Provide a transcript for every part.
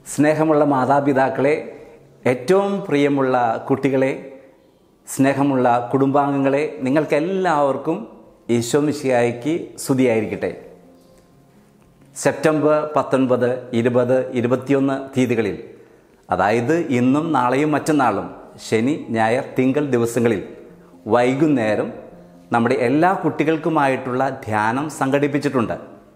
സ്നേഹമുള്ള മാതാപിതാക്കളെ ഏറ്റവും പ്രിയമുള്ള കുട്ടികളെ സ്നേഹമുള്ള കുടുംബാംഗങ്ങളെ നിങ്ങൾക്കെല്ലാവർക്കും ഈശോ മിശിയായിക്ക് സ്തുതിയായിരിക്കട്ടെ സെപ്റ്റംബർ പത്തൊൻപത് ഇരുപത് ഇരുപത്തിയൊന്ന് തീയതികളിൽ അതായത് ഇന്നും നാളെയും മറ്റന്നാളും ശനി ഞായർ തിങ്കൾ ദിവസങ്ങളിൽ വൈകുന്നേരം നമ്മുടെ എല്ലാ കുട്ടികൾക്കുമായിട്ടുള്ള ധ്യാനം സംഘടിപ്പിച്ചിട്ടുണ്ട്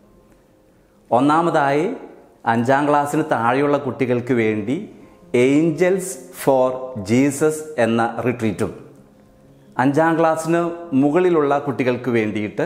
ഒന്നാമതായി അഞ്ചാം ക്ലാസ്സിന് താഴെയുള്ള കുട്ടികൾക്ക് വേണ്ടി ഏഞ്ചൽസ് ഫോർ ജീസസ് എന്ന റിട്രീറ്റും അഞ്ചാം ക്ലാസ്സിന് മുകളിലുള്ള കുട്ടികൾക്ക് വേണ്ടിയിട്ട്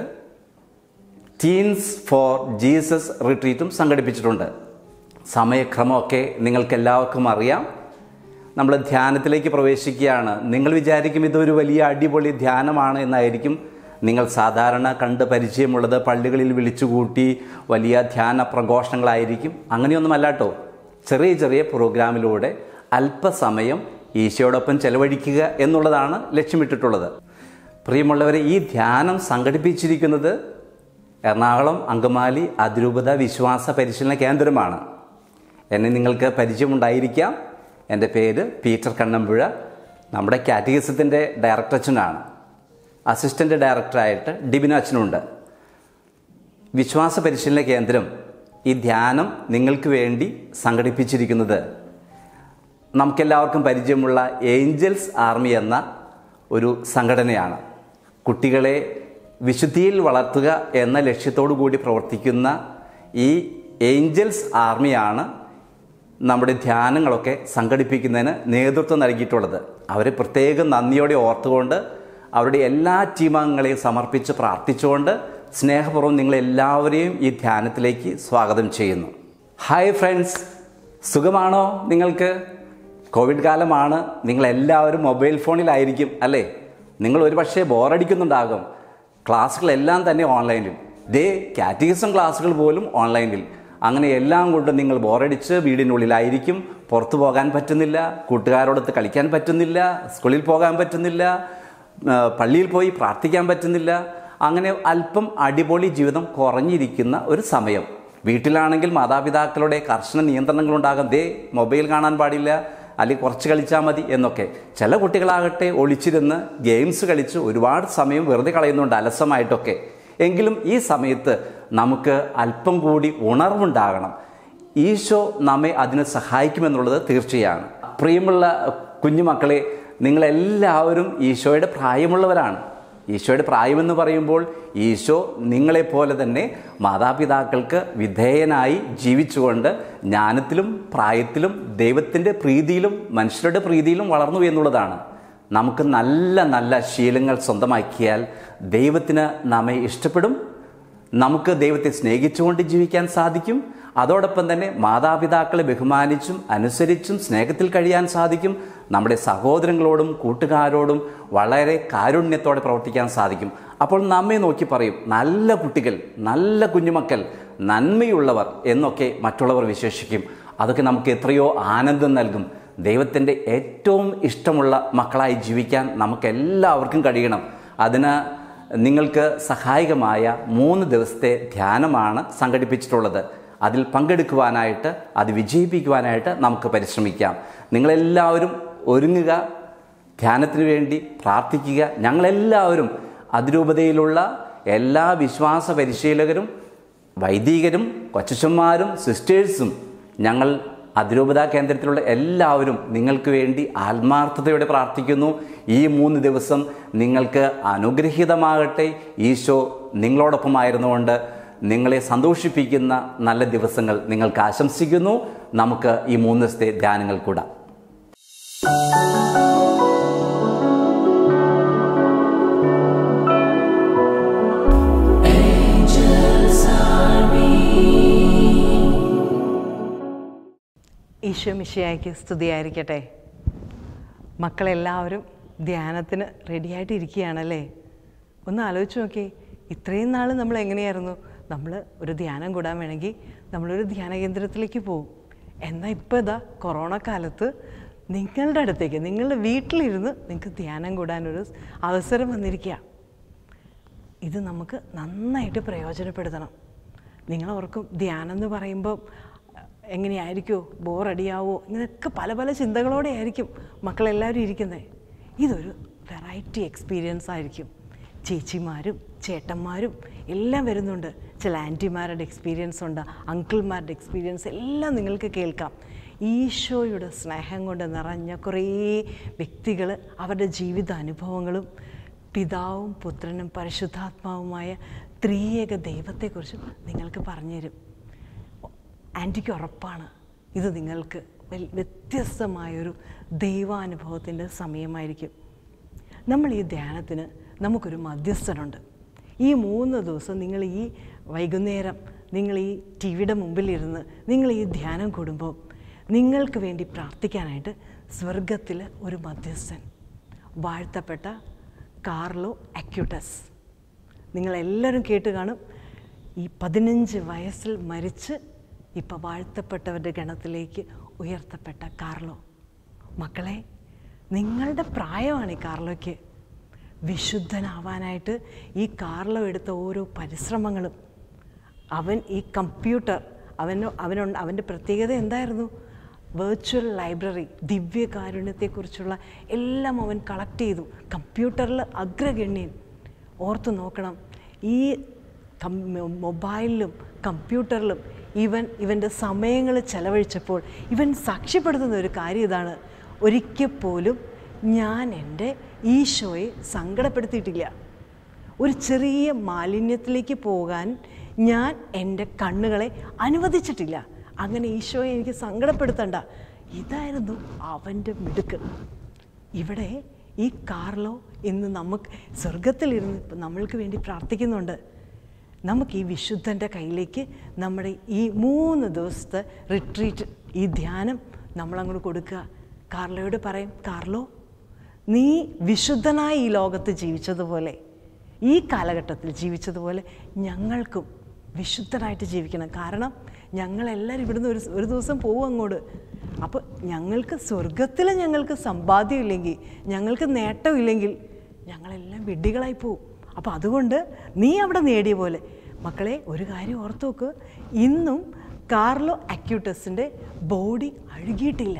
ടീൻസ് ഫോർ ജീസസ് റിട്രീറ്റും സംഘടിപ്പിച്ചിട്ടുണ്ട് സമയക്രമമൊക്കെ നിങ്ങൾക്കെല്ലാവർക്കും അറിയാം നമ്മൾ ധ്യാനത്തിലേക്ക് പ്രവേശിക്കുകയാണ് നിങ്ങൾ വിചാരിക്കും ഇതൊരു വലിയ അടിപൊളി ധ്യാനമാണ് എന്നായിരിക്കും നിങ്ങൾ സാധാരണ കണ്ട് പരിചയമുള്ളത് പള്ളികളിൽ വിളിച്ചുകൂട്ടി വലിയ ധ്യാന പ്രഘോഷങ്ങളായിരിക്കും അങ്ങനെയൊന്നുമല്ല കേട്ടോ ചെറിയ ചെറിയ പ്രോഗ്രാമിലൂടെ അല്പസമയം ഈശോയോടൊപ്പം ചെലവഴിക്കുക എന്നുള്ളതാണ് ലക്ഷ്യമിട്ടിട്ടുള്ളത് പ്രിയമുള്ളവരെ ഈ ധ്യാനം സംഘടിപ്പിച്ചിരിക്കുന്നത് എറണാകുളം അങ്കമാലി അതിരൂപത വിശ്വാസ പരിശീലന കേന്ദ്രമാണ് എന്നെ നിങ്ങൾക്ക് പരിചയമുണ്ടായിരിക്കാം എൻ്റെ പേര് പീറ്റർ കണ്ണമ്പുഴ നമ്മുടെ കാറ്റഗിസത്തിൻ്റെ ഡയറക്ടർ അച്ഛനാണ് അസിസ്റ്റൻ്റ് ഡയറക്ടറായിട്ട് ഡിബിന അച്ഛനുണ്ട് വിശ്വാസ പരിശീലന കേന്ദ്രം ഈ ധ്യാനം നിങ്ങൾക്ക് വേണ്ടി സംഘടിപ്പിച്ചിരിക്കുന്നത് നമുക്കെല്ലാവർക്കും പരിചയമുള്ള ഏഞ്ചൽസ് ആർമി എന്ന ഒരു സംഘടനയാണ് കുട്ടികളെ വിശുദ്ധിയിൽ വളർത്തുക എന്ന ലക്ഷ്യത്തോടു കൂടി പ്രവർത്തിക്കുന്ന ഈ ഏഞ്ചൽസ് ആർമിയാണ് നമ്മുടെ ധ്യാനങ്ങളൊക്കെ സംഘടിപ്പിക്കുന്നതിന് നേതൃത്വം നൽകിയിട്ടുള്ളത് അവരെ പ്രത്യേകം നന്ദിയോടെ ഓർത്തുകൊണ്ട് അവരുടെ എല്ലാ ടീമംഗങ്ങളെയും സമർപ്പിച്ച് പ്രാർത്ഥിച്ചുകൊണ്ട് സ്നേഹപൂർവ്വം നിങ്ങളെല്ലാവരെയും ഈ ധ്യാനത്തിലേക്ക് സ്വാഗതം ചെയ്യുന്നു ഹായ് ഫ്രണ്ട്സ് സുഖമാണോ നിങ്ങൾക്ക് കോവിഡ് കാലമാണ് നിങ്ങളെല്ലാവരും മൊബൈൽ ഫോണിലായിരിക്കും അല്ലേ നിങ്ങൾ ഒരുപക്ഷെ ബോറടിക്കുന്നുണ്ടാകും ക്ലാസ്സുകളെല്ലാം തന്നെ ഓൺലൈനിൽ ദേ കാറ്റഗിസം ക്ലാസ്സുകൾ പോലും ഓൺലൈനിൽ അങ്ങനെ എല്ലാം കൊണ്ട് നിങ്ങൾ ബോറടിച്ച് വീടിനുള്ളിലായിരിക്കും പുറത്തു പോകാൻ പറ്റുന്നില്ല കൂട്ടുകാരോടൊത്ത് കളിക്കാൻ പറ്റുന്നില്ല സ്കൂളിൽ പോകാൻ പറ്റുന്നില്ല ആ, പള്ളിയിൽ പോയി പ്രാർത്ഥിക്കാൻ പറ്റുന്നില്ല അങ്ങനെ അല്പം അടിപൊളി ജീവിതം കുറഞ്ഞിരിക്കുന്ന ഒരു സമയം വീട്ടിലാണെങ്കിൽ മാതാപിതാക്കളുടെ കർശന നിയന്ത്രണങ്ങളുണ്ടാകും ദേ മൊബൈൽ കാണാൻ പാടില്ല അല്ലെങ്കിൽ കുറച്ച് കളിച്ചാൽ മതി എന്നൊക്കെ ചില കുട്ടികളാകട്ടെ ഒളിച്ചിരുന്ന് ഗെയിംസ് കളിച്ച് ഒരുപാട് സമയം വെറുതെ കളയുന്നുണ്ട് അലസമായിട്ടൊക്കെ എങ്കിലും ഈ സമയത്ത് നമുക്ക് അല്പം കൂടി ഉണർവുണ്ടാകണം ഈശോ നമ്മെ അതിന് സഹായിക്കുമെന്നുള്ളത് തീർച്ചയാണ് പ്രിയമുള്ള കുഞ്ഞുമക്കളെ നിങ്ങളെല്ലാവരും ഈശോയുടെ പ്രായമുള്ളവരാണ് ഈശോയുടെ പ്രായമെന്ന് പറയുമ്പോൾ ഈശോ നിങ്ങളെപ്പോലെ തന്നെ മാതാപിതാക്കൾക്ക് വിധേയനായി ജീവിച്ചുകൊണ്ട് ജ്ഞാനത്തിലും പ്രായത്തിലും ദൈവത്തിൻ്റെ പ്രീതിയിലും മനുഷ്യരുടെ പ്രീതിയിലും വളർന്നു എന്നുള്ളതാണ് നമുക്ക് നല്ല നല്ല ശീലങ്ങൾ സ്വന്തമാക്കിയാൽ ദൈവത്തിന് നമ്മെ ഇഷ്ടപ്പെടും നമുക്ക് ദൈവത്തെ സ്നേഹിച്ചുകൊണ്ട് ജീവിക്കാൻ സാധിക്കും അതോടൊപ്പം തന്നെ മാതാപിതാക്കളെ ബഹുമാനിച്ചും അനുസരിച്ചും സ്നേഹത്തിൽ കഴിയാൻ സാധിക്കും നമ്മുടെ സഹോദരങ്ങളോടും കൂട്ടുകാരോടും വളരെ കാരുണ്യത്തോടെ പ്രവർത്തിക്കാൻ സാധിക്കും അപ്പോൾ നമ്മെ നോക്കി പറയും നല്ല കുട്ടികൾ നല്ല കുഞ്ഞുമക്കൾ നന്മയുള്ളവർ എന്നൊക്കെ മറ്റുള്ളവർ വിശേഷിക്കും അതൊക്കെ നമുക്ക് എത്രയോ ആനന്ദം നൽകും ദൈവത്തിൻ്റെ ഏറ്റവും ഇഷ്ടമുള്ള മക്കളായി ജീവിക്കാൻ നമുക്ക് എല്ലാവർക്കും കഴിയണം അതിന് നിങ്ങൾക്ക് സഹായകമായ മൂന്ന് ദിവസത്തെ ധ്യാനമാണ് സംഘടിപ്പിച്ചിട്ടുള്ളത് അതിൽ പങ്കെടുക്കുവാനായിട്ട് അത് വിജയിപ്പിക്കുവാനായിട്ട് നമുക്ക് പരിശ്രമിക്കാം നിങ്ങളെല്ലാവരും ഒരുങ്ങുക ധ്യാനത്തിന് വേണ്ടി പ്രാർത്ഥിക്കുക ഞങ്ങളെല്ലാവരും അതിരൂപതയിലുള്ള എല്ലാ വിശ്വാസ പരിശീലകരും വൈദികരും കൊച്ചന്മാരും സിസ്റ്റേഴ്സും ഞങ്ങൾ അതിരൂപതാ കേന്ദ്രത്തിലുള്ള എല്ലാവരും നിങ്ങൾക്ക് വേണ്ടി ആത്മാർത്ഥതയോടെ പ്രാർത്ഥിക്കുന്നു ഈ മൂന്ന് ദിവസം നിങ്ങൾക്ക് അനുഗ്രഹീതമാകട്ടെ ഈശോ നിങ്ങളോടൊപ്പമായിരുന്നുകൊണ്ട് നിങ്ങളെ സന്തോഷിപ്പിക്കുന്ന നല്ല ദിവസങ്ങൾ നിങ്ങൾക്ക് ആശംസിക്കുന്നു നമുക്ക് ഈ മൂന്ന് ദിവസത്തെ ധ്യാനങ്ങൾ കൂടാം ഈശോ മിശിയായിക്ക് സ്തുതിയായിരിക്കട്ടെ മക്കളെല്ലാവരും ധ്യാനത്തിന് റെഡിയായിട്ട് ഇരിക്കുകയാണല്ലേ ഒന്ന് ആലോചിച്ച് നോക്കിയേ ഇത്രയും നാൾ നമ്മൾ എങ്ങനെയായിരുന്നു നമ്മൾ ഒരു ധ്യാനം കൂടാൻ വേണമെങ്കിൽ നമ്മളൊരു ധ്യാന കേന്ദ്രത്തിലേക്ക് പോകും എന്നാൽ ഇപ്പോൾ ഇതാ കൊറോണ കാലത്ത് നിങ്ങളുടെ അടുത്തേക്ക് നിങ്ങളുടെ വീട്ടിലിരുന്ന് നിങ്ങൾക്ക് ധ്യാനം കൂടാനൊരു അവസരം വന്നിരിക്കുക ഇത് നമുക്ക് നന്നായിട്ട് പ്രയോജനപ്പെടുത്തണം നിങ്ങൾ ഓർക്കും ധ്യാനം എന്ന് പറയുമ്പോൾ എങ്ങനെയായിരിക്കുമോ ബോറടിയാവോ ഇങ്ങനെയൊക്കെ പല പല ചിന്തകളോടെ ആയിരിക്കും മക്കളെല്ലാവരും ഇരിക്കുന്നത് ഇതൊരു വെറൈറ്റി എക്സ്പീരിയൻസ് ആയിരിക്കും ചേച്ചിമാരും ചേട്ടന്മാരും എല്ലാം വരുന്നുണ്ട് ചില ആൻറ്റിമാരുടെ എക്സ്പീരിയൻസ് ഉണ്ട് അങ്കിൾമാരുടെ എക്സ്പീരിയൻസ് എല്ലാം നിങ്ങൾക്ക് കേൾക്കാം ഈശോയുടെ സ്നേഹം കൊണ്ട് നിറഞ്ഞ കുറേ വ്യക്തികൾ അവരുടെ ജീവിതാനുഭവങ്ങളും പിതാവും പുത്രനും പരിശുദ്ധാത്മാവുമായ ത്രിയേക ദൈവത്തെക്കുറിച്ചും നിങ്ങൾക്ക് പറഞ്ഞുതരും ആൻറ്റിക്ക് ഉറപ്പാണ് ഇത് നിങ്ങൾക്ക് വൽ- വ്യത്യസ്തമായൊരു ദൈവാനുഭവത്തിൻ്റെ സമയമായിരിക്കും നമ്മൾ ഈ ധ്യാനത്തിന് നമുക്കൊരു മധ്യസ്ഥനുണ്ട് ഈ മൂന്ന് ദിവസം നിങ്ങൾ ഈ വൈകുന്നേരം നിങ്ങൾ ഈ ടി വിയുടെ മുമ്പിലിരുന്ന് നിങ്ങൾ ഈ ധ്യാനം കൂടുമ്പോൾ നിങ്ങൾക്ക് വേണ്ടി പ്രാർത്ഥിക്കാനായിട്ട് സ്വർഗത്തിൽ ഒരു മധ്യസ്ഥൻ വാഴ്ത്തപ്പെട്ട കാർലോ അക്യൂട്ടസ് നിങ്ങളെല്ലാവരും കേട്ട് കാണും ഈ പതിനഞ്ച് വയസ്സിൽ മരിച്ച് ഇപ്പം വാഴ്ത്തപ്പെട്ടവരുടെ ഗണത്തിലേക്ക് ഉയർത്തപ്പെട്ട കാർലോ മക്കളെ നിങ്ങളുടെ പ്രായമാണ് ഈ കാർലോയ്ക്ക് വിശുദ്ധനാവാനായിട്ട് ഈ കാർലോ എടുത്ത ഓരോ പരിശ്രമങ്ങളും അവൻ ഈ കമ്പ്യൂട്ടർ അവന് അവനുണ്ട് അവൻ്റെ പ്രത്യേകത എന്തായിരുന്നു വെർച്വൽ ലൈബ്രറി ദിവ്യകാരുണ്യത്തെക്കുറിച്ചുള്ള എല്ലാം അവൻ കളക്ട് ചെയ്തു കമ്പ്യൂട്ടറിൽ അഗ്രഗണ്യൻ ഓർത്ത് നോക്കണം ഈ കം മൊബൈലിലും കമ്പ്യൂട്ടറിലും ഇവൻ ഇവൻ്റെ സമയങ്ങൾ ചെലവഴിച്ചപ്പോൾ ഇവൻ സാക്ഷ്യപ്പെടുത്തുന്ന ഒരു കാര്യം ഇതാണ് ഒരിക്കൽ പോലും ഞാൻ എൻ്റെ ഈശോയെ സങ്കടപ്പെടുത്തിയിട്ടില്ല ഒരു ചെറിയ മാലിന്യത്തിലേക്ക് പോകാൻ ഞാൻ എൻ്റെ കണ്ണുകളെ അനുവദിച്ചിട്ടില്ല അങ്ങനെ ഈശോയെ എനിക്ക് സങ്കടപ്പെടുത്തണ്ട ഇതായിരുന്നു അവൻ്റെ മിടുക്ക് ഇവിടെ ഈ കാർലോ ഇന്ന് നമുക്ക് സ്വർഗത്തിലിരുന്ന് ഇപ്പം നമ്മൾക്ക് വേണ്ടി പ്രാർത്ഥിക്കുന്നുണ്ട് നമുക്ക് ഈ വിശുദ്ധൻ്റെ കയ്യിലേക്ക് നമ്മുടെ ഈ മൂന്ന് ദിവസത്തെ റിട്രീറ്റ് ഈ ധ്യാനം നമ്മളങ്ങോട്ട് കൊടുക്കുക കാർലോയോട് പറയും കാർലോ നീ വിശുദ്ധനായി ഈ ലോകത്ത് ജീവിച്ചതുപോലെ ഈ കാലഘട്ടത്തിൽ ജീവിച്ചതുപോലെ ഞങ്ങൾക്കും വിശുദ്ധനായിട്ട് ജീവിക്കണം കാരണം ഞങ്ങളെല്ലാവരും ഇവിടുന്ന് ഒരു ഒരു ദിവസം പോകും അങ്ങോട്ട് അപ്പോൾ ഞങ്ങൾക്ക് സ്വർഗത്തിൽ ഞങ്ങൾക്ക് സമ്പാദ്യമില്ലെങ്കിൽ ഞങ്ങൾക്ക് നേട്ടമില്ലെങ്കിൽ ഞങ്ങളെല്ലാം വിഡ്ഢികളായി പോകും അപ്പോൾ അതുകൊണ്ട് നീ അവിടെ നേടിയ പോലെ മക്കളെ ഒരു കാര്യം ഓർത്ത് നോക്ക് ഇന്നും കാർലോ അക്യൂട്ടസിൻ്റെ ബോഡി അഴുകിയിട്ടില്ല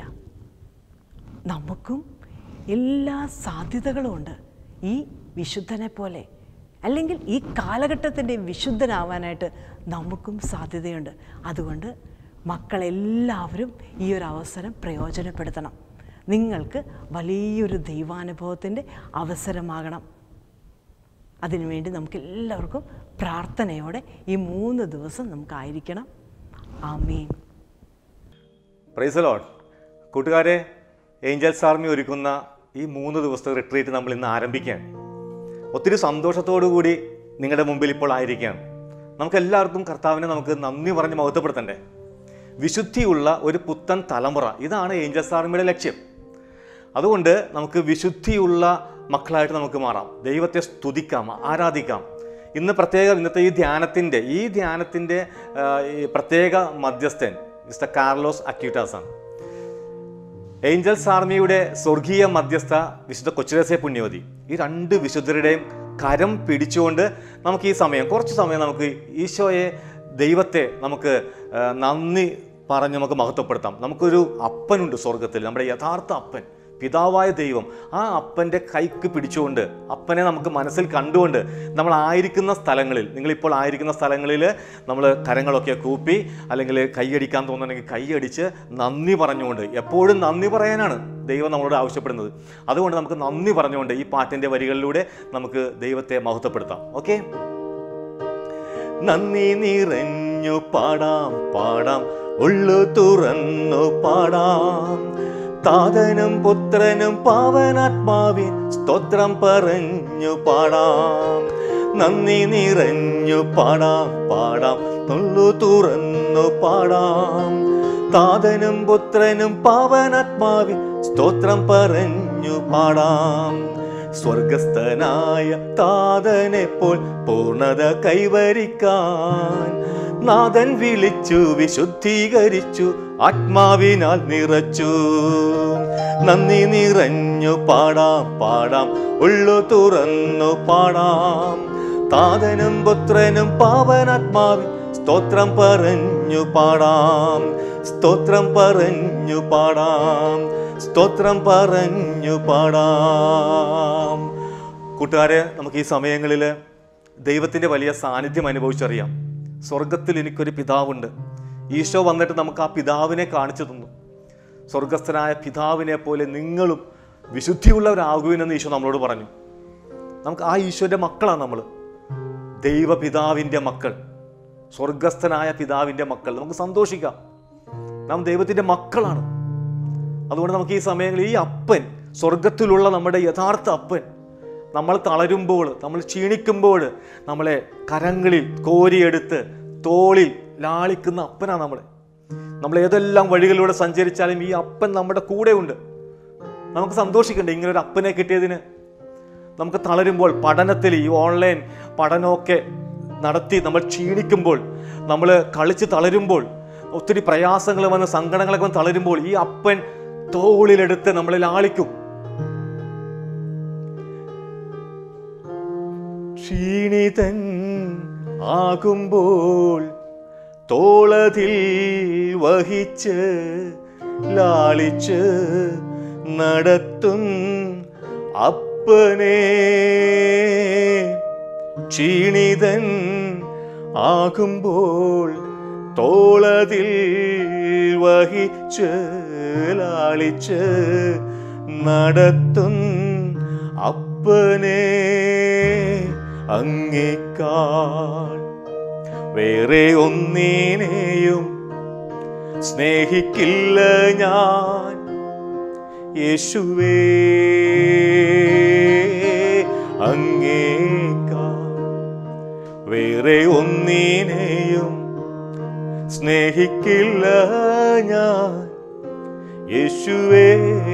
നമുക്കും എല്ലാ സാധ്യതകളും ഉണ്ട് ഈ വിശുദ്ധനെ പോലെ അല്ലെങ്കിൽ ഈ കാലഘട്ടത്തിൻ്റെ വിശുദ്ധനാവാനായിട്ട് നമുക്കും സാധ്യതയുണ്ട് അതുകൊണ്ട് മക്കളെല്ലാവരും ഈ ഒരു അവസരം പ്രയോജനപ്പെടുത്തണം നിങ്ങൾക്ക് വലിയൊരു ദൈവാനുഭവത്തിൻ്റെ അവസരമാകണം അതിനുവേണ്ടി നമുക്ക് എല്ലാവർക്കും പ്രാർത്ഥനയോടെ ഈ മൂന്ന് ദിവസം നമുക്കായിരിക്കണം ആമീൻ പ്രൈസ് ലോഡ് കൂട്ടുകാരെ ഏഞ്ചൽസ് ആർമി ഒരുക്കുന്ന ഈ മൂന്ന് ദിവസത്തെ റിട്രീറ്റ് നമ്മൾ ഇന്ന് ആരംഭിക്കുകയാണ് ഒത്തിരി സന്തോഷത്തോടു കൂടി നിങ്ങളുടെ മുമ്പിൽ ഇപ്പോൾ ആയിരിക്കുകയാണ് നമുക്ക് എല്ലാവർക്കും കർത്താവിനെ നമുക്ക് നന്ദി പറഞ്ഞ് മഹത്വപ്പെടുത്തണ്ടേ വിശുദ്ധിയുള്ള ഒരു പുത്തൻ തലമുറ ഇതാണ് ഏഞ്ചൽസ് ആർമിയുടെ ലക്ഷ്യം അതുകൊണ്ട് നമുക്ക് വിശുദ്ധിയുള്ള മക്കളായിട്ട് നമുക്ക് മാറാം ദൈവത്തെ സ്തുതിക്കാം ആരാധിക്കാം ഇന്ന് പ്രത്യേക ഇന്നത്തെ ഈ ധ്യാനത്തിൻ്റെ ഈ ധ്യാനത്തിൻ്റെ ആ, ഈ പ്രത്യേക മധ്യസ്ഥൻ മിസ്റ്റർ കാർലോസ് അക്യൂട്ടാസ് ആണ് ഏഞ്ചൽസ് ആർമിയുടെ സ്വർഗീയ മധ്യസ്ഥ വിശുദ്ധ കൊച്ചുരസെ പുണ്യവതി ഈ രണ്ട് വിശുദ്ധരുടെയും കരം പിടിച്ചുകൊണ്ട് നമുക്ക് ഈ സമയം കുറച്ച് സമയം നമുക്ക് ഈശോയെ ദൈവത്തെ നമുക്ക് ആ, നന്ദി പറഞ്ഞ് നമുക്ക് മഹത്വപ്പെടുത്താം നമുക്കൊരു അപ്പനുണ്ട് സ്വർഗത്തിൽ നമ്മുടെ യഥാർത്ഥ അപ്പൻ പിതാവായ ദൈവം ആ അപ്പൻ്റെ കൈക്ക് പിടിച്ചുകൊണ്ട് അപ്പനെ നമുക്ക് മനസ്സിൽ കണ്ടുകൊണ്ട് നമ്മൾ ആയിരിക്കുന്ന സ്ഥലങ്ങളിൽ നിങ്ങളിപ്പോൾ ആയിരിക്കുന്ന സ്ഥലങ്ങളിൽ നമ്മൾ കരങ്ങളൊക്കെ കൂപ്പി അല്ലെങ്കിൽ കൈയടിക്കാൻ തോന്നുന്നുണ്ടെങ്കിൽ കൈയടിച്ച് നന്ദി പറഞ്ഞുകൊണ്ട് എപ്പോഴും നന്ദി പറയാനാണ് ദൈവം നമ്മളോട് ആവശ്യപ്പെടുന്നത് അതുകൊണ്ട് നമുക്ക് നന്ദി പറഞ്ഞുകൊണ്ട് ഈ പാട്ടിൻ്റെ വരികളിലൂടെ നമുക്ക് ദൈവത്തെ മഹത്വപ്പെടുത്താം ഓക്കെ നന്ദി നിറഞ്ഞു പാടാം പാടാം ഉള്ളു തുറന്നു പാടാം താതനും പുത്രനും പാവനാത്മാവിൻ സ്തോത്രം പറഞ്ഞു പാടാം നന്ദി നിറഞ്ഞു പാടാം പാടാം ഉള്ളു തുറന്നു പാടാം താതനും പുത്രനും പാവനാത്മാവിൻ സ്തോത്രം പറഞ്ഞു പാടാം സ്വർഗസ്ഥനായ താതനെ പോൽ പൂർണ്ണത കൈവരിക്കാൻ നാഥൻ വിളിച്ചു വിശുദ്ധീകരിച്ചു ആത്മാവിനാൽ നിറച്ചു നന്ദി നിറഞ്ഞു പാടാം പാടാം ഉള്ളു തുറന്നു പാടാം താതനും പുത്രനും പാവനാത്മാവിൻ സ്തോത്രം പറഞ്ഞു പാടാം സ്തോത്രം പറഞ്ഞു പാടാം സ്തോത്രം പറഞ്ഞു പാടാം കൂട്ടുകാരെ നമുക്ക് ഈ സമയങ്ങളിൽ ദൈവത്തിൻ്റെ വലിയ സാന്നിധ്യം അനുഭവിച്ചറിയാം സ്വർഗത്തിൽ എനിക്കൊരു പിതാവുണ്ട് ഈശോ വന്നിട്ട് നമുക്ക് ആ പിതാവിനെ കാണിച്ചു തന്നു സ്വർഗസ്ഥനായ പിതാവിനെ പോലെ നിങ്ങളും വിശുദ്ധിയുള്ളവരാകുവിനെന്ന് ഈശോ നമ്മളോട് പറഞ്ഞു നമുക്ക് ആ ഈശോന്റെ മക്കളാണ് നമ്മൾ ദൈവപിതാവിൻ്റെ മക്കൾ സ്വർഗസ്ഥനായ പിതാവിൻ്റെ മക്കൾ നമുക്ക് സന്തോഷിക്കാം നാം ദൈവത്തിൻ്റെ മക്കളാണ് അതുകൊണ്ട് നമുക്ക് ഈ സമയങ്ങളിൽ ഈ അപ്പൻ സ്വർഗത്തിലുള്ള നമ്മുടെ യഥാർത്ഥ അപ്പൻ നമ്മൾ തളരുമ്പോൾ നമ്മൾ ക്ഷീണിക്കുമ്പോൾ നമ്മളെ കരങ്ങളിൽ കോരിയെടുത്ത് തോളിൽ ലാളിക്കുന്ന അപ്പനാണ് നമ്മളെ നമ്മൾ ഏതെല്ലാം വഴികളിലൂടെ സഞ്ചരിച്ചാലും ഈ അപ്പൻ നമ്മുടെ കൂടെയുണ്ട് നമുക്ക് സന്തോഷിക്കണ്ടേ ഇങ്ങനെ ഒരു അപ്പനെ കിട്ടിയതിന് നമുക്ക് തളരുമ്പോൾ പഠനത്തിൽ ഈ ഓൺലൈൻ പഠനമൊക്കെ നടത്തി നമ്മൾ ക്ഷീണിക്കുമ്പോൾ നമ്മൾ കളിച്ച് തളരുമ്പോൾ ഒത്തിരി പ്രയാസങ്ങൾ വന്ന് സങ്കടങ്ങളൊക്കെ വന്ന് തളരുമ്പോൾ ഈ അപ്പൻ തോളിലെടുത്ത് നമ്മളെ ലാളിക്കും ക്ഷീണിതൻ ആകുമ്പോൾ തോളതിൽ വഹിച്ച് ലാളിച്ച് നടത്തും അപ്പനെ ക്ഷീണിതൻ ആകുമ്പോൾ തോളതിൽ വഹിച്ച് ലാളിച്ച് നടത്തും അപ്പനെ അങ്ങേക്കാൾ വേറെ ഒന്നിനെയും സ്നേഹിക്കില്ല ഞാൻ യേശുവേ അങ്ങേക്കാൾ വേറെ ഒന്നിനെയും സ്നേഹിക്കില്ല ഞാൻ യേശുവേ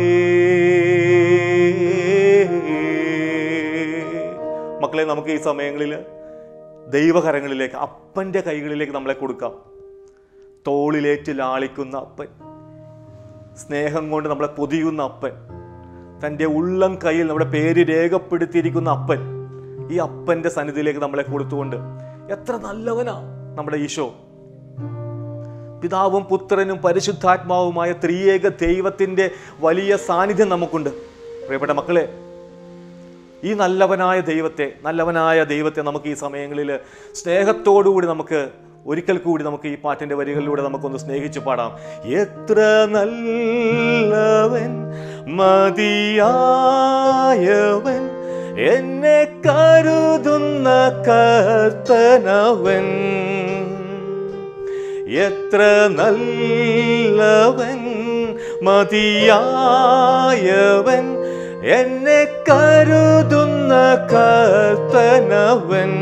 മക്കളെ നമുക്ക് ഈ സമയങ്ങളിൽ ദൈവകരങ്ങളിലേക്ക് അപ്പൻ്റെ കൈകളിലേക്ക് നമ്മളെ കൊടുക്കാം തോളിലേറ്റ് ലാളിക്കുന്ന അപ്പൻ സ്നേഹം കൊണ്ട് നമ്മളെ പൊതിയുന്ന അപ്പൻ തൻ്റെ ഉള്ളം കയ്യിൽ നമ്മുടെ പേര് രേഖപ്പെടുത്തിയിരിക്കുന്ന അപ്പൻ ഈ അപ്പൻ്റെ സന്നിധിയിലേക്ക് നമ്മളെ കൊടുത്തുകൊണ്ട് എത്ര നല്ലവനാ നമ്മുടെ ഈശോ പിതാവും പുത്രനും പരിശുദ്ധാത്മാവുമായ ത്രിയേക ദൈവത്തിൻ്റെ വലിയ സാന്നിധ്യം നമുക്കുണ്ട് പ്രിയപ്പെട്ട മക്കളെ ഈ നല്ലവനായ ദൈവത്തെ നല്ലവനായ ദൈവത്തെ നമുക്ക് ഈ സമയങ്ങളിൽ സ്നേഹത്തോടുകൂടി നമുക്ക് ഒരിക്കൽ കൂടി നമുക്ക് ഈ പാട്ടിന്റെ വരികളിലൂടെ നമുക്കൊന്ന് സ്നേഹിച്ചു പാടാം എത്ര നല്ലവൻ മതിയായവൻ എന്നെ കരുതുന്ന കർത്തനവൻ എത്ര നല്ലവൻ മതിയായവൻ എന്നെ കരുതുന്ന കർത്തനവൻ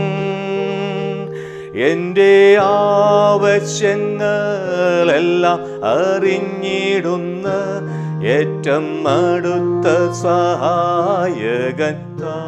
എൻ്റെ ആവശ്യങ്ങളെല്ലാം അറിഞ്ഞിടുന്ന ഏറ്റവും അടുത്ത സഹായകൻ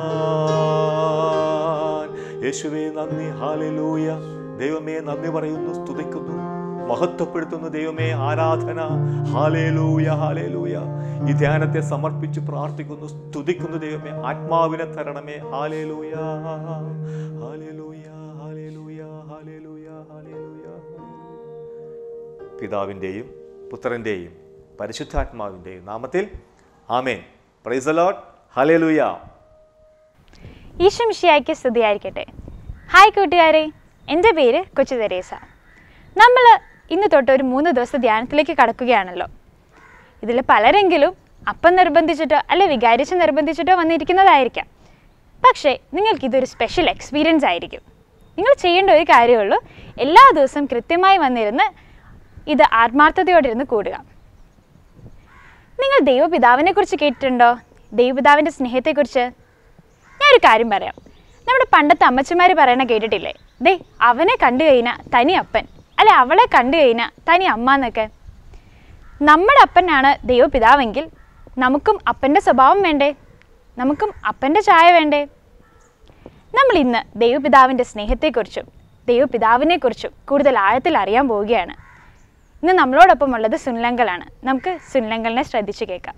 താൻ യേശുവേ നന്ദി ഹാലലൂയ ദൈവമേ നന്ദി പറയുന്നു സ്തുതിക്കുന്നു മഹത്വപ്പെടുത്തുന്നു ദൈവമേ ആരാധന ഹാലേലൂയ ഹാലേലൂയ ഈ ധ്യാനത്തെ സമർപ്പിച്ച് പ്രാർത്ഥിക്കുന്നു സ്തുതിക്കുന്നു ദൈവമേ ആത്മാവിനെ തരണമേ ഹാലേലൂയ ഹാലേലൂയ ഹാലേലൂയ ഹാലേലൂയ ഹാലേലൂയ പിതാവിൻ്റെയും പുത്രൻ്റെയും പരിശുദ്ധാത്മാവിൻ്റെയും നാമത്തിൽ ആമേൻ പ്രൈസ് അലോട്ട് ഹാലേലൂയ ഈശ്വമിഷിയായിക്ക് സ്തുതിയായിരിക്കട്ടെ ഹായ് കൂട്ടുകാരെ എൻ്റെ പേര് കൊച്ചു തെരേസ നമ്മൾ ഇന്ന് തൊട്ട് ഒരു മൂന്ന് ദിവസത്തെ ധ്യാനത്തിലേക്ക് കടക്കുകയാണല്ലോ ഇതിൽ പലരെങ്കിലും അപ്പം നിർബന്ധിച്ചിട്ടോ അല്ലെ വികാരിച്ച് നിർബന്ധിച്ചിട്ടോ വന്നിരിക്കുന്നതായിരിക്കാം പക്ഷേ നിങ്ങൾക്കിതൊരു സ്പെഷ്യൽ എക്സ്പീരിയൻസ് ആയിരിക്കും നിങ്ങൾ ചെയ്യേണ്ട ഒരു കാര്യമുള്ളൂ എല്ലാ ദിവസവും കൃത്യമായി വന്നിരുന്ന് ഇത് ആത്മാർത്ഥതയോടെ ഇരുന്ന് കൂടുക നിങ്ങൾ ദൈവപിതാവിനെ കുറിച്ച് കേട്ടിട്ടുണ്ടോ ദൈവപിതാവിൻ്റെ സ്നേഹത്തെക്കുറിച്ച് ഞാനൊരു കാര്യം പറയാം നമ്മുടെ പണ്ടത്തെ അമ്മച്ചിമാർ പറയണ കേട്ടിട്ടില്ലേ ദേ അവനെ കണ്ടു കഴിഞ്ഞാൽ തനി അപ്പൻ അല്ലെ അവളെ കണ്ടു കഴിഞ്ഞാൽ തനി അമ്മ എന്നൊക്കെ നമ്മുടെ അപ്പനാണ് ദൈവപിതാവെങ്കിൽ നമുക്കും അപ്പൻ്റെ സ്വഭാവം വേണ്ടേ നമുക്കും അപ്പൻ്റെ ചായ വേണ്ടേ നമ്മൾ ഇന്ന് ദൈവപിതാവിൻ്റെ സ്നേഹത്തെക്കുറിച്ചും ദൈവപിതാവിനെക്കുറിച്ചും കൂടുതൽ ആഴത്തിൽ അറിയാൻ പോവുകയാണ് ഇന്ന് നമ്മളോടൊപ്പം ഉള്ളത് സുനിലങ്കലാണ് നമുക്ക് സുനിലങ്കലിനെ ശ്രദ്ധിച്ചു കേൾക്കാം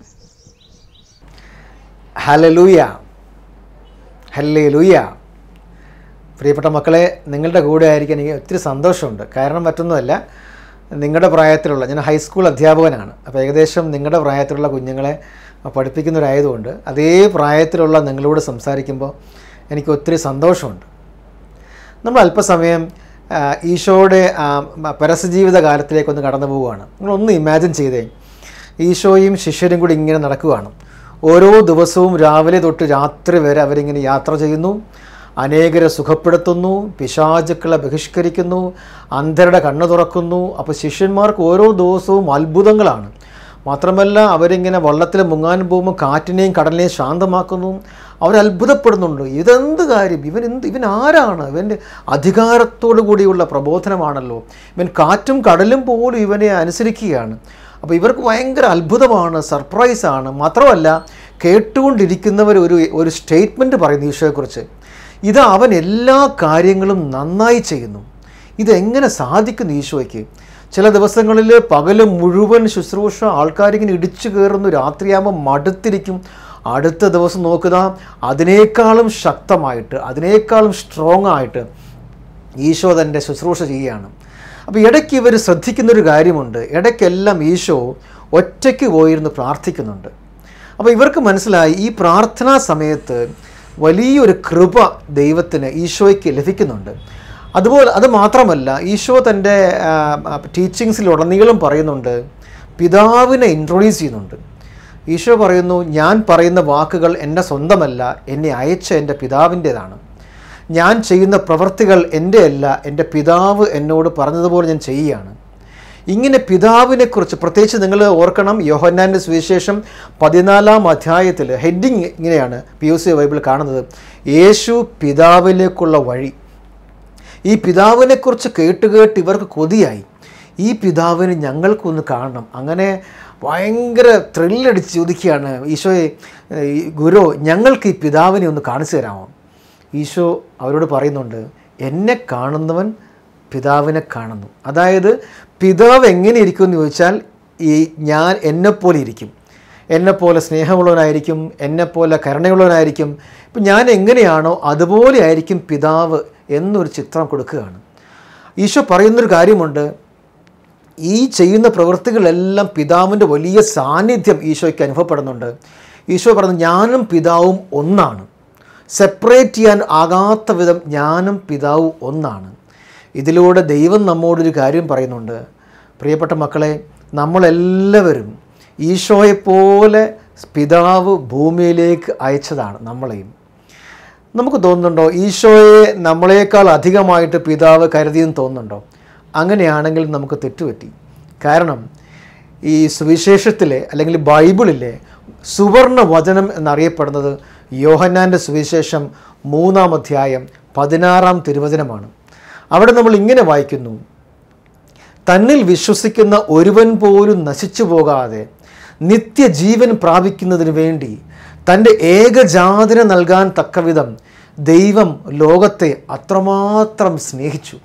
ഹലലൂയ ഹല്ലേലൂയ പ്രിയപ്പെട്ട മക്കളെ നിങ്ങളുടെ കൂടെ ആയിരിക്കാൻ എനിക്ക് ഒത്തിരി സന്തോഷമുണ്ട് കാരണം മറ്റൊന്നുമല്ല നിങ്ങളുടെ പ്രായത്തിലുള്ള ഞാൻ ഹൈസ്കൂൾ അധ്യാപകനാണ് അപ്പോൾ ഏകദേശം നിങ്ങളുടെ പ്രായത്തിലുള്ള കുഞ്ഞുങ്ങളെ പഠിപ്പിക്കുന്നവരായതുകൊണ്ട് അതേ പ്രായത്തിലുള്ള നിങ്ങളോട് സംസാരിക്കുമ്പോൾ എനിക്ക് ഒത്തിരി സന്തോഷമുണ്ട് നമ്മൾ അല്പസമയം ആ, ഈശോയുടെ ആ, മ- പരസ്യജീവിത കാലത്തിലേക്കൊന്ന് കടന്നു പോവുകയാണ് നിങ്ങളൊന്ന് ഇമാജിൻ ചെയ്തേ ഈശോയും ശിഷ്യരും കൂടി ഇങ്ങനെ നടക്കുകയാണ് ഓരോ ദിവസവും രാവിലെ തൊട്ട് രാത്രി വരെ അവരിങ്ങനെ യാത്ര ചെയ്യുന്നു അനേകരെ സുഖപ്പെടുത്തുന്നു പിശാചുക്കളെ ബഹിഷ്കരിക്കുന്നു അന്ധരുടെ കണ്ണു തുറക്കുന്നു അപ്പോൾ ശിഷ്യന്മാർക്ക് ഓരോ ദിവസവും അത്ഭുതങ്ങളാണ് മാത്രമല്ല അവരിങ്ങനെ വള്ളത്തിൽ മുങ്ങാൻ പോകുമ്പോൾ കാറ്റിനെയും കടലിനെയും ശാന്തമാക്കുന്നു അവർ അത്ഭുതപ്പെടുന്നുണ്ട് ഇതെന്ത് കാര്യം ഇവൻ എന്ത് ഇവൻ ആരാണ് ഇവൻ്റെ അധികാരത്തോടു കൂടിയുള്ള പ്രബോധനമാണല്ലോ ഇവൻ കാറ്റും കടലും പോലും ഇവനെ അനുസരിക്കുകയാണ് അപ്പോൾ ഇവർക്ക് ഭയങ്കര അത്ഭുതമാണ് സർപ്രൈസാണ് മാത്രമല്ല കേട്ടുകൊണ്ടിരിക്കുന്നവർ ഒരു ഒരു സ്റ്റേറ്റ്മെൻറ്റ് പറയുന്നു ഈശോയെക്കുറിച്ച് ഇത് അവൻ എല്ലാ കാര്യങ്ങളും നന്നായി ചെയ്യുന്നു ഇതെങ്ങനെ സാധിക്കുന്നു ഈശോയ്ക്ക് ചില ദിവസങ്ങളിൽ പകല് മുഴുവൻ ശുശ്രൂഷ ആൾക്കാരിങ്ങനെ ഇടിച്ചു കയറുന്നു രാത്രിയാകുമ്പോൾ മടുത്തിരിക്കും അടുത്ത ദിവസം നോക്കുക അതിനേക്കാളും ശക്തമായിട്ട് അതിനേക്കാളും സ്ട്രോങ് ആയിട്ട് ഈശോ തൻ്റെ ശുശ്രൂഷ ചെയ്യുകയാണ് അപ്പോൾ ഇടയ്ക്ക് ഇവർ ശ്രദ്ധിക്കുന്നൊരു കാര്യമുണ്ട് ഇടയ്ക്കെല്ലാം ഈശോ ഒറ്റയ്ക്ക് പോയിരുന്ന് പ്രാർത്ഥിക്കുന്നുണ്ട് അപ്പോൾ ഇവർക്ക് മനസ്സിലായി ഈ പ്രാർത്ഥനാ സമയത്ത് വലിയൊരു കൃപ ദൈവത്തിന് ഈശോയ്ക്ക് ലഭിക്കുന്നുണ്ട് അതുപോലെ അത് മാത്രമല്ല ഈശോ തൻ്റെ ടീച്ചിങ്സിലുടനീളം പറയുന്നുണ്ട് പിതാവിനെ ഇൻട്രൊഡ്യൂസ് ചെയ്യുന്നുണ്ട് ഈശോ പറയുന്നു ഞാൻ പറയുന്ന വാക്കുകൾ എൻ്റെ സ്വന്തമല്ല എന്നെ അയച്ച എൻ്റെ പിതാവിൻ്റേതാണ് ഞാൻ ചെയ്യുന്ന പ്രവൃത്തികൾ എൻ്റെ അല്ല എൻ്റെ പിതാവ് എന്നോട് പറഞ്ഞതുപോലെ ഞാൻ ചെയ്യുകയാണ് ഇങ്ങനെ പിതാവിനെക്കുറിച്ച് പ്രത്യേകിച്ച് നിങ്ങൾ ഓർക്കണം യോഹന്നാൻ്റെ സുവിശേഷം പതിനാലാം അധ്യായത്തിൽ ഹെഡിങ് ഇങ്ങനെയാണ് പി യു സി ബൈബിൾ കാണുന്നത് യേശു പിതാവിലേക്കുള്ള വഴി ഈ പിതാവിനെക്കുറിച്ച് കേട്ട് കേട്ട് ഇവർക്ക് കൊതിയായി ഈ പിതാവിനെ ഞങ്ങൾക്കൊന്ന് കാണണം അങ്ങനെ ഭയങ്കര ത്രില്ലടിച്ച് ചോദിക്കുകയാണ് ഈശോയെ ഈ ഗുരു ഞങ്ങൾക്ക് ഈ പിതാവിനെ ഒന്ന് കാണിച്ചു തരാമോ ഈശോ അവരോട് പറയുന്നുണ്ട് എന്നെ കാണുന്നവൻ പിതാവിനെ കാണുന്നു അതായത് പിതാവ് എങ്ങനെ ഇരിക്കുമെന്ന് ചോദിച്ചാൽ ഈ ഞാൻ എന്നെപ്പോലെ ഇരിക്കും എന്നെപ്പോലെ സ്നേഹമുള്ളവനായിരിക്കും എന്നെപ്പോലെ കരുണയുള്ളവനായിരിക്കും ഇപ്പം ഞാൻ എങ്ങനെയാണോ അതുപോലെ ആയിരിക്കും പിതാവ് എന്നൊരു ചിത്രം കൊടുക്കുകയാണ് ഈശോ പറയുന്നൊരു കാര്യമുണ്ട് ഈ ചെയ്യുന്ന പ്രവൃത്തികളെല്ലാം പിതാവിൻ്റെ വലിയ സാന്നിധ്യം ഈശോയ്ക്ക് അനുഭവപ്പെടുന്നുണ്ട് ഈശോ പറഞ്ഞു ഞാനും പിതാവും ഒന്നാണ് സെപ്പറേറ്റ് ചെയ്യാൻ ആകാത്ത വിധം ഞാനും പിതാവും ഒന്നാണ് ഇതിലൂടെ ദൈവം നമ്മോടൊരു കാര്യം പറയുന്നുണ്ട് പ്രിയപ്പെട്ട മക്കളെ നമ്മളെല്ലാവരും ഈശോയെപ്പോലെ പിതാവ് ഭൂമിയിലേക്ക് അയച്ചതാണ് നമ്മളെയും നമുക്ക് തോന്നുന്നുണ്ടോ ഈശോയെ നമ്മളെക്കാൾ അധികമായിട്ട് പിതാവ് കരുതിയെന്ന് തോന്നുന്നുണ്ടോ അങ്ങനെയാണെങ്കിൽ നമുക്ക് തെറ്റുപറ്റി കാരണം ഈ സുവിശേഷത്തിലെ അല്ലെങ്കിൽ ബൈബിളിലെ സുവർണ വചനം എന്നറിയപ്പെടുന്നത് യോഹന്നാൻ്റെ സുവിശേഷം മൂന്നാം അധ്യായം പതിനാറാം തിരുവചനമാണ് അവിടെ നമ്മൾ ഇങ്ങനെ വായിക്കുന്നു തന്നിൽ വിശ്വസിക്കുന്ന ഒരുവൻ പോലും നശിച്ചു പോകാതെ നിത്യജീവൻ പ്രാപിക്കുന്നതിന് വേണ്ടി തൻ്റെ ഏകജാതിനെ നൽകാൻ തക്കവിധം ദൈവം ലോകത്തെ അത്രമാത്രം സ്നേഹിച്ചു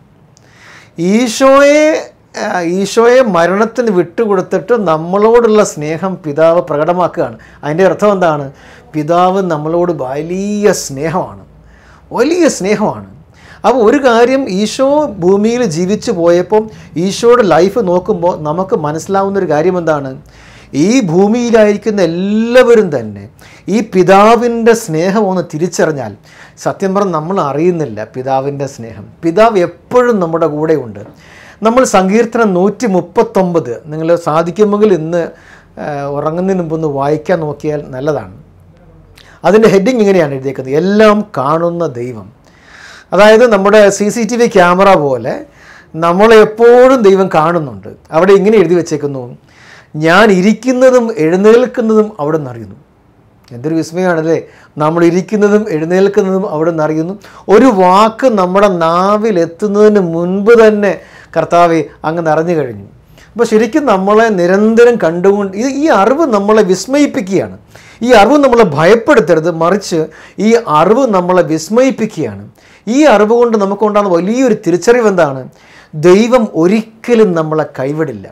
ഈശോയെ ആ, ഈശോയെ മരണത്തിന് വിട്ടുകൊടുത്തിട്ട് നമ്മളോടുള്ള സ്നേഹം പിതാവ് പ്രകടമാക്കുകയാണ് അതിൻ്റെ അർത്ഥം എന്താണ് പിതാവ് നമ്മളോട് വലിയ സ്നേഹമാണ് വലിയ സ്നേഹമാണ് അപ്പോൾ ഒരു കാര്യം ഈശോ ഭൂമിയിൽ ജീവിച്ചു പോയപ്പോൾ ഈശോയുടെ ലൈഫ് നോക്കുമ്പോൾ നമുക്ക് മനസ്സിലാവുന്ന ഒരു കാര്യം എന്താണ് ഈ ഭൂമിയിലായിരിക്കുന്ന എല്ലാവരും തന്നെ ഈ പിതാവിൻ്റെ സ്നേഹം ഒന്ന് തിരിച്ചറിഞ്ഞാൽ സത്യം പറഞ്ഞാൽ നമ്മൾ അറിയുന്നില്ല പിതാവിൻ്റെ സ്നേഹം പിതാവ് എപ്പോഴും നമ്മുടെ കൂടെയുണ്ട് നമ്മൾ സങ്കീർത്തനം നൂറ്റി മുപ്പത്തൊമ്പത് നിങ്ങൾ സാധിക്കുമെങ്കിൽ ഇന്ന് ആ, ഉറങ്ങുന്നതിന് മുമ്പ് ഒന്ന് വായിക്കാൻ നോക്കിയാൽ നല്ലതാണ് അതിൻ്റെ ഹെഡിങ് ഇങ്ങനെയാണ് എഴുതിയേക്കുന്നത് എല്ലാം കാണുന്ന ദൈവം അതായത് നമ്മുടെ C C T V camera പോലെ നമ്മളെ എപ്പോഴും ദൈവം കാണുന്നുണ്ട് അവിടെ ഇങ്ങനെ എഴുതി വെച്ചേക്കുന്നു ഞാൻ ഇരിക്കുന്നതും എഴുന്നേൽക്കുന്നതും അവിടെ നിന്ന് അറിയുന്നു എന്തൊരു വിസ്മയമാണല്ലേ നമ്മൾ ഇരിക്കുന്നതും എഴുന്നേൽക്കുന്നതും അവിടെ നിന്ന് അറിയുന്നു ഒരു വാക്ക് നമ്മുടെ നാവിൽ എത്തുന്നതിന് മുൻപ് തന്നെ കർത്താവെ അങ്ങ് നിറഞ്ഞു കഴിഞ്ഞു അപ്പോൾ ശരിക്കും നമ്മളെ നിരന്തരം കണ്ടുകൊണ്ട് ഇത് ഈ അറിവ് നമ്മളെ വിസ്മയിപ്പിക്കുകയാണ് ഈ അറിവ് നമ്മളെ ഭയപ്പെടുത്തരുത് മറിച്ച് ഈ അറിവ് നമ്മളെ വിസ്മയിപ്പിക്കുകയാണ് ഈ അറിവ് കൊണ്ട് നമുക്കുണ്ടാകുന്ന വലിയൊരു തിരിച്ചറിവ് എന്താണ് ദൈവം ഒരിക്കലും നമ്മളെ കൈവിടില്ല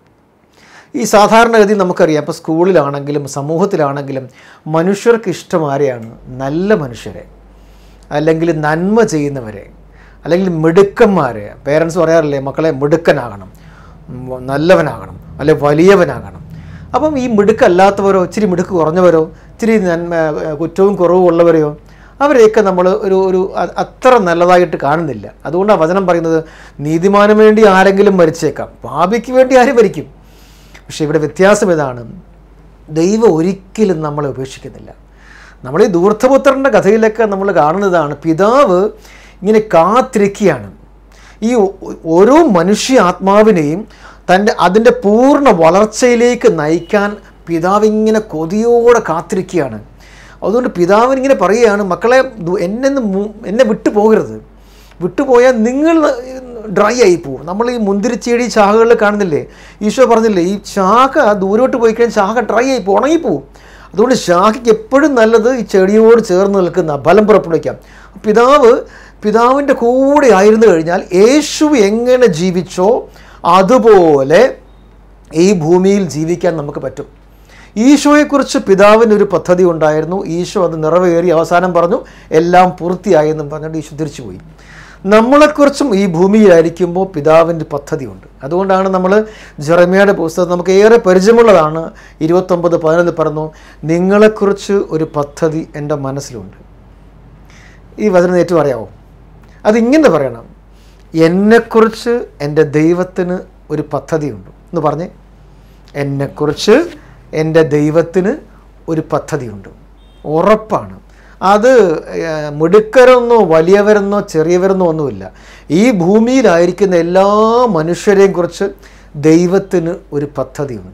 ഈ സാധാരണഗതി നമുക്കറിയാം ഇപ്പോൾ സ്കൂളിലാണെങ്കിലും സമൂഹത്തിലാണെങ്കിലും മനുഷ്യർക്ക് ഇഷ്ടം ആരെയാണ് നല്ല മനുഷ്യരെ അല്ലെങ്കിൽ നന്മ ചെയ്യുന്നവരെ അല്ലെങ്കിൽ മിടുക്കന്മാരെ പേരൻസ് പറയാറില്ലേ മക്കളെ മിടുക്കനാകണം ഉം, നല്ലവനാകണം അല്ലെ വലിയവനാകണം അപ്പം ഈ മിടുക്കല്ലാത്തവരോ ഇച്ചിരി മിടുക്ക് കുറഞ്ഞവരോ ഇച്ചിരി നന്മ ഏഹ്, കുറ്റവും കുറവും ഉള്ളവരെയോ അവരെയൊക്കെ നമ്മൾ ഒരു ഒരു അ- അത്ര നല്ലതായിട്ട് കാണുന്നില്ല അതുകൊണ്ടാണ് വചനം പറയുന്നത് നീതിമാനം വേണ്ടി ആരെങ്കിലും മരിച്ചേക്കാം പാപിക്ക് വേണ്ടി ആരും മരിക്കും പക്ഷേ ഇവിടെ വ്യത്യാസം ഇതാണ് ദൈവം ഒരിക്കലും നമ്മളെ ഉപേക്ഷിക്കുന്നില്ല നമ്മൾ ഈ ദൂർത്തപുത്രൻ്റെ കഥയിലൊക്കെ നമ്മൾ കാണുന്നതാണ് പിതാവ് ഇങ്ങനെ കാത്തിരിക്കുകയാണ് ഈ ഓ- ഓരോ മനുഷ്യ ആത്മാവിനെയും തൻ്റെ അതിൻ്റെ പൂർണ്ണ വളർച്ചയിലേക്ക് നയിക്കാൻ പിതാവ് ഇങ്ങനെ കൊതിയോടെ കാത്തിരിക്കുകയാണ് അതുകൊണ്ട് പിതാവിന് ഇങ്ങനെ പറയുകയാണ് മക്കളെ ദു- എന്നെ ഒന്ന് മു- എന്നെ വിട്ടു പോകരുത് വിട്ടുപോയാൽ നിങ്ങൾ ഡ്രൈ ആയി പോകും നമ്മൾ ഈ മുന്തിരിച്ചെടി ശാഖകളിൽ കാണുന്നില്ലേ ഈശോ പറഞ്ഞില്ലേ ഈ ശാഖ ദൂരോട്ട് പോയി കഴിഞ്ഞാൽ ശാഖ ഡ്രൈ ആയി പോകും ഉണങ്ങിപ്പോവും അതുകൊണ്ട് ശാഖയ്ക്ക് എപ്പോഴും നല്ലത് ഈ ചെടിയോട് ചേർന്ന് നിൽക്കുന്ന ഫലം പുറപ്പെടുവിക്കാം പിതാവ് പിതാവിൻ്റെ കൂടെ ആയിരുന്നു കഴിഞ്ഞാൽ യേശു എങ്ങനെ ജീവിച്ചോ അതുപോലെ ഈ ഭൂമിയിൽ ജീവിക്കാൻ നമുക്ക് പറ്റും ഈശോയെക്കുറിച്ച് പിതാവിന് ഒരു പദ്ധതി ഉണ്ടായിരുന്നു ഈശോ അത് നിറവേറി അവസാനം പറഞ്ഞു എല്ലാം പൂർത്തിയായെന്നും പറഞ്ഞിട്ട് ഈശോ തിരിച്ചുപോയി നമ്മളെക്കുറിച്ചും ഈ ഭൂമിയിലായിരിക്കുമ്പോൾ പിതാവിൻ്റെ പദ്ധതിയുണ്ട് അതുകൊണ്ടാണ് നമ്മൾ ജെറമിയയുടെ പുസ്തകം നമുക്ക് ഏറെ പരിചയമുള്ളതാണ് ഇരുപത്തൊമ്പത് പതിനൊന്ന് പറഞ്ഞു നിങ്ങളെക്കുറിച്ച് ഒരു പദ്ധതി എൻ്റെ മനസ്സിലുണ്ട് ഈ വചനം ഏറ്റു പറയാമോ അതിങ്ങനെ പറയണം എന്നെക്കുറിച്ച് എൻ്റെ ദൈവത്തിന് ഒരു പദ്ധതിയുണ്ട് എന്ന് പറഞ്ഞേ എന്നെക്കുറിച്ച് എൻ്റെ ദൈവത്തിന് ഒരു പദ്ധതിയുണ്ട് ഉറപ്പാണ് അത് ഏർ, മിടുക്കരെന്നോ വലിയവരെന്നോ ചെറിയവരെന്നോ ഒന്നുമില്ല ഈ ഭൂമിയിലായിരിക്കുന്ന എല്ലാ മനുഷ്യരെയും കുറിച്ച് ദൈവത്തിന് ഒരു പദ്ധതിയുണ്ട്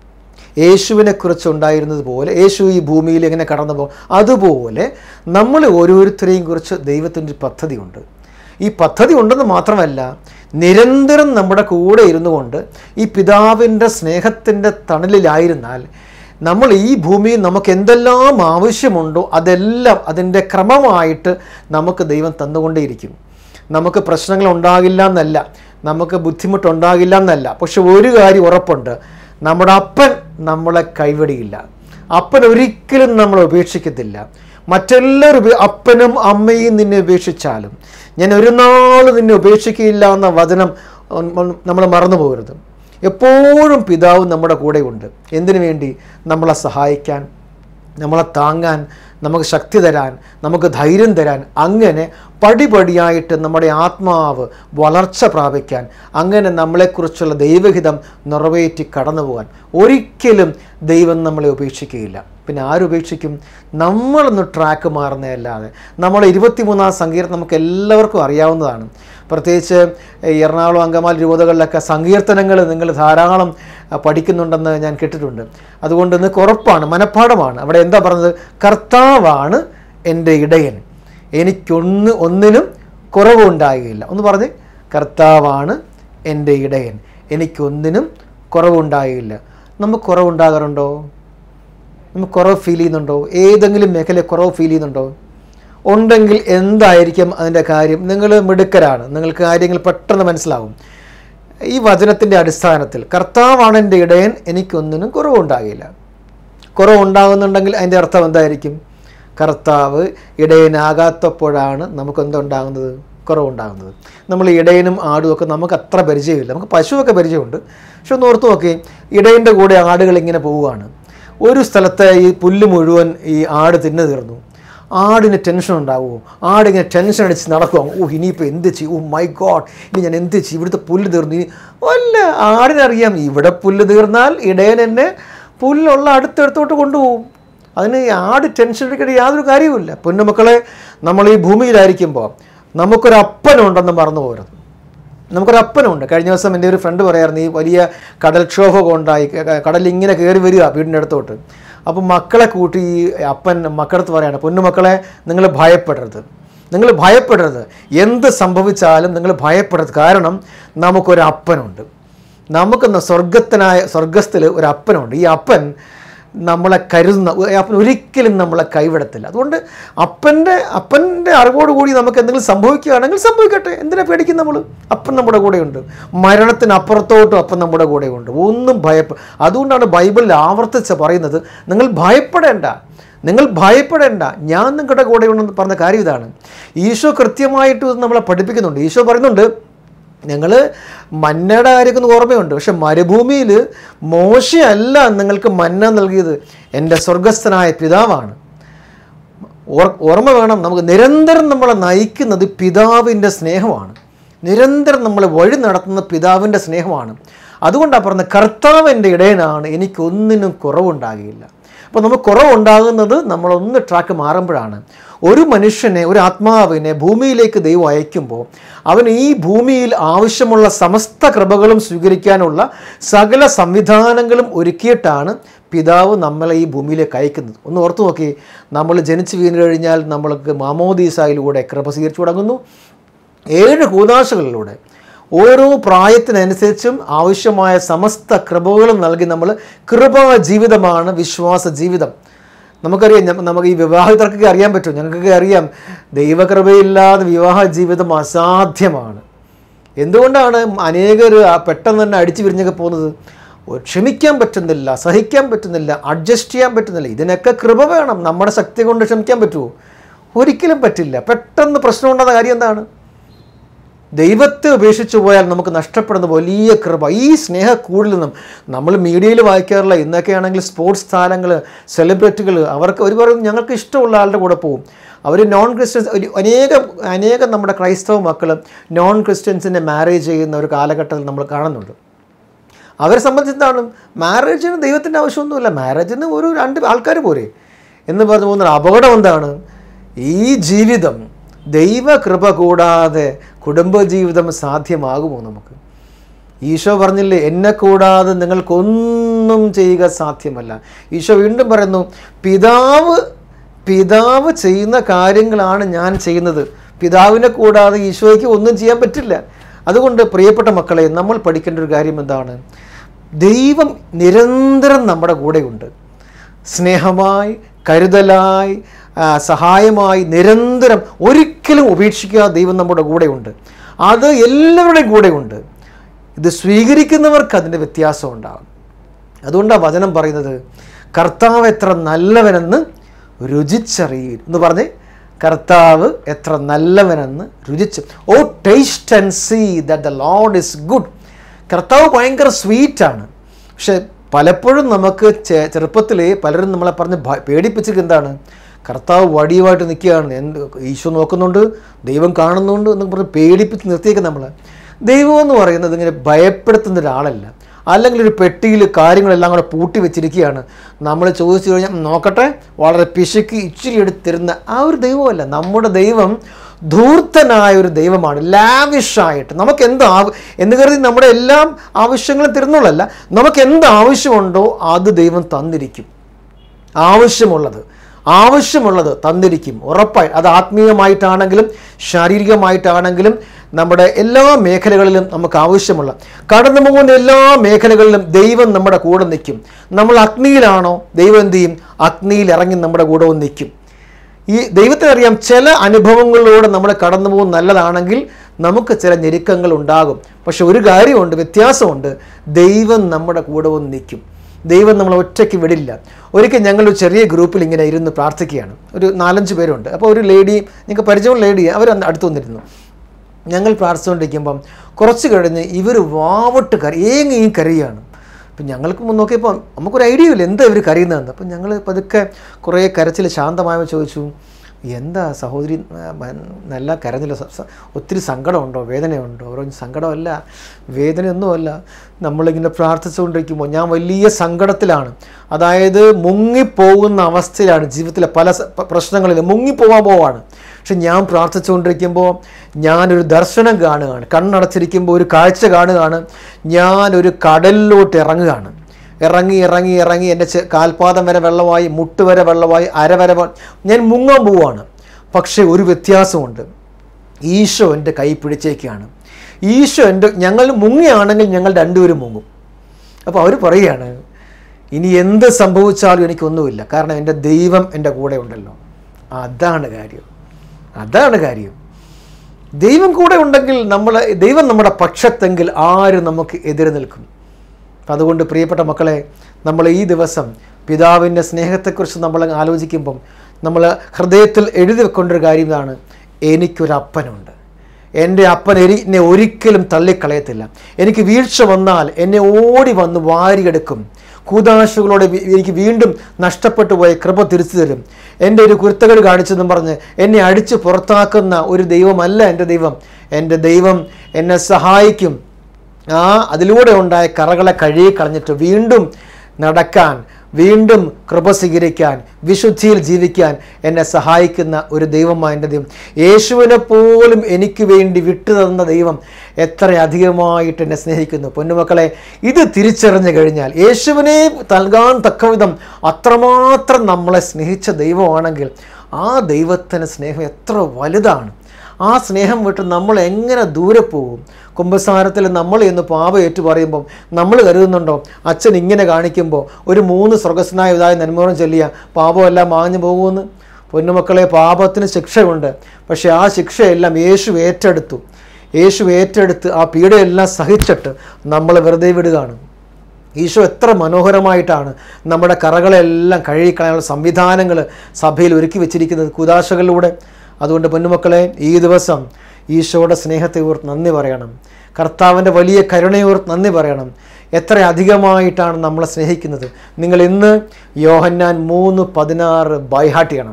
യേശുവിനെ കുറിച്ച് ഉണ്ടായിരുന്നത് പോലെ യേശു ഈ ഭൂമിയിൽ എങ്ങനെ കടന്നു പോകും അതുപോലെ നമ്മൾ ഓരോരുത്തരെയും കുറിച്ച് ദൈവത്തിൻ്റെ ഒരു പദ്ധതിയുണ്ട് ഈ പദ്ധതി ഉണ്ടെന്ന് മാത്രമല്ല നിരന്തരം നമ്മുടെ കൂടെ ഇരുന്നു കൊണ്ട് ഈ പിതാവിൻ്റെ സ്നേഹത്തിൻ്റെ തണലിലായിരുന്നാൽ നമ്മൾ ഈ ഭൂമിയിൽ നമുക്ക് എന്തെല്ലാം ആവശ്യമുണ്ടോ അതെല്ലാം അതിൻ്റെ ക്രമമായിട്ട് നമുക്ക് ദൈവം തന്നുകൊണ്ടേയിരിക്കും നമുക്ക് പ്രശ്നങ്ങൾ ഉണ്ടാകില്ല എന്നല്ല നമുക്ക് ബുദ്ധിമുട്ടുണ്ടാകില്ല എന്നല്ല പക്ഷെ ഒരു കാര്യം ഉറപ്പുണ്ട് നമ്മുടെ അപ്പൻ നമ്മളെ കൈവിടിയില്ല അപ്പൻ ഒരിക്കലും നമ്മളെ ഉപേക്ഷിക്കത്തില്ല മറ്റെല്ലാവരും ഉപേ- അപ്പനും അമ്മയും നിന്നെ ഉപേക്ഷിച്ചാലും ഞാൻ ഒരു നാളും നിന്നെ ഉപേക്ഷിക്കില്ല എന്ന വചനം നമ്മൾ മറന്നു പോകരുത് എപ്പോഴും പിതാവ് നമ്മുടെ കൂടെയുണ്ട് എന്തിനു വേണ്ടി നമ്മളെ സഹായിക്കാൻ നമ്മളെ താങ്ങാൻ നമുക്ക് ശക്തി തരാൻ നമുക്ക് ധൈര്യം തരാൻ അങ്ങനെ പടിപടിയായിട്ട് നമ്മുടെ ആത്മാവ് വളർച്ച പ്രാപിക്കാൻ അങ്ങനെ നമ്മളെക്കുറിച്ചുള്ള ദൈവഹിതം നിറവേറ്റി കടന്നു പോകാൻ ഒരിക്കലും ദൈവം നമ്മളെ ഉപേക്ഷിക്കുകയില്ല പിന്നെ ആരുപേക്ഷിക്കും നമ്മളൊന്ന് ട്രാക്ക് മാറുന്നതല്ലാതെ നമ്മൾ ഇരുപത്തിമൂന്നാം സങ്കീർത്തനം നമുക്ക് എല്ലാവർക്കും അറിയാവുന്നതാണ് പ്രത്യേകിച്ച് ഈ എറണാകുളം അങ്കമാലി രൂപതകളിലൊക്കെ സങ്കീർത്തനങ്ങൾ നിങ്ങൾ ധാരാളം ആ, പഠിക്കുന്നുണ്ടെന്ന് ഞാൻ കേട്ടിട്ടുണ്ട് അതുകൊണ്ട് നിങ്ങൾക്ക് ഉറപ്പാണ് മനഃപ്പാടമാണ് അവിടെ എന്താ പറഞ്ഞത് കർത്താവാണ് എൻ്റെ ഇടയൻ എനിക്കൊന്ന് ഒന്നിനും കുറവുണ്ടാകുകയില്ല ഒന്ന് പറഞ്ഞ് കർത്താവാണ് എൻ്റെ ഇടയൻ എനിക്കൊന്നിനും കുറവുണ്ടാകുകയില്ല നമുക്ക് കുറവുണ്ടാകാറുണ്ടോ നമുക്ക് കുറവ് ഫീൽ ചെയ്യുന്നുണ്ടോ ഏതെങ്കിലും മേഖല കുറവ് ഫീൽ ചെയ്യുന്നുണ്ടോ ഉണ്ടെങ്കിൽ എന്തായിരിക്കും അതിൻ്റെ കാര്യം നിങ്ങൾ മിടുക്കരാണ് നിങ്ങൾക്ക് കാര്യങ്ങൾ പെട്ടെന്ന് മനസ്സിലാവും ഈ വചനത്തിൻ്റെ അടിസ്ഥാനത്തിൽ കർത്താവാണ് എൻ്റെ ഇടയൻ എനിക്കൊന്നിനും കുറവുണ്ടാകില്ല കുറവുണ്ടാകുന്നുണ്ടെങ്കിൽ അതിൻ്റെ അർത്ഥം എന്തായിരിക്കും കർത്താവ് ഇടയനാകാത്തപ്പോഴാണ് നമുക്ക് എന്തുണ്ടാകുന്നത് കുറവുണ്ടാകുന്നത് നമ്മൾ ഇടയനും ആടും ഒക്കെ നമുക്ക് അത്ര പരിചയമില്ല നമുക്ക് പശുവൊക്കെ പരിചയമുണ്ട് പക്ഷെ ഒന്ന് ഓർത്ത് നോക്കി ഇടയൻ്റെ കൂടെ ആടുകൾ ഇങ്ങനെ പോവുകയാണ് ഒരു സ്ഥലത്തെ ഈ പുല്ല് മുഴുവൻ ഈ ആട് തിന്നു തീർന്നു ആടിന് ടെൻഷൻ ഉണ്ടാവുമോ ആടിങ്ങനെ ടെൻഷൻ അടിച്ച് നടക്കുമോ ഓ ഇനിയിപ്പോൾ എന്ത് ചെയ്യും ഓ മൈ ഗോഡ് ഇനി ഞാൻ എന്ത് ചെയ്യും ഇവിടുത്തെ പുല്ല് തീർന്നു ഇനി അല്ല ആടിനറിയാം ഇവിടെ പുല്ല് തീർന്നാൽ ഇടയൻ എന്നെ പുല്ലുള്ള അടുത്തടുത്തോട്ട് കൊണ്ടുപോകും അതിന് ഈ ആട് ടെൻഷൻ എടുക്കേണ്ട യാതൊരു കാര്യവുമില്ല പൊന്നുമക്കളെ നമ്മൾ ഈ ഭൂമിയിലായിരിക്കുമ്പോൾ നമുക്കൊരു അപ്പനുണ്ടെന്ന് മറന്നു പോകരുത് നമുക്കൊരു അപ്പനുണ്ട് കഴിഞ്ഞ ദിവസം എൻ്റെ ഒരു ഫ്രണ്ട് പറയായിരുന്നു ഈ വലിയ കടൽക്ഷോഭം ഉണ്ടായി ക- ക- കടൽ ഇങ്ങനെ കയറി വരിക വീടിൻ്റെ അടുത്തോട്ട് അപ്പം മക്കളെ കൂട്ടി ഈ അപ്പൻ മക്കളടുത്ത് പറയാണ് പൊന്നുമക്കളെ നിങ്ങൾ ഭയപ്പെടരുത് നിങ്ങൾ ഭയപ്പെടരുത് എന്ത് സംഭവിച്ചാലും നിങ്ങൾ ഭയപ്പെടരുത് കാരണം നമുക്കൊരു അപ്പനുണ്ട് നമുക്കെന്ന സ്വർഗത്തിനായ സ്വർഗസ്ഥിൽ ഒരു അപ്പനുണ്ട് ഈ അപ്പൻ നമ്മളെ കരുതുന്ന അപ്പൻ ഒരിക്കലും നമ്മളെ കൈവിടത്തില്ല അതുകൊണ്ട് അപ്പൻ്റെ അപ്പൻ്റെ അറിവോടുകൂടി നമുക്ക് എന്തെങ്കിലും സംഭവിക്കുകയാണെങ്കിൽ സംഭവിക്കട്ടെ എന്തിനാ പേടിക്കും നമ്മൾ അപ്പൻ നമ്മുടെ കൂടെയുണ്ട് മരണത്തിന് അപ്പുറത്തോട്ടും അപ്പൻ നമ്മുടെ കൂടെയുണ്ട് ഒന്നും ഭയപ്പെ അതുകൊണ്ടാണ് ബൈബിളിൽ ആവർത്തിച്ച് പറയുന്നത് നിങ്ങൾ ഭയപ്പെടേണ്ട നിങ്ങൾ ഭയപ്പെടേണ്ട ഞാൻ നിങ്ങളുടെ കൂടെയുണ്ടെന്ന് പറഞ്ഞ കാര്യം ഇതാണ് ഈശോ കൃത്യമായിട്ട് ഇത് നമ്മളെ പഠിപ്പിക്കുന്നുണ്ട് ഈശോ പറയുന്നുണ്ട് ഞങ്ങൾ മന്നയുടെ കാര്യമൊക്കെ ഓർമ്മയുണ്ട് പക്ഷെ മരുഭൂമിയിൽ മോശയല്ല നിങ്ങൾക്ക് മന്ന നൽകിയത് എൻ്റെ സ്വർഗസ്ഥനായ പിതാവാണ് ഓർ- ഓർമ്മ വേണം നമുക്ക് നിരന്തരം നമ്മളെ നയിക്കുന്നത് പിതാവിൻ്റെ സ്നേഹമാണ് നിരന്തരം നമ്മളെ വഴി നടത്തുന്ന പിതാവിൻ്റെ സ്നേഹമാണ് അതുകൊണ്ടാണ് പറഞ്ഞത് കർത്താവ് എൻ്റെ ഇടയനാണ് എനിക്കൊന്നിനും കുറവുണ്ടാകില്ല അപ്പോൾ നമുക്ക് കുറവുണ്ടാകുന്നത് നമ്മളൊന്ന് ട്രാക്ക് മാറുമ്പോഴാണ് ഒരു മനുഷ്യനെ ഒരു ആത്മാവിനെ ഭൂമിയിലേക്ക് ദൈവം അയക്കുമ്പോൾ അവന് ഈ ഭൂമിയിൽ ആവശ്യമുള്ള സമസ്ത കൃപകളും സ്വീകരിക്കാനുള്ള സകല സംവിധാനങ്ങളും ഒരുക്കിയിട്ടാണ് പിതാവ് നമ്മളെ ഈ ഭൂമിയിലേക്ക് അയക്കുന്നത് ഒന്ന് ഓർത്തു നോക്കി നമ്മൾ ജനിച്ചു വീണ് കഴിഞ്ഞാൽ നമ്മൾക്ക് മാമോദീസായിലൂടെ കൃപ സ്വീകരിച്ചു തുടങ്ങുന്നു ഏഴ് കൂതാശകളിലൂടെ ഓരോ പ്രായത്തിനനുസരിച്ചും ആവശ്യമായ സമസ്ത കൃപകളും നൽകി നമ്മൾ കൃപാ ജീവിതമാണ് വിശ്വാസ ജീവിതം നമുക്കറിയാം ഞ- നമുക്ക് ഈ വിവാഹിതർക്കൊക്കെ അറിയാൻ പറ്റും ഞങ്ങൾക്കൊക്കെ അറിയാം ദൈവകൃപയില്ലാതെ വിവാഹ ജീവിതം അസാധ്യമാണ് എന്തുകൊണ്ടാണ് അനേകർ ആ പെട്ടെന്ന് തന്നെ അടിച്ചു വിരിഞ്ഞൊക്കെ പോകുന്നത് ഒ- ക്ഷമിക്കാൻ പറ്റുന്നില്ല സഹിക്കാൻ പറ്റുന്നില്ല അഡ്ജസ്റ്റ് ചെയ്യാൻ പറ്റുന്നില്ല ഇതിനൊക്കെ കൃപ വേണം നമ്മുടെ ശക്തി കൊണ്ട് ക്ഷമിക്കാൻ പറ്റുമോ ഒരിക്കലും പറ്റില്ല പെട്ടെന്ന് പ്രശ്നമുണ്ടാകുന്ന കാര്യം എന്താണ് ദൈവത്തെ ഉപേക്ഷിച്ചു പോയാൽ നമുക്ക് നഷ്ടപ്പെടുന്ന വലിയ കൃപ ഈ സ്നേഹക്കൂടിൽ നിന്നും നമ്മൾ മീഡിയയിൽ വായിക്കാറില്ല ഇന്നൊക്കെ ആണെങ്കിൽ സ്പോർട്സ് താരങ്ങൾ സെലിബ്രിറ്റികൾ അവർക്ക് ഒരു പറയും ഞങ്ങൾക്ക് ഇഷ്ടമുള്ള ആളുടെ കൂടെ പോകും അവർ നോൺ ക്രിസ്ത്യൻസ് ഒരു അനേകം അനേകം നമ്മുടെ ക്രൈസ്തവ മക്കൾ നോൺ ക്രിസ്ത്യൻസിനെ മാരേജ് ചെയ്യുന്ന ഒരു കാലഘട്ടത്തിൽ നമ്മൾ കാണുന്നുണ്ട് അവരെ സംബന്ധിച്ചിടത്തോളം മാരേജിന് ദൈവത്തിൻ്റെ ആവശ്യമൊന്നുമില്ല മാരേജിന് ഒരു രണ്ട് ആൾക്കാർ പോരെ എന്ന് പറഞ്ഞു പോകുന്ന അപകടം എന്താണ് ഈ ജീവിതം ദൈവകൃപ കൂടാതെ കുടുംബജീവിതം സാധ്യമാകുമോ നമുക്ക് ഈശോ പറഞ്ഞില്ലേ എന്നെ കൂടാതെ നിങ്ങൾക്കൊന്നും ചെയ്യുക സാധ്യമല്ല ഈശോ വീണ്ടും പറയുന്നു പിതാവ് പിതാവ് ചെയ്യുന്ന കാര്യങ്ങളാണ് ഞാൻ ചെയ്യുന്നത് പിതാവിനെ കൂടാതെ ഈശോയ്ക്ക് ഒന്നും ചെയ്യാൻ പറ്റില്ല അതുകൊണ്ട് പ്രിയപ്പെട്ട മക്കളെ നമ്മൾ പഠിക്കേണ്ട ഒരു കാര്യം എന്താണ് ദൈവം നിരന്തരം നമ്മുടെ കൂടെയുണ്ട് സ്നേഹമായി കരുതലായി ആ, സഹായമായി നിരന്തരം ഒരിക്കലും ഉപേക്ഷിക്കാതെ ദൈവം നമ്മുടെ കൂടെയുണ്ട് അത് എല്ലാവരുടെയും കൂടെയുണ്ട് ഇത് സ്വീകരിക്കുന്നവർക്ക് അതിൻ്റെ വ്യത്യാസം ഉണ്ടാകും അതുകൊണ്ടാണ് വചനം പറയുന്നത് കർത്താവ് എത്ര നല്ലവനെന്ന് രുചിച്ചറിയുവിൻ എന്ന് പറഞ്ഞ് കർത്താവ് എത്ര നല്ലവനെന്ന് രുചിച്ച് O taste and see that the Lord is good കർത്താവ് ഭയങ്കര സ്വീറ്റാണ് പക്ഷെ പലപ്പോഴും നമുക്ക് ചെ- ചെറുപ്പത്തിലേ പലരും നമ്മളെ പറഞ്ഞ് ഭ- പേടിപ്പിച്ചത് എന്താണ് കർത്താവ് വടിയുമായിട്ട് നിൽക്കുകയാണ് എന്ത് ഈശോ നോക്കുന്നുണ്ട് ദൈവം കാണുന്നുണ്ട് എന്നൊക്കെ പറഞ്ഞ് പേടിപ്പിച്ച് നിർത്തിയേക്കും നമ്മൾ ദൈവം എന്ന് പറയുന്നത് ഇങ്ങനെ ഭയപ്പെടുത്തുന്ന ഒരാളല്ല അല്ലെങ്കിൽ ഒരു പെട്ടിയിൽ കാര്യങ്ങളെല്ലാം കൂടെ പൂട്ടി വെച്ചിരിക്കുകയാണ് നമ്മൾ ചോദിച്ചു കഴിഞ്ഞാൽ നോക്കട്ടെ വളരെ പിശുക്ക് ഇച്ചിരി എടുത്തിരുന്ന ആ ഒരു ദൈവമല്ല നമ്മുടെ ദൈവം ധൂർത്തനായ ഒരു ദൈവമാണ് ലാവിഷായിട്ട് നമുക്ക് എന്ത് ആവ എന്ന് കരുതി നമ്മുടെ എല്ലാം ആവശ്യങ്ങളും തരുന്നുള്ളല്ല നമുക്ക് എന്ത് ആവശ്യമുണ്ടോ അത് ദൈവം തന്നിരിക്കും ആവശ്യമുള്ളത് ആവശ്യമുള്ളത് തന്നിരിക്കും ഉറപ്പായി അത് ആത്മീയമായിട്ടാണെങ്കിലും ശാരീരികമായിട്ടാണെങ്കിലും നമ്മുടെ എല്ലാ മേഖലകളിലും നമുക്ക് ആവശ്യമുള്ള കടന്നു പോകുന്ന എല്ലാ മേഖലകളിലും ദൈവം നമ്മുടെ കൂടെ നിൽക്കും നമ്മൾ അഗ്നിയിലാണോ ദൈവം എന്ത് ചെയ്യും അഗ്നിയിൽ ഇറങ്ങി നമ്മുടെ കൂടെ വന്ന് നിൽക്കും ഈ ദൈവത്തിനറിയാം ചില അനുഭവങ്ങളിലൂടെ നമ്മൾ കടന്നു പോകുന്ന നല്ലതാണെങ്കിൽ നമുക്ക് ചില ഞെരുക്കങ്ങൾ ഉണ്ടാകും പക്ഷെ ഒരു കാര്യമുണ്ട് വ്യത്യാസമുണ്ട് ദൈവം നമ്മുടെ കൂടെ വന്ന് നിൽക്കും ദൈവം നമ്മളെ ഒറ്റയ്ക്ക് വിടില്ല ഒരിക്കൽ ഞങ്ങൾ ഒരു ചെറിയ ഗ്രൂപ്പിൽ ഇങ്ങനെ ഇരുന്ന് പ്രാർത്ഥിക്കുകയാണ് ഒരു നാലഞ്ച് പേരുണ്ട് അപ്പോൾ ഒരു ലേഡി ഞങ്ങൾക്ക് പരിചയമുള്ള ലേഡി അവർ അന്ന് അടുത്ത് വന്നിരുന്നു ഞങ്ങൾ പ്രാർത്ഥിച്ചുകൊണ്ടിരിക്കുമ്പം കുറച്ച് കഴിഞ്ഞ് ഇവർ വാവട്ട് കര ഏങ്ങി കരയാണ് അപ്പം ഞങ്ങൾക്ക് മുൻ നോക്കിയപ്പോൾ നമുക്കൊരു ഐഡിയ ഇല്ല എന്താ ഇവർ കരയുന്നതെന്ന് അപ്പം ഞങ്ങൾ പതുക്കെ കുറേ കരച്ചിൽ ശാന്തമായപ്പോൾ ചോദിച്ചു എന്താ സഹോദരി ആ, മ- നല്ല കരഞ്ഞില്ല സ- സ- ഒത്തിരി സങ്കടമുണ്ടോ വേദനയുണ്ടോ അവർ പറഞ്ഞു സങ്കടമല്ല വേദനയൊന്നുമല്ല നമ്മളിങ്ങനെ പ്രാർത്ഥിച്ചുകൊണ്ടിരിക്കുമ്പോൾ ഞാൻ വലിയ സങ്കടത്തിലാണ് അതായത് മുങ്ങിപ്പോകുന്ന അവസ്ഥയിലാണ് ജീവിതത്തിലെ പല സ- പ- പ്രശ്നങ്ങളിൽ മുങ്ങിപ്പോകാൻ പോവാണ് പക്ഷെ ഞാൻ പ്രാർത്ഥിച്ചുകൊണ്ടിരിക്കുമ്പോൾ ഞാനൊരു ദർശനം കാണുകയാണ് കണ്ണടച്ചിരിക്കുമ്പോൾ ഒരു കാഴ്ച കാണുകയാണ് ഞാനൊരു കടലിലോട്ട് ഇറങ്ങുകയാണ് ഇറങ്ങി ഇറങ്ങി ഇറങ്ങി എൻ്റെ ചെ- കാൽപാദം വരെ വെള്ളമായി മുട്ട് വരെ വെള്ളമായി അര വരെ വെ- ഞാൻ മുങ്ങാൻ പോവാണ് പക്ഷേ ഒരു വ്യത്യാസമുണ്ട് ഈശോ എൻ്റെ കൈ പിടിച്ചേക്കാണ് ഈശോ എൻ്റെ ഞങ്ങൾ മുങ്ങിയാണെങ്കിൽ ഞങ്ങൾ രണ്ടുപേരും മുങ്ങും അപ്പോൾ അവർ പറയുകയാണ് ഇനി എന്ത് സംഭവിച്ചാലും എനിക്കൊന്നുമില്ല കാരണം എൻ്റെ ദൈവം എൻ്റെ കൂടെ ഉണ്ടല്ലോ അതാണ് കാര്യം അതാണ് കാര്യം ദൈവം കൂടെ ഉണ്ടെങ്കിൽ നമ്മൾ ദൈവം നമ്മുടെ പക്ഷത്തെങ്കിൽ ആരും നമുക്ക് എതിരെ നിൽക്കും അപ്പം അതുകൊണ്ട് പ്രിയപ്പെട്ട മക്കളെ നമ്മൾ ഈ ദിവസം പിതാവിൻ്റെ സ്നേഹത്തെക്കുറിച്ച് നമ്മൾ ആലോചിക്കുമ്പം നമ്മൾ ഹൃദയത്തിൽ എഴുതി വെക്കേണ്ട ഒരു കാര്യം ഇതാണ് എനിക്കൊരു അപ്പനുണ്ട് എൻ്റെ അപ്പൻ എരി എന്നെ ഒരിക്കലും തള്ളിക്കളയത്തില്ല എനിക്ക് വീഴ്ച വന്നാൽ എന്നെ ഓടി വന്ന് വാരിയെടുക്കും കൂതാശകളോടെ വി- എനിക്ക് വീണ്ടും നഷ്ടപ്പെട്ടു പോയ കൃപ തിരിച്ചു തരും എൻ്റെ ഒരു കുരുത്തകേട് കാണിച്ചെന്നും പറഞ്ഞ് എന്നെ അടിച്ച് പുറത്താക്കുന്ന ഒരു ദൈവമല്ല എൻ്റെ ദൈവം എൻ്റെ ദൈവം എന്നെ സഹായിക്കും ആ അതിലൂടെ ഉണ്ടായ കറകളെ കഴുകി കളഞ്ഞിട്ട് വീണ്ടും നടക്കാൻ വീണ്ടും കൃപ സ്വീകരിക്കാൻ വിശുദ്ധിയിൽ ജീവിക്കാൻ എന്നെ സഹായിക്കുന്ന ഒരു ദൈവമാണ് എൻ്റെ ദൈവം യേശുവിനെ പോലും എനിക്ക് വേണ്ടി വിട്ടു തന്ന ദൈവം എത്ര അധികമായിട്ട് എന്നെ സ്നേഹിക്കുന്നു പൊന്നുമക്കളെ ഇത് തിരിച്ചറിഞ്ഞു കഴിഞ്ഞാൽ യേശുവിനെ നൽകാൻ തക്കവിധം അത്രമാത്രം നമ്മളെ സ്നേഹിച്ച ദൈവമാണെങ്കിൽ ആ ദൈവത്തിന് സ്നേഹം എത്ര വലുതാണ് ആ സ്നേഹം വിട്ട് നമ്മൾ എങ്ങനെ ദൂരെ പോകും കുംഭസാരത്തിൽ നമ്മൾ എന്ന് പാപ ഏറ്റു പറയുമ്പം നമ്മൾ കരുതുന്നുണ്ടോ അച്ഛൻ ഇങ്ങനെ കാണിക്കുമ്പോൾ ഒരു മൂന്ന് സ്വർഗസ്നായ ഇതായ നന്മോളം ചൊല്ലിയ പാപമെല്ലാം മാഞ്ഞു പോകുമെന്ന് പൊന്നുമക്കളെ പാപത്തിന് ശിക്ഷയുണ്ട് പക്ഷേ ആ ശിക്ഷയെല്ലാം യേശു ഏറ്റെടുത്തു യേശു ഏറ്റെടുത്ത് ആ പീഡയെല്ലാം സഹിച്ചിട്ട് നമ്മൾ വെറുതെ വിടുകയാണ് ഈശോ എത്ര മനോഹരമായിട്ടാണ് നമ്മുടെ കറകളെല്ലാം കഴുകിക്കളയാനുള്ള സംവിധാനങ്ങൾ സഭയിൽ ഒരുക്കി വെച്ചിരിക്കുന്നത് കുതാശകളിലൂടെ അതുകൊണ്ട് പൊന്നുമക്കളെ ഈ ദിവസം ഈശോയുടെ സ്നേഹത്തെ ഓർത്ത് നന്ദി പറയണം കർത്താവിൻ്റെ വലിയ കരുണയോർത്ത് നന്ദി പറയണം എത്ര അധികമായിട്ടാണ് നമ്മളെ സ്നേഹിക്കുന്നത് നിങ്ങൾ ഇന്ന് യോഹന്നാൻ മൂന്ന് പതിനാറ് ബൈഹാട്ട് ചെയ്യണം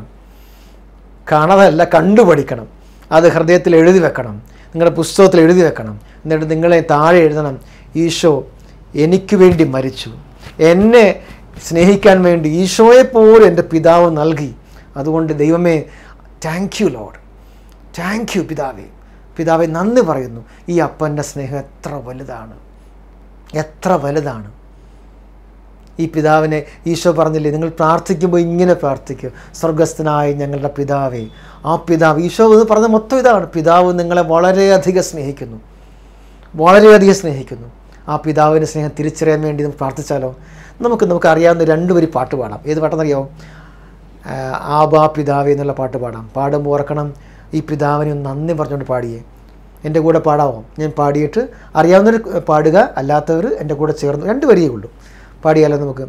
കാണാതല്ല കണ്ടുപഠിക്കണം അത് ഹൃദയത്തിൽ എഴുതി വെക്കണം നിങ്ങളുടെ പുസ്തകത്തിൽ എഴുതി വെക്കണം എന്നിട്ട് നിങ്ങളെ താഴെ എഴുതണം ഈശോ എനിക്ക് വേണ്ടി മരിച്ചു എന്നെ സ്നേഹിക്കാൻ വേണ്ടി ഈശോയെ പോലും എൻ്റെ പിതാവ് നൽകി അതുകൊണ്ട് ദൈവമേ thank you Lord thank you പിതാവേ പിതാവെ നന്ദി പറയുന്നു ഈ അപ്പൻ്റെ സ്നേഹം എത്ര വലുതാണ് എത്ര വലുതാണ് ഈ പിതാവിനെ ഈശോ പറഞ്ഞില്ലേ നിങ്ങൾ പ്രാർത്ഥിക്കുമ്പോൾ ഇങ്ങനെ പ്രാർത്ഥിക്കുക സ്വർഗസ്ഥനായ ഞങ്ങളുടെ പിതാവേ ആ പിതാവ് ഈശോ എന്ന് പറഞ്ഞ മൊത്തം ഇതാണ് പിതാവ് നിങ്ങളെ വളരെയധികം സ്നേഹിക്കുന്നു വളരെയധികം സ്നേഹിക്കുന്നു ആ പിതാവിൻ്റെ സ്നേഹം തിരിച്ചറിയാൻ വേണ്ടി നമുക്ക് പ്രാർത്ഥിച്ചാലോ നമുക്ക് നമുക്ക് അറിയാവുന്ന രണ്ട് വരി പാട്ട് പാടാം ഏത് പാട്ടെന്നറിയോ ആബാ പിതാവേ എന്നുള്ള പാട്ട് പാടാം പാടുമ്പോൾ ഓർക്കണം ഈ പിതാവിനെ ഒന്ന് നന്ദി പറഞ്ഞുകൊണ്ട് പാടിയേ എൻ്റെ കൂടെ പാടാമോ ഞാൻ പാടിയിട്ട് അറിയാവുന്നവർ പാടുക അല്ലാത്തവർ എൻ്റെ കൂടെ ചേർന്ന് രണ്ട് വരിയേ ഉള്ളൂ പാടിയാലോ നമുക്ക്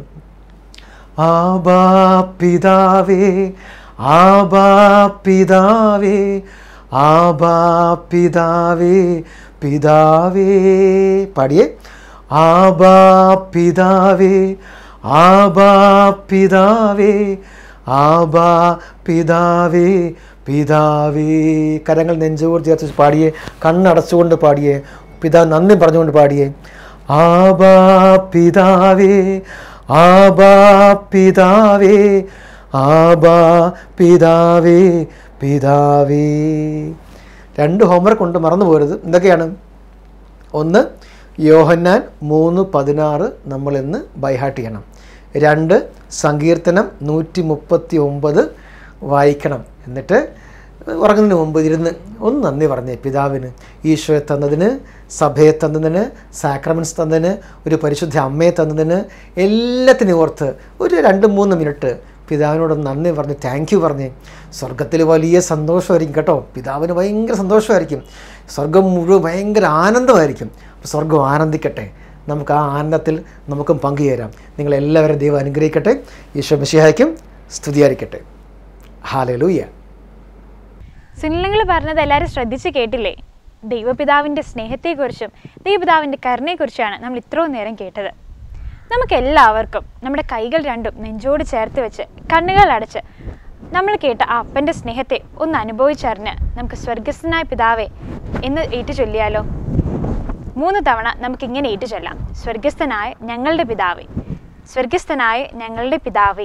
ആബാ പിതാവേ ആബാ പിതാവേ ആബാ പിതാവേ പിതാവേ പാടിയേ ആബാ പിതാവേ ആബാ പിതാവേ ആബാ പിതാവേ പിതാവേ കരങ്ങൾ നെഞ്ചോട് ചേർത്ത് പാടിയേ കണ്ണടച്ചുകൊണ്ട് പാടിയേ പിതാ നന്ദി പറഞ്ഞുകൊണ്ട് പാടിയേ ആബാ പിതാവേ ആബാ പിതാവേ ആബാ പിതാവേ പിതാവേ രണ്ട് ഹോംവർക്ക് ഉണ്ട് മറന്നു പോരുത് എന്തൊക്കെയാണ് ഒന്ന് യോഹന്നാൻ മൂന്ന് പതിനാറ് നമ്മൾ ഇന്ന് ബൈഹാട്ട് ചെയ്യണം രണ്ട് സങ്കീർത്തനം നൂറ്റി മുപ്പത്തി ഒമ്പത് വായിക്കണം എന്നിട്ട് ഉറങ്ങുന്നതിന് മുമ്പ് ഇരുന്ന് ഒന്ന് നന്ദി പറഞ്ഞേ പിതാവിന് ഈശോയെ തന്നതിന് സഭയെ തന്നതിന് സാക്രമെൻസ് തന്നതിന് ഒരു പരിശുദ്ധ അമ്മയെ തന്നതിന് എല്ലാത്തിനും ഓർത്ത് ഒരു രണ്ട് മൂന്ന് മിനിറ്റ് പിതാവിനോട് നന്ദി പറഞ്ഞ് താങ്ക് യു പറഞ്ഞ് സ്വർഗത്തിൽ വലിയ സന്തോഷമായിരിക്കും കേട്ടോ പിതാവിന് ഭയങ്കര സന്തോഷമായിരിക്കും സ്വർഗം മുഴുവൻ ഭയങ്കര ആനന്ദമായിരിക്കും അപ്പോൾ സ്വർഗം ആനന്ദിക്കട്ടെ നമുക്ക് ആ ആനന്ദത്തിൽ നമുക്കും പങ്കുചേരാം നിങ്ങളെല്ലാവരും ദൈവം അനുഗ്രഹിക്കട്ടെ ഈശോ മിശിഹായ്ക്കും സ്തുതിയായിരിക്കട്ടെ ഹാലലൂയ്യ സുനിലങ്ങൾ പറഞ്ഞത് എല്ലാവരും ശ്രദ്ധിച്ച് കേട്ടില്ലേ ദൈവപിതാവിൻ്റെ സ്നേഹത്തെക്കുറിച്ചും ദൈവപിതാവിൻ്റെ കരുണയെക്കുറിച്ചാണ് നമ്മൾ ഇത്രയും നേരം കേട്ടത് നമുക്ക് എല്ലാവർക്കും നമ്മുടെ കൈകൾ രണ്ടും നെഞ്ചോട് ചേർത്ത് വെച്ച് കണ്ണുകൾ അടച്ച് നമ്മൾ കേട്ട ആ അപ്പൻ്റെ സ്നേഹത്തെ ഒന്ന് അനുഭവിച്ചറിഞ്ഞ് നമുക്ക് സ്വർഗസ്ഥനായ പിതാവേ എന്ന് ഏറ്റു ചൊല്ലിയാലോ മൂന്ന് തവണ നമുക്ക് ഇങ്ങനെ ഏറ്റു ചൊല്ലാം സ്വർഗസ്ഥനായ ഞങ്ങളുടെ പിതാവേ സ്വർഗസ്ഥനായ ഞങ്ങളുടെ പിതാവേ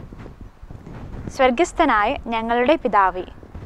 സ്വർഗസ്ഥനായ ഞങ്ങളുടെ പിതാവേ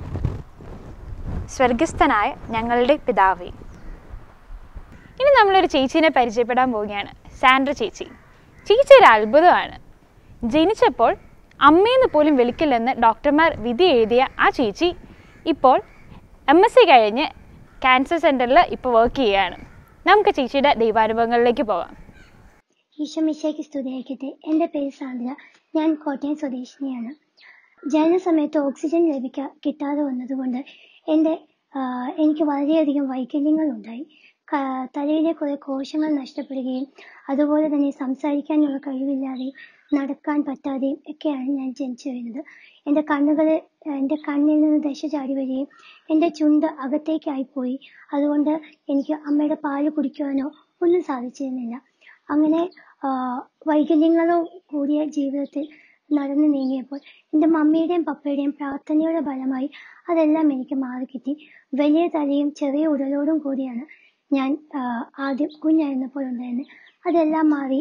സ്വർഗസ്ഥനായ ഞങ്ങളുടെ പിതാവേ ഇനി നമ്മളൊരു ചേച്ചീനെ പരിചയപ്പെടാൻ പോവുകയാണ് സാൻഡ്ര ചേച്ചി ചേച്ചി ഒരു അത്ഭുതമാണ് ജനിച്ചപ്പോൾ അമ്മയെന്ന് പോലും വിളിക്കില്ലെന്ന് ഡോക്ടർമാർ വിധി എഴുതിയ ആ ചേച്ചി ഇപ്പോൾ എം എസ് സി കഴിഞ്ഞ് ക്യാൻസർ സെൻറ്ററിൽ ഇപ്പോൾ വർക്ക് ചെയ്യുകയാണ് നമുക്ക് ചേച്ചിയുടെ ദൈവാനുഭവങ്ങളിലേക്ക് പോകാം ഈശോമിശയ്ക്ക് സ്തുതിയായിരിക്കട്ടെ എൻ്റെ പേര് സാന്ദ്ര ഞാൻ കോട്ടയം സ്വദേശിനിയാണ് ജനന സമയത്ത് ഓക്സിജൻ ലഭിക്കാ കിട്ടാതെ വന്നതുകൊണ്ട് എൻ്റെ ആഹ്, എനിക്ക് വളരെയധികം വൈകല്യങ്ങൾ ഉണ്ടായി ക- തലയിലെ കുറെ കോശങ്ങൾ നഷ്ടപ്പെടുകയും അതുപോലെ തന്നെ സംസാരിക്കാനുള്ള കഴിവില്ലാതെയും നടക്കാൻ പറ്റാതെയും ഒക്കെയാണ് ഞാൻ ജനിച്ചു വീണത് എൻ്റെ കണ്ണുകൾ എൻ്റെ കണ്ണിൽ നിന്ന് ദശ ചാടി വരികയും എൻ്റെ ചുണ്ട് അകത്തേക്കായി പോയി അതുകൊണ്ട് എനിക്ക് അമ്മയുടെ പാല് കുടിക്കുവാനോ ഒന്നും സാധിച്ചിരുന്നില്ല അങ്ങനെ ആ, വൈകല്യങ്ങളോ കൂടിയ ജീവിതത്തിൽ നടന്നു നീങ്ങിയപ്പോൾ എൻ്റെ മമ്മിയുടെയും പപ്പയുടെയും പ്രാർത്ഥനയുടെ ഫലമായി അതെല്ലാം എനിക്ക് മാറിക്കിട്ടി വലിയ തലയും ചെറിയ ഉടലോടും കൂടിയാണ് ഞാൻ ആ, ആദ്യം കുഞ്ഞായിരുന്നപ്പോൾ ഉണ്ടായിരുന്നത് അതെല്ലാം മാറി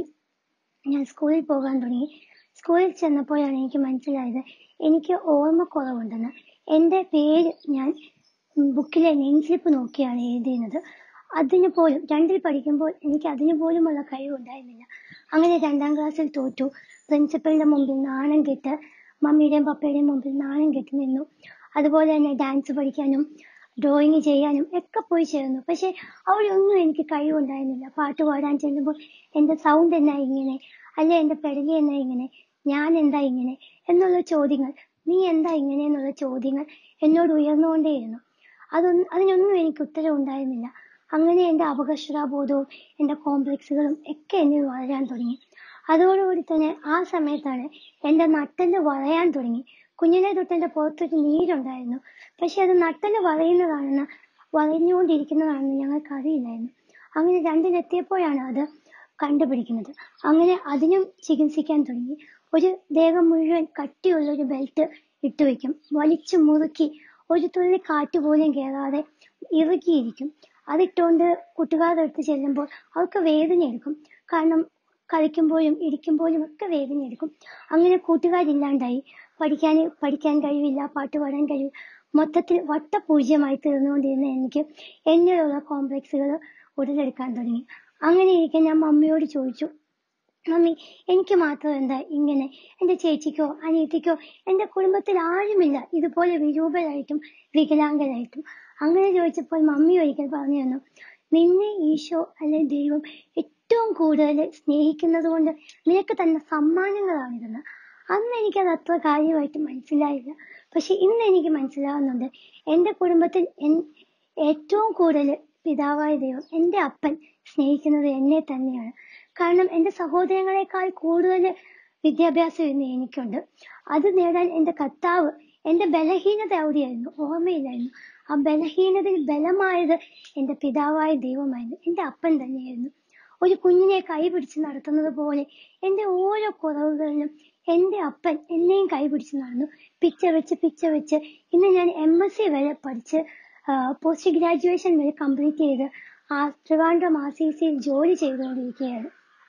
ഞാൻ സ്കൂളിൽ പോകാൻ തുടങ്ങി സ്കൂളിൽ ചെന്നപ്പോഴാണ് എനിക്ക് മനസ്സിലായത് എനിക്ക് ഓർമ്മക്കുറവുണ്ടെന്ന് എൻ്റെ പേര് ഞാൻ ബുക്കിലെ നെയിം സ്ലിപ്പ് നോക്കിയാണ് എഴുതിയിരുന്നത് അതിന് പോലും രണ്ടിൽ പഠിക്കുമ്പോൾ എനിക്ക് അതിന് പോലുമുള്ള കഴിവുണ്ടായിരുന്നില്ല അങ്ങനെ രണ്ടാം ക്ലാസ്സിൽ തോറ്റു പ്രിൻസിപ്പലിന്റെ മുമ്പിൽ നാണം കെട്ട് മമ്മിയുടെയും പപ്പയുടെയും മുമ്പിൽ നാണം കെട്ടി നിന്നു അതുപോലെ തന്നെ ഡാൻസ് പഠിക്കാനും ഡ്രോയിങ് ചെയ്യാനും ഒക്കെ പോയി ചേർന്നു പക്ഷെ അവിടെയൊന്നും എനിക്ക് കഴിവുണ്ടായിരുന്നില്ല പാട്ട് പാടാൻ ചെല്ലുമ്പോൾ എൻ്റെ സൗണ്ട് എന്നാ ഇങ്ങനെ അല്ലെ എൻ്റെ പെടലി എന്നാ ഇങ്ങനെ ഞാൻ എന്താ ഇങ്ങനെ എന്നുള്ള ചോദ്യങ്ങൾ നീ എന്താ ഇങ്ങനെ എന്നുള്ള ചോദ്യങ്ങൾ എന്നോട് ഉയർന്നുകൊണ്ടേയിരുന്നു അതൊന്നും അതിനൊന്നും എനിക്ക് ഉത്തരം ഉണ്ടായിരുന്നില്ല അങ്ങനെ എൻ്റെ അപകർഷതാബോധവും എൻ്റെ കോംപ്ലക്സുകളും ഒക്കെ എന്നിൽ വളരാൻ തുടങ്ങി അതോടുകൂടി തന്നെ ആ സമയത്താണ് എൻ്റെ നട്ടല് വളയാൻ തുടങ്ങി കുഞ്ഞിനെ തൊട്ട് എൻ്റെ പുറത്തൊരു നീരുണ്ടായിരുന്നു പക്ഷെ അത് നട്ടല് വളയുന്നതാണെന്ന് വളഞ്ഞുകൊണ്ടിരിക്കുന്നതാണെന്ന് ഞങ്ങൾക്ക് അറിയില്ലായിരുന്നു അങ്ങനെ രണ്ടിലെത്തിയപ്പോഴാണ് അത് കണ്ടുപിടിക്കുന്നത് അങ്ങനെ അതിനും ചികിത്സിക്കാൻ തുടങ്ങി ഒരു ദേഹം മുഴുവൻ കട്ടിയുള്ള ഒരു ബെൽറ്റ് ഇട്ടുവെക്കും വലിച്ചു മുറുക്കി ഒരു തുള്ളി കാറ്റ് പോലും കയറാതെ ഇറുകിയിരിക്കും അതിട്ടുകൊണ്ട് കൂട്ടുകാരുടെ അടുത്ത് ചെല്ലുമ്പോൾ അവർക്ക് വേദന എടുക്കും കാരണം കളിക്കുമ്പോഴും ഇരിക്കുമ്പോഴും ഒക്കെ വേദന എടുക്കും അങ്ങനെ കൂട്ടുകാരില്ലാണ്ടായി പഠിക്കാൻ പഠിക്കാൻ കഴിവില്ല പാട്ട് പാടാൻ കഴിവ് മൊത്തത്തിൽ വട്ടപൂജ്യമായി തീർന്നുകൊണ്ടിരുന്ന എനിക്ക് എന്നിലുള്ള കോംപ്ലക്സുകൾ ഉടലെടുക്കാൻ തുടങ്ങി അങ്ങനെ ഇരിക്കെ ഞാൻ മമ്മിയോട് ചോദിച്ചു മമ്മി എനിക്ക് മാത്രം എന്താ ഇങ്ങനെ എൻ്റെ ചേച്ചിക്കോ അനിയത്തിക്കോ എൻ്റെ കുടുംബത്തിൽ ആരുമില്ല ഇതുപോലെ വിരൂപരായിട്ടും വികലാംഗരായിട്ടും അങ്ങനെ ചോദിച്ചപ്പോൾ മമ്മി ഒരിക്കൽ പറഞ്ഞു തന്നു നിന്നെ ഈശോ അല്ലെ ദൈവം ഏറ്റവും കൂടുതൽ സ്നേഹിക്കുന്നത് കൊണ്ട് നിനക്ക് തന്ന സമ്മാനങ്ങളാണിതെന്ന് അന്ന് എനിക്കത് അത്ര കാര്യമായിട്ട് മനസ്സിലായില്ല പക്ഷെ ഇന്ന് എനിക്ക് മനസ്സിലാവുന്നുണ്ട് എൻ്റെ കുടുംബത്തിൽ എൻ- ഏറ്റവും കൂടുതൽ പിതാവായ ദൈവം എൻ്റെ അപ്പൻ സ്നേഹിക്കുന്നത് എന്നെ തന്നെയാണ് കാരണം എൻ്റെ സഹോദരങ്ങളെക്കാൾ കൂടുതൽ വിദ്യാഭ്യാസം ഇന്ന് എനിക്കുണ്ട് അത് നേടാൻ എൻ്റെ കർത്താവ് എൻ്റെ ബലഹീനത അവിടെയായിരുന്നു ഓർമ്മയില്ലായിരുന്നു ആ ബലഹീനതയിൽ ബലമായത് എൻ്റെ പിതാവായ ദൈവമായിരുന്നു എൻ്റെ അപ്പൻ തന്നെയായിരുന്നു ഒരു കുഞ്ഞിനെ കൈ പിടിച്ച് നടത്തുന്നത് പോലെ എൻ്റെ ഓരോ കുറവുകളിലും എൻ്റെ അപ്പൻ എന്നെയും കൈ പിടിച്ച് നടന്നു പിച്ച വെച്ച് പിച്ച വെച്ച് ഇന്ന് ഞാൻ എം എസ് സി വരെ പഠിച്ച് പോസ്റ്റ് ഗ്രാജുവേഷൻ വരെ കംപ്ലീറ്റ് ചെയ്ത് ആ ട്രിവാൻഡ്രം ആർ സി സിയിൽ ജോലി ചെയ്തുകൊണ്ടിരിക്കുകയാണ്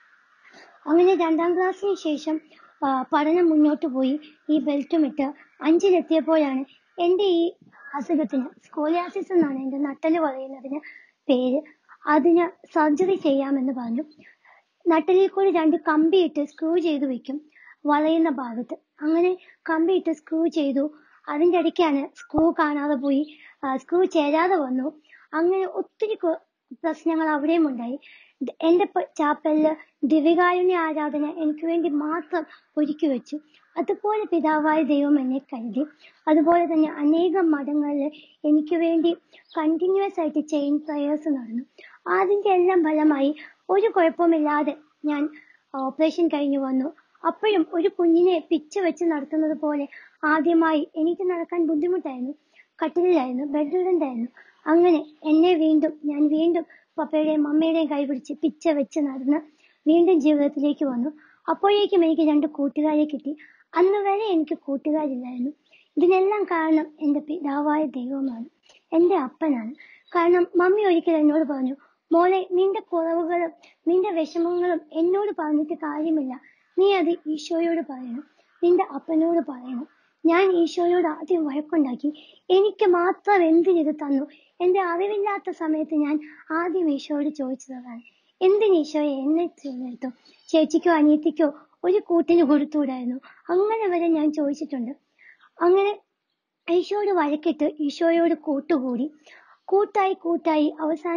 അങ്ങനെ രണ്ടാം ക്ലാസ്സിന് ശേഷം ആ, പഠനം മുന്നോട്ട് പോയി ഈ ബെൽറ്റും ഇട്ട് അഞ്ചിലെത്തിയപ്പോഴാണ് എൻ്റെ ഈ അസുഖത്തിന് സ്കോലിയാസിസ് എന്നാണ് എൻ്റെ നട്ടല് പറയുന്നതിന് പേര് അതിന് സർജറി ചെയ്യാമെന്ന് പറഞ്ഞു നട്ടലിൽ കൂടി രണ്ട് കമ്പിയിട്ട് സ്ക്രൂ ചെയ്ത് വെക്കും വളയുന്ന ഭാഗത്ത് അങ്ങനെ കമ്പിയിട്ട് സ്ക്രൂ ചെയ്തു അതിൻ്റെ ഇടയ്ക്കാണ് സ്ക്രൂ കാണാതെ പോയി സ്ക്രൂ ചേരാതെ വന്നു അങ്ങനെ ഒത്തിരി കു- പ്രശ്നങ്ങൾ അവിടെയും ഉണ്ടായി ദ- എൻ്റെ പ- ചാപ്പലില് ദിവികാരുണ്യ ആരാധന എനിക്ക് വേണ്ടി മാത്രം ഒരുക്കി വെച്ചു അതുപോലെ പിതാവായ ദൈവം എന്നെ കരുതി അതുപോലെ തന്നെ അനേകം മഠങ്ങളിൽ എനിക്ക് വേണ്ടി കണ്ടിന്യൂസ് ആയിട്ട് ചെയിൻ പ്രയേഴ്സ് നടന്നു അതിൻ്റെ എല്ലാം ഫലമായി ഒരു കുഴപ്പമില്ലാതെ ഞാൻ ഓപ്പറേഷൻ കഴിഞ്ഞു വന്നു അപ്പോഴും ഒരു കുഞ്ഞിനെ പിച്ച വെച്ച് നടത്തുന്നത് പോലെ ആദ്യമായി എനിക്ക് നടക്കാൻ ബുദ്ധിമുട്ടായിരുന്നു കട്ടിലായിരുന്നു ബെഡിലുണ്ടായിരുന്നു അങ്ങനെ എന്നെ വീണ്ടും ഞാൻ വീണ്ടും പപ്പയുടെയും അമ്മയുടെയും കൈ പിടിച്ച് പിച്ച വെച്ച് നടന്ന് വീണ്ടും ജീവിതത്തിലേക്ക് വന്നു അപ്പോഴേക്കും എനിക്ക് രണ്ട് കൂട്ടുകാരെ കിട്ടി അന്ന് വരെ എനിക്ക് കൂട്ടുകാരില്ലായിരുന്നു ഇതിനെല്ലാം കാരണം എൻ്റെ പിതാവായ ദൈവമാണ് എൻ്റെ അപ്പനാണ് കാരണം മമ്മി ഒരിക്കൽ എന്നോട് പറഞ്ഞു മോളെ നിന്റെ കുറവുകളും നിന്റെ വിഷമങ്ങളും എന്നോട് പറഞ്ഞിട്ട് കാര്യമില്ല നീ അത് ഈശോയോട് പറയണം നിന്റെ അപ്പനോട് പറയണം ഞാൻ ഈശോയോട് ആദ്യം വഴക്കുണ്ടാക്കി എനിക്ക് മാത്രം എന്തിനിത് തന്നു എൻ്റെ അറിവില്ലാത്ത സമയത്ത് ഞാൻ ആദ്യം ഈശോയോട് ചോദിച്ചതാണ് എന്തിന് ഈശോയെ എന്നെ തിരഞ്ഞെടുത്തു ചേച്ചിക്കോ അനിയത്തിക്കോ ഒരു കൂട്ടിന് കൊടുത്തുകൂടായിരുന്നു അങ്ങനെ വരെ ഞാൻ ചോദിച്ചിട്ടുണ്ട് അങ്ങനെ ഈശോയോട് വഴക്കിട്ട് ഈശോയോട് കൂട്ടുകൂടി കൂട്ടായി കൂട്ടായി അവസാനം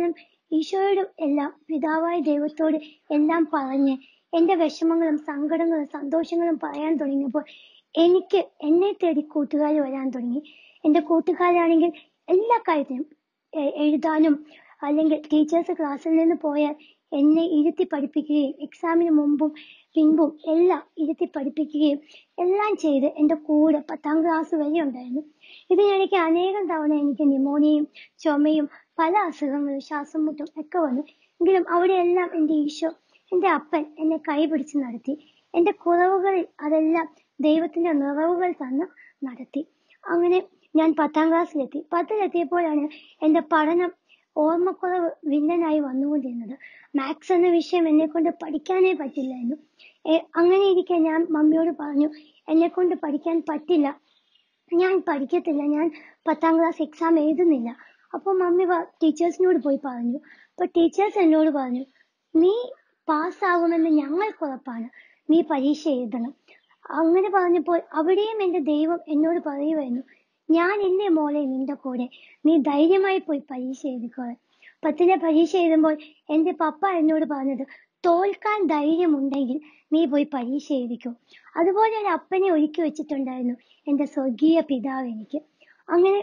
ഈശോയോടും എല്ലാം പിതാവായ ദൈവത്തോട് എല്ലാം പറഞ്ഞ് എന്റെ വിഷമങ്ങളും സങ്കടങ്ങളും സന്തോഷങ്ങളും പറയാൻ തുടങ്ങിയപ്പോൾ എനിക്ക് എന്നെ തേടി കൂട്ടുകാർ വരാൻ തുടങ്ങി എന്റെ കൂട്ടുകാരാണെങ്കിൽ എല്ലാ കാര്യത്തിനും എ- എഴുതാനും അല്ലെങ്കിൽ ടീച്ചേഴ്സ് ക്ലാസ്സിൽ നിന്ന് പോയാൽ എന്നെ ഇരുത്തി പഠിപ്പിക്കുകയും എക്സാമിന് മുമ്പും പിൻപും എല്ലാം ഇരുത്തി പഠിപ്പിക്കുകയും എല്ലാം ചെയ്ത് എൻ്റെ കൂടെ പത്താം ക്ലാസ് വരെ ഉണ്ടായിരുന്നു ഇതിനിടയ്ക്ക് അനേകം തവണ എനിക്ക് ന്യൂമോണിയയും ചുമയും പല അസുഖങ്ങളും ശ്വാസം മുട്ടും ഒക്കെ വന്നു എങ്കിലും അവിടെയെല്ലാം എൻ്റെ ഈശോ എൻ്റെ അപ്പൻ എന്നെ കൈപിടിച്ച് നടത്തി എൻ്റെ കുറവുകളിൽ അതെല്ലാം ദൈവത്തിന്റെ നിറവുകൾ തന്ന് നടത്തി അങ്ങനെ ഞാൻ പത്താം ക്ലാസ്സിലെത്തി പത്തിലെത്തിയപ്പോഴാണ് എൻ്റെ പഠനം ഓർമ്മക്കുറവ് വില്ലനായി വന്നുകൊണ്ടിരുന്നത് മാത്സ് എന്ന വിഷയം എന്നെ കൊണ്ട് പഠിക്കാനേ പറ്റില്ലായിരുന്നു ഏ, അങ്ങനെ ഇരിക്കെ ഞാൻ മമ്മിയോട് പറഞ്ഞു എന്നെ കൊണ്ട് പഠിക്കാൻ പറ്റില്ല ഞാൻ പഠിക്കത്തില്ല ഞാൻ പത്താം ക്ലാസ് എക്സാം എഴുതുന്നില്ല അപ്പൊ മമ്മി പ- ടീച്ചേഴ്സിനോട് പോയി പറഞ്ഞു അപ്പൊ ടീച്ചേഴ്സ് എന്നോട് പറഞ്ഞു നീ പാസ്സാകുമെന്ന് ഞങ്ങൾക്ക് ഉറപ്പാണ് നീ പരീക്ഷ എഴുതണം അങ്ങനെ പറഞ്ഞപ്പോൾ അവിടെയും എന്റെ ദൈവം എന്നോട് പറയുമായിരുന്നു ഞാൻ എന്നെ മോളെ നിന്റെ കൂടെ നീ ധൈര്യമായി പോയി പരീക്ഷ എഴുതിക്കോളെ പത്തിലെ പരീക്ഷ എഴുതുമ്പോൾ എന്റെ പപ്പ എന്നോട് പറഞ്ഞത് തോൽക്കാൻ ധൈര്യമുണ്ടെങ്കിൽ നീ പോയി പരീക്ഷ എഴുതിക്കോ അതുപോലെ ഒരു അപ്പനെ ഒരുക്കി വെച്ചിട്ടുണ്ടായിരുന്നു എന്റെ സ്വർഗീയ പിതാവ് എനിക്ക് അങ്ങനെ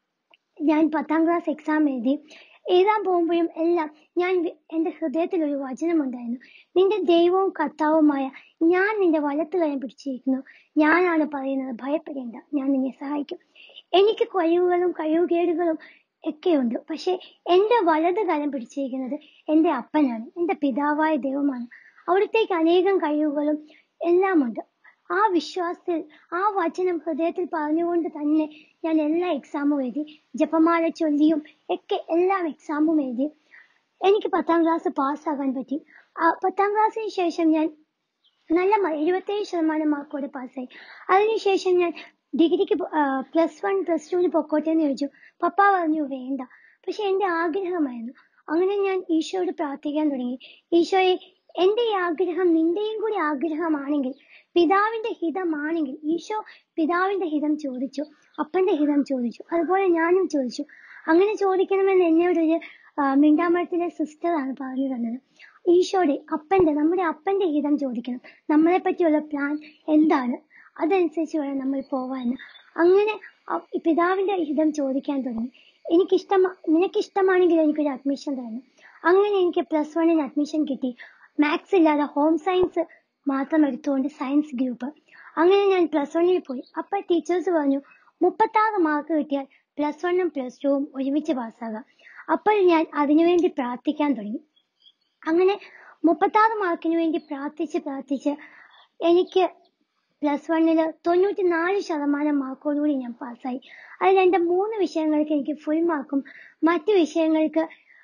ഞാൻ പത്താം ക്ലാസ് എക്സാം എഴുതി എഴുതാൻ പോകുമ്പോഴും എല്ലാം ഞാൻ വി- എന്റെ ഹൃദയത്തിൽ ഒരു വചനമുണ്ടായിരുന്നു നിന്റെ ദൈവവും കർത്താവുമായ ഞാൻ നിന്റെ വലത്ത് കരം പിടിച്ചിരിക്കുന്നു ഞാനാണ് പറയുന്നത് ഭയപ്പെടേണ്ട ഞാൻ നിന്നെ സഹായിക്കും എനിക്ക് കഴിവുകളും കഴിവുകേടുകളും ഒക്കെയുണ്ട് പക്ഷെ എന്റെ വലത് കരം പിടിച്ചിരിക്കുന്നത് എന്റെ അപ്പനാണ് എന്റെ പിതാവായ ദൈവമാണ് അവിടത്തേക്ക് അനേകം കഴിവുകളും എല്ലാമുണ്ട് ആ വിശ്വാസത്തിൽ ആ വചനം ഹൃദയത്തിൽ പറഞ്ഞുകൊണ്ട് തന്നെ ഞാൻ എല്ലാ എക്സാമും എഴുതി ജപമാല ചൊല്ലിയും ഒക്കെ എല്ലാ എക്സാമും എഴുതി എനിക്ക് പത്താം ക്ലാസ് പാസ്സാകാൻ പറ്റി ആ പത്താം ക്ലാസ്സിന് ശേഷം ഞാൻ നല്ല എഴുപത്തേഴ് ശതമാനം മാർക്കോടെ പാസ്സായി അതിനുശേഷം ഞാൻ ഡിഗ്രിക്ക് പ്ലസ് വൺ പ്ലസ് ടുവിന് പൊക്കോട്ടെ എന്ന് ചോദിച്ചു പപ്പ പറഞ്ഞു വേണ്ട പക്ഷെ എന്റെ ആഗ്രഹമായിരുന്നു അങ്ങനെ ഞാൻ ഈശോയോട് പ്രാർത്ഥിക്കാൻ തുടങ്ങി ഈശോയെ എന്റെ ഈ ആഗ്രഹം നിന്റെയും കൂടി ആഗ്രഹമാണെങ്കിൽ പിതാവിന്റെ ഹിതമാണെങ്കിൽ ഈശോ പിതാവിന്റെ ഹിതം ചോദിച്ചു അപ്പന്റെ ഹിതം ചോദിച്ചു അതുപോലെ ഞാനും ചോദിച്ചു അങ്ങനെ ചോദിക്കണമെന്ന് എന്നോട് ഒരു മിണ്ടാമരത്തിലെ സിസ്റ്ററാണ് പറഞ്ഞു തന്നത് ഈശോയുടെ അപ്പന്റെ നമ്മുടെ അപ്പന്റെ ഹിതം ചോദിക്കണം നമ്മളെ പറ്റിയുള്ള പ്ലാൻ എന്താണ് അതനുസരിച്ച് വേണം നമ്മൾ പോവാൻ അങ്ങനെ അ- ഈ പിതാവിന്റെ ഹിതം ചോദിക്കാൻ തുടങ്ങി എനിക്കിഷ്ടം നിനക്കിഷ്ടമാണെങ്കിൽ എനിക്കൊരു അഡ്മിഷൻ തരണം അങ്ങനെ എനിക്ക് പ്ലസ് വണ്ണിന് അഡ്മിഷൻ കിട്ടി മാത്സ് ഇല്ലാതെ ഹോം സയൻസ് മാത്രം എടുത്തുകൊണ്ട് സയൻസ് ഗ്രൂപ്പ് അങ്ങനെ ഞാൻ പ്ലസ് വണ്ണിൽ പോയി അപ്പൊ ടീച്ചേഴ്സ് പറഞ്ഞു മുപ്പത്താറ് മാർക്ക് കിട്ടിയാൽ പ്ലസ് വണ്ണും പ്ലസ് ടുവും ഒരുമിച്ച് പാസ്സാകാം അപ്പോൾ ഞാൻ അതിനുവേണ്ടി പ്രാർത്ഥിക്കാൻ തുടങ്ങി അങ്ങനെ മുപ്പത്താറ് മാർക്കിന് വേണ്ടി പ്രാർത്ഥിച്ച് പ്രാർത്ഥിച്ച് എനിക്ക് പ്ലസ് വണ്ണില് തൊണ്ണൂറ്റി നാല് ശതമാനം മാർക്കോടുകൂടി ഞാൻ പാസ്സായി അതിൽ എൻ്റെ മൂന്ന് വിഷയങ്ങൾക്ക് എനിക്ക് ഫുൾ മാർക്കും മറ്റു വിഷയങ്ങൾക്ക്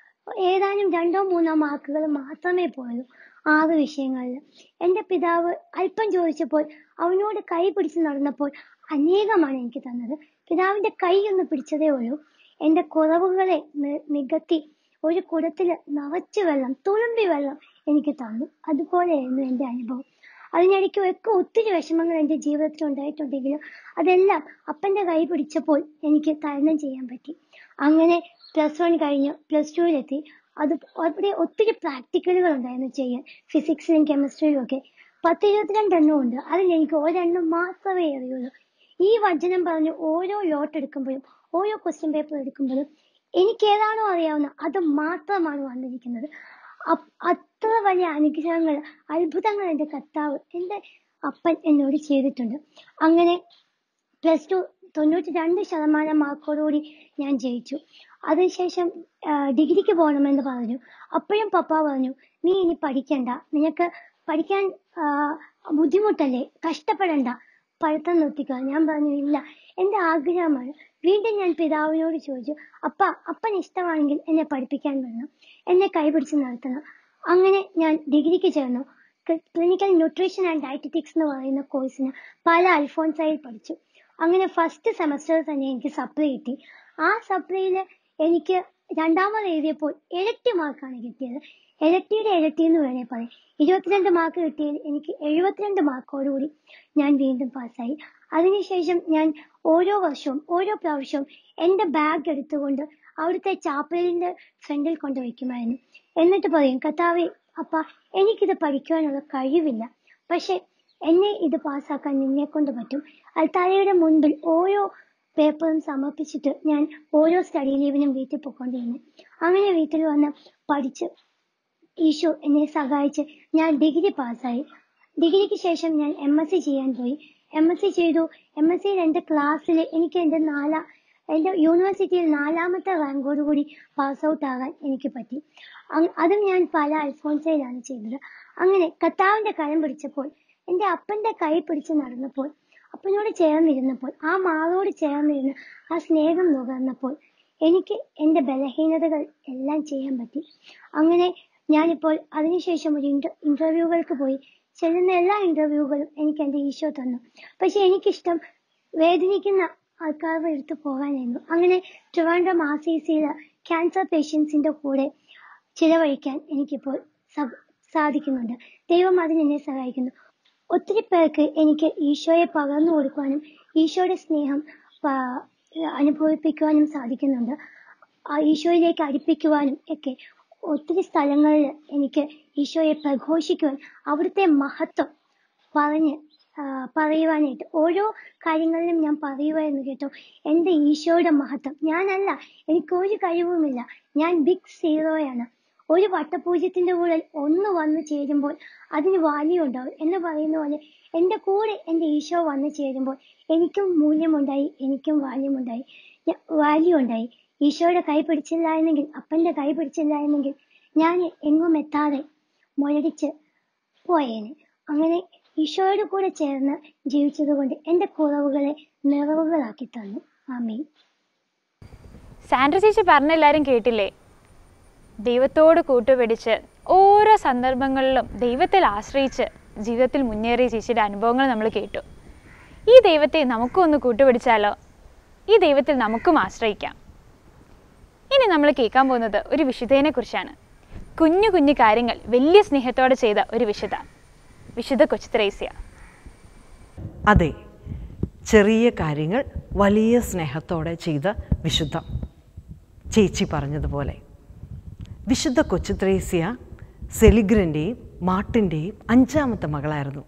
ഏതാനും രണ്ടോ മൂന്നോ മാർക്കുകൾ മാത്രമേ പോയുള്ളൂ ആറ് വിഷയങ്ങളിൽ എൻ്റെ പിതാവ് അല്പം ചോദിച്ചപ്പോൾ അവനോട് കൈ പിടിച്ച് നടന്നപ്പോൾ അനേകമാണ് എനിക്ക് തന്നത് പിതാവിന്റെ കൈ ഒന്ന് പിടിച്ചതേ ഉള്ളൂ എൻ്റെ കുറവുകളെ നി- നികത്തി ഒരു കുടത്തില് നിറച്ച് വെള്ളം തുളുമ്പി വെള്ളം എനിക്ക് തന്നു അതുപോലെയായിരുന്നു എൻ്റെ അനുഭവം അതിനിടയ്ക്ക് ഒക്കെ ഒത്തിരി വിഷമങ്ങൾ എൻ്റെ ജീവിതത്തിൽ ഉണ്ടായിട്ടുണ്ടെങ്കിലും അതെല്ലാം അപ്പന്റെ കൈ പിടിച്ചപ്പോൾ എനിക്ക് തരണം ചെയ്യാൻ പറ്റി അങ്ങനെ പ്ലസ് വൺ കഴിഞ്ഞ് പ്ലസ് ടുവിലെത്തി അത് അവിടെ ഒത്തിരി പ്രാക്ടിക്കലുകൾ ഉണ്ടായിരുന്നു ചെയ്യാൻ ഫിസിക്സിലും കെമിസ്ട്രിയിലും ഒക്കെ പത്ത് ഇരുപത്തിരണ്ട് എണ്ണം ഉണ്ട് അതിൽ എനിക്ക് ഒരെണ്ണം മാത്രമേ അറിയുള്ളൂ ഈ വചനം പറഞ്ഞ് ഓരോ ലോട്ട് എടുക്കുമ്പോഴും ഓരോ ക്വസ്റ്റ്യൻ പേപ്പർ എടുക്കുമ്പോഴും എനിക്ക് ഏതാണോ അറിയാവുന്ന അത് മാത്രമാണ് വന്നിരിക്കുന്നത് അപ്- അത്ര വലിയ അനുഗ്രഹങ്ങൾ അത്ഭുതങ്ങൾ എൻ്റെ കർത്താവ് എൻ്റെ അപ്പൻ എന്നോട് ചെയ്തിട്ടുണ്ട് അങ്ങനെ പ്ലസ് ടു തൊണ്ണൂറ്റി രണ്ട് ശതമാനം മാർക്കോടുകൂടി ഞാൻ ജയിച്ചു അതിനുശേഷം ആ, ഡിഗ്രിക്ക് പോകണമെന്ന് പറഞ്ഞു അപ്പോഴും പപ്പ പറഞ്ഞു നീ ഇനി പഠിക്കണ്ട നിനക്ക് പഠിക്കാൻ ആ, ബുദ്ധിമുട്ടല്ലേ കഷ്ടപ്പെടണ്ട പഠിത്തം നിർത്തിക്കുക ഞാൻ പറഞ്ഞു ഇല്ല എന്റെ ആഗ്രഹമാണ് വീണ്ടും ഞാൻ പിതാവിനോട് ചോദിച്ചു അപ്പ അപ്പൻ ഇഷ്ടമാണെങ്കിൽ എന്നെ പഠിപ്പിക്കാൻ വേണം എന്നെ കൈപിടിച്ച് നടത്തണം അങ്ങനെ ഞാൻ ഡിഗ്രിക്ക് ചേർന്നു ക്ലിനിക്കൽ ന്യൂട്രീഷൻ ആൻഡ് ഡയറ്ററ്റിക്സ് എന്ന് പറയുന്ന കോഴ്സിന് പല അൽഫോൺസയിൽ പഠിച്ചു അങ്ങനെ ഫസ്റ്റ് സെമസ്റ്ററിൽ തന്നെ എനിക്ക് സപ്ലൈ കിട്ടി ആ സപ്ലൈയിൽ എനിക്ക് രണ്ടാമത് എഴുതിയപ്പോൾ ഇരട്ടി മാർക്കാണ് കിട്ടിയത് ഇരട്ടിയുടെ ഇരട്ടി എന്ന് വേണേ പറയാം ഇരുപത്തിരണ്ട് മാർക്ക് കിട്ടിയതിൽ എനിക്ക് എഴുപത്തിരണ്ട് മാർക്കോടുകൂടി ഞാൻ വീണ്ടും പാസ്സായി അതിനുശേഷം ഞാൻ ഓരോ വർഷവും ഓരോ പ്രാവശ്യവും എൻ്റെ ബാഗ് എടുത്തുകൊണ്ട് അവിടുത്തെ ചാപ്പലിന്റെ ഫ്രണ്ടിൽ കൊണ്ട് വയ്ക്കുമായിരുന്നു എന്നിട്ട് പറയും കർത്താവെ അപ്പ എനിക്കിത് പഠിക്കുവാനുള്ള കഴിവില്ല പക്ഷെ എന്നെ ഇത് പാസ്സാക്കാൻ നിന്നെ കൊണ്ട് പറ്റും അൽത്താരയുടെ മുൻപിൽ ഓരോ പേപ്പറും സമർപ്പിച്ചിട്ട് ഞാൻ ഓരോ സ്റ്റഡി ലീവിനും വീട്ടിൽ പോയിക്കൊണ്ടിരുന്നു അങ്ങനെ വീട്ടിൽ വന്ന് പഠിച്ച് ഈശോ എന്നെ സഹായിച്ച് ഞാൻ ഡിഗ്രി പാസ്സായി ഡിഗ്രിക്ക് ശേഷം ഞാൻ എം എസ് സി ചെയ്യാൻ പോയി എം എസ് സി ചെയ്തു എം എസ് സിയിൽ എൻ്റെ ക്ലാസ്സിൽ എനിക്ക് എൻ്റെ നാലാ എൻ്റെ യൂണിവേഴ്സിറ്റിയിൽ നാലാമത്തെ റാങ്കോടുകൂടി പാസ് ഔട്ട് ആകാൻ എനിക്ക് പറ്റി അങ് അതും ഞാൻ പല അൽഫോൺസയിലാണ് ചെയ്തത് അങ്ങനെ കർത്താവിൻ്റെ കരം പിടിച്ചപ്പോൾ എൻ്റെ അപ്പൻ്റെ കൈ പിടിച്ച് നടന്നപ്പോൾ അപ്പനോട് ചേർന്നിരുന്നപ്പോൾ ആ മാറോട് ചേർന്നിരുന്ന് ആ സ്നേഹം നുകർന്നപ്പോൾ എനിക്ക് എൻ്റെ ബലഹീനതകൾ എല്ലാം ചെയ്യാൻ പറ്റി അങ്ങനെ ഞാനിപ്പോൾ അതിനുശേഷം ഒരു ഇന്റർ ഇന്റർവ്യൂകൾക്ക് പോയി ചെല്ലുന്ന എല്ലാ ഇന്റർവ്യൂകളും എനിക്ക് എൻ്റെ ഈശോ തന്നു പക്ഷെ എനിക്കിഷ്ടം വേദനിക്കുന്ന ആൾക്കാരുടെ അടുത്ത് പോകാനായിരുന്നു അങ്ങനെ ട്രിവാൻഡ്രം ആർ സി സിയിൽ ക്യാൻസർ പേഷ്യൻസിന്റെ കൂടെ ചിലവഴിക്കാൻ എനിക്കിപ്പോൾ സ- സാധിക്കുന്നുണ്ട് ദൈവം അതിന് എന്നെ സഹായിക്കുന്നു ഒത്തിരി പേർക്ക് എനിക്ക് ഈശോയെ പകർന്നു കൊടുക്കുവാനും ഈശോയുടെ സ്നേഹം പ- അനുഭവിപ്പിക്കുവാനും സാധിക്കുന്നുണ്ട് ആ ഈശോയിലേക്ക് അടുപ്പിക്കുവാനും ഒക്കെ ഒത്തിരി സ്ഥലങ്ങളിൽ എനിക്ക് ഈശോയെ പ്രഘോഷിക്കുവാൻ അവിടുത്തെ മഹത്വം പറഞ്ഞ് ആ, പറയുവാനായിട്ട് ഓരോ കാര്യങ്ങളിലും ഞാൻ പറയുമായിരുന്നു കേട്ടോ എൻ്റെ ഈശോയുടെ മഹത്വം ഞാനല്ല എനിക്ക് ഒരു കഴിവുമില്ല ഞാൻ ബിഗ് സീറോയാണ് ഒരു വട്ടപൂജ്യത്തിന്റെ കൂടെ ഒന്ന് വന്നു ചേരുമ്പോൾ അതിന് വാല്യൂ ഉണ്ടാവും എന്ന് പറയുന്ന പോലെ എൻ്റെ കൂടെ എൻ്റെ ഈശോ വന്നു ചേരുമ്പോൾ എനിക്കും മൂല്യമുണ്ടായി എനിക്കും വാല്യമുണ്ടായി വാല്യൂ ഉണ്ടായി ഈശോയുടെ കൈ പിടിച്ചില്ല എന്നെങ്കിൽ അപ്പന്റെ കൈ പിടിച്ചില്ല എന്നെങ്കിൽ ഞാൻ എങ്ങും എത്താതെ മുരടിച്ച് പോയേനെ അങ്ങനെ ഈശോയോട് കൂടെ ചേർന്ന് ജീവിച്ചതുകൊണ്ട് എൻ്റെ കുറവുകളെ നിറവുകളാക്കി തന്നു ആമീൻ സാൻഡ്ര ചേച്ചി പറഞ്ഞ എല്ലാവരും കേട്ടില്ലേ ദൈവത്തോട് കൂട്ടുപിടിച്ച് ഓരോ സന്ദർഭങ്ങളിലും ദൈവത്തിൽ ആശ്രയിച്ച് ജീവിതത്തിൽ മുന്നേറിയ ചേച്ചിയുടെ അനുഭവങ്ങൾ നമ്മൾ കേട്ടു ഈ ദൈവത്തെ നമുക്കും ഒന്ന് കൂട്ടുപിടിച്ചാലോ ഈ ദൈവത്തിൽ നമുക്കും ആശ്രയിക്കാം ഇനി നമ്മൾ കേൾക്കാൻ പോകുന്നത് ഒരു വിശുദ്ധനെ കുറിച്ചാണ് കുഞ്ഞു കുഞ്ഞു കാര്യങ്ങൾ വലിയ സ്നേഹത്തോടെ ചെയ്ത ഒരു വിശുദ്ധ വിശുദ്ധ കൊച്ചുത്രേസ്യ അതെ ചെറിയ കാര്യങ്ങൾ വലിയ സ്നേഹത്തോടെ ചെയ്ത വിശുദ്ധ ചേച്ചി പറഞ്ഞതുപോലെ വിശുദ്ധ കൊച്ചുത്രേസ്യ സെലിഗ്രൻ്റെയും മാർട്ടിൻ്റെയും അഞ്ചാമത്തെ മകളായിരുന്നു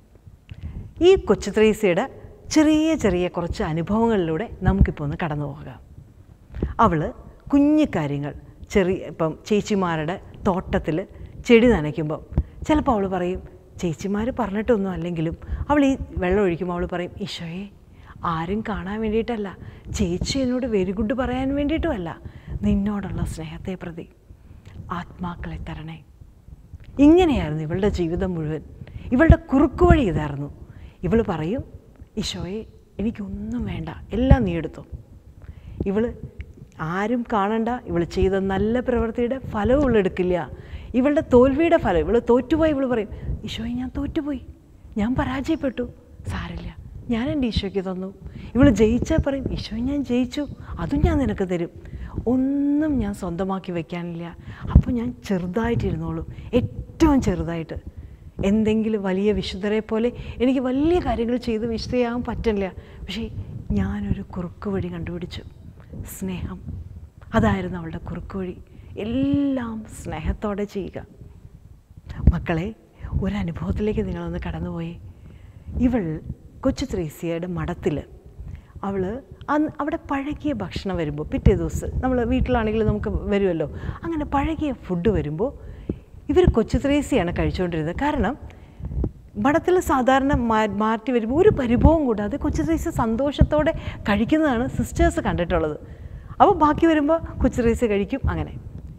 ഈ കൊച്ചുത്രേസ്യയുടെ ചെറിയ ചെറിയ കുറച്ച് അനുഭവങ്ങളിലൂടെ നമുക്കിപ്പോൾ ഒന്ന് കടന്നു പോകാം അവൾ കുഞ്ഞു കാര്യങ്ങൾ ചെറിയ ഇപ്പം ചേച്ചിമാരുടെ തോട്ടത്തിൽ ചെടി നനയ്ക്കുമ്പം ചിലപ്പോൾ അവൾ പറയും ചേച്ചിമാർ പറഞ്ഞിട്ടൊന്നും അല്ലെങ്കിലും അവൾ ഈ വെള്ളം ഒഴിക്കുമ്പോൾ അവൾ പറയും ഈശോയെ ആരും കാണാൻ വേണ്ടിയിട്ടല്ല ചേച്ചി എന്നോട് വെരി ഗുഡ് പറയാൻ വേണ്ടിയിട്ടുമല്ല നിന്നോടുള്ള സ്നേഹത്തെ പ്രതി ആത്മാക്കളെ തരണേ ഇങ്ങനെയായിരുന്നു ഇവളുടെ ജീവിതം മുഴുവൻ ഇവളുടെ കുറുക്കുവഴി ഇതായിരുന്നു ഇവൾ പറയും ഈശോയെ എനിക്കൊന്നും വേണ്ട എല്ലാം നീ എടുത്തോ ഇവള് ആരും കാണണ്ട ഇവൾ ചെയ്ത നല്ല പ്രവൃത്തിയുടെ ഫലവും ഇവൾ എടുക്കില്ല ഇവളുടെ തോൽവിയുടെ ഫലം ഇവൾ തോറ്റുപോയി ഇവൾ പറയും ഈശോയെ ഞാൻ തോറ്റുപോയി ഞാൻ പരാജയപ്പെട്ടു സാരില്ല ഞാൻ എൻ്റെ ഈശോയ്ക്ക് തന്നു ഇവൾ ജയിച്ചാൽ പറയും ഈശോയെ ഞാൻ ജയിച്ചു അതും ഞാൻ നിനക്ക് തരും ഒന്നും ഞാൻ സ്വന്തമാക്കി വെക്കാനില്ല അപ്പോൾ ഞാൻ ചെറുതായിട്ടിരുന്നോളൂ ഏറ്റവും ചെറുതായിട്ട് എന്തെങ്കിലും വലിയ വിശുദ്ധരെ പോലെ എനിക്ക് വലിയ കാര്യങ്ങൾ ചെയ്ത് വിശുദ്ധയാകാൻ പറ്റില്ല പക്ഷേ ഞാനൊരു കുറുക്ക് വഴി കണ്ടുപിടിച്ചു സ്നേഹം അതായിരുന്നു അവളുടെ കുറുക്ക് വഴി എല്ലാം സ്നേഹത്തോടെ ചെയ്യുക മക്കളെ ഒരനുഭവത്തിലേക്ക് നിങ്ങളൊന്ന് കടന്നുപോയി ഇവൾ കൊച്ചു ത്രേസ്യയുടെ മഠത്തിൽ അവൾ അന്ന് അവിടെ പഴകിയ ഭക്ഷണം വരുമ്പോൾ പിറ്റേ ദിവസം നമ്മൾ വീട്ടിലാണെങ്കിൽ നമുക്ക് വരുമല്ലോ അങ്ങനെ പഴകിയ ഫുഡ് വരുമ്പോൾ ഇവർ കൊച്ചു ത്രേസ്യയാണ് കഴിച്ചുകൊണ്ടിരുന്നത് കാരണം മഠത്തിൽ സാധാരണ മാ- മാറ്റി വരുമ്പോൾ ഒരു പരിഭവം കൂടാതെ കൊച്ചു ത്രേസ്യ സന്തോഷത്തോടെ കഴിക്കുന്നതാണ് സിസ്റ്റേഴ്സ് കണ്ടിട്ടുള്ളത് അപ്പോൾ ബാക്കി വരുമ്പോൾ കൊച്ചു ത്രേസ്യ കഴിക്കും അങ്ങനെ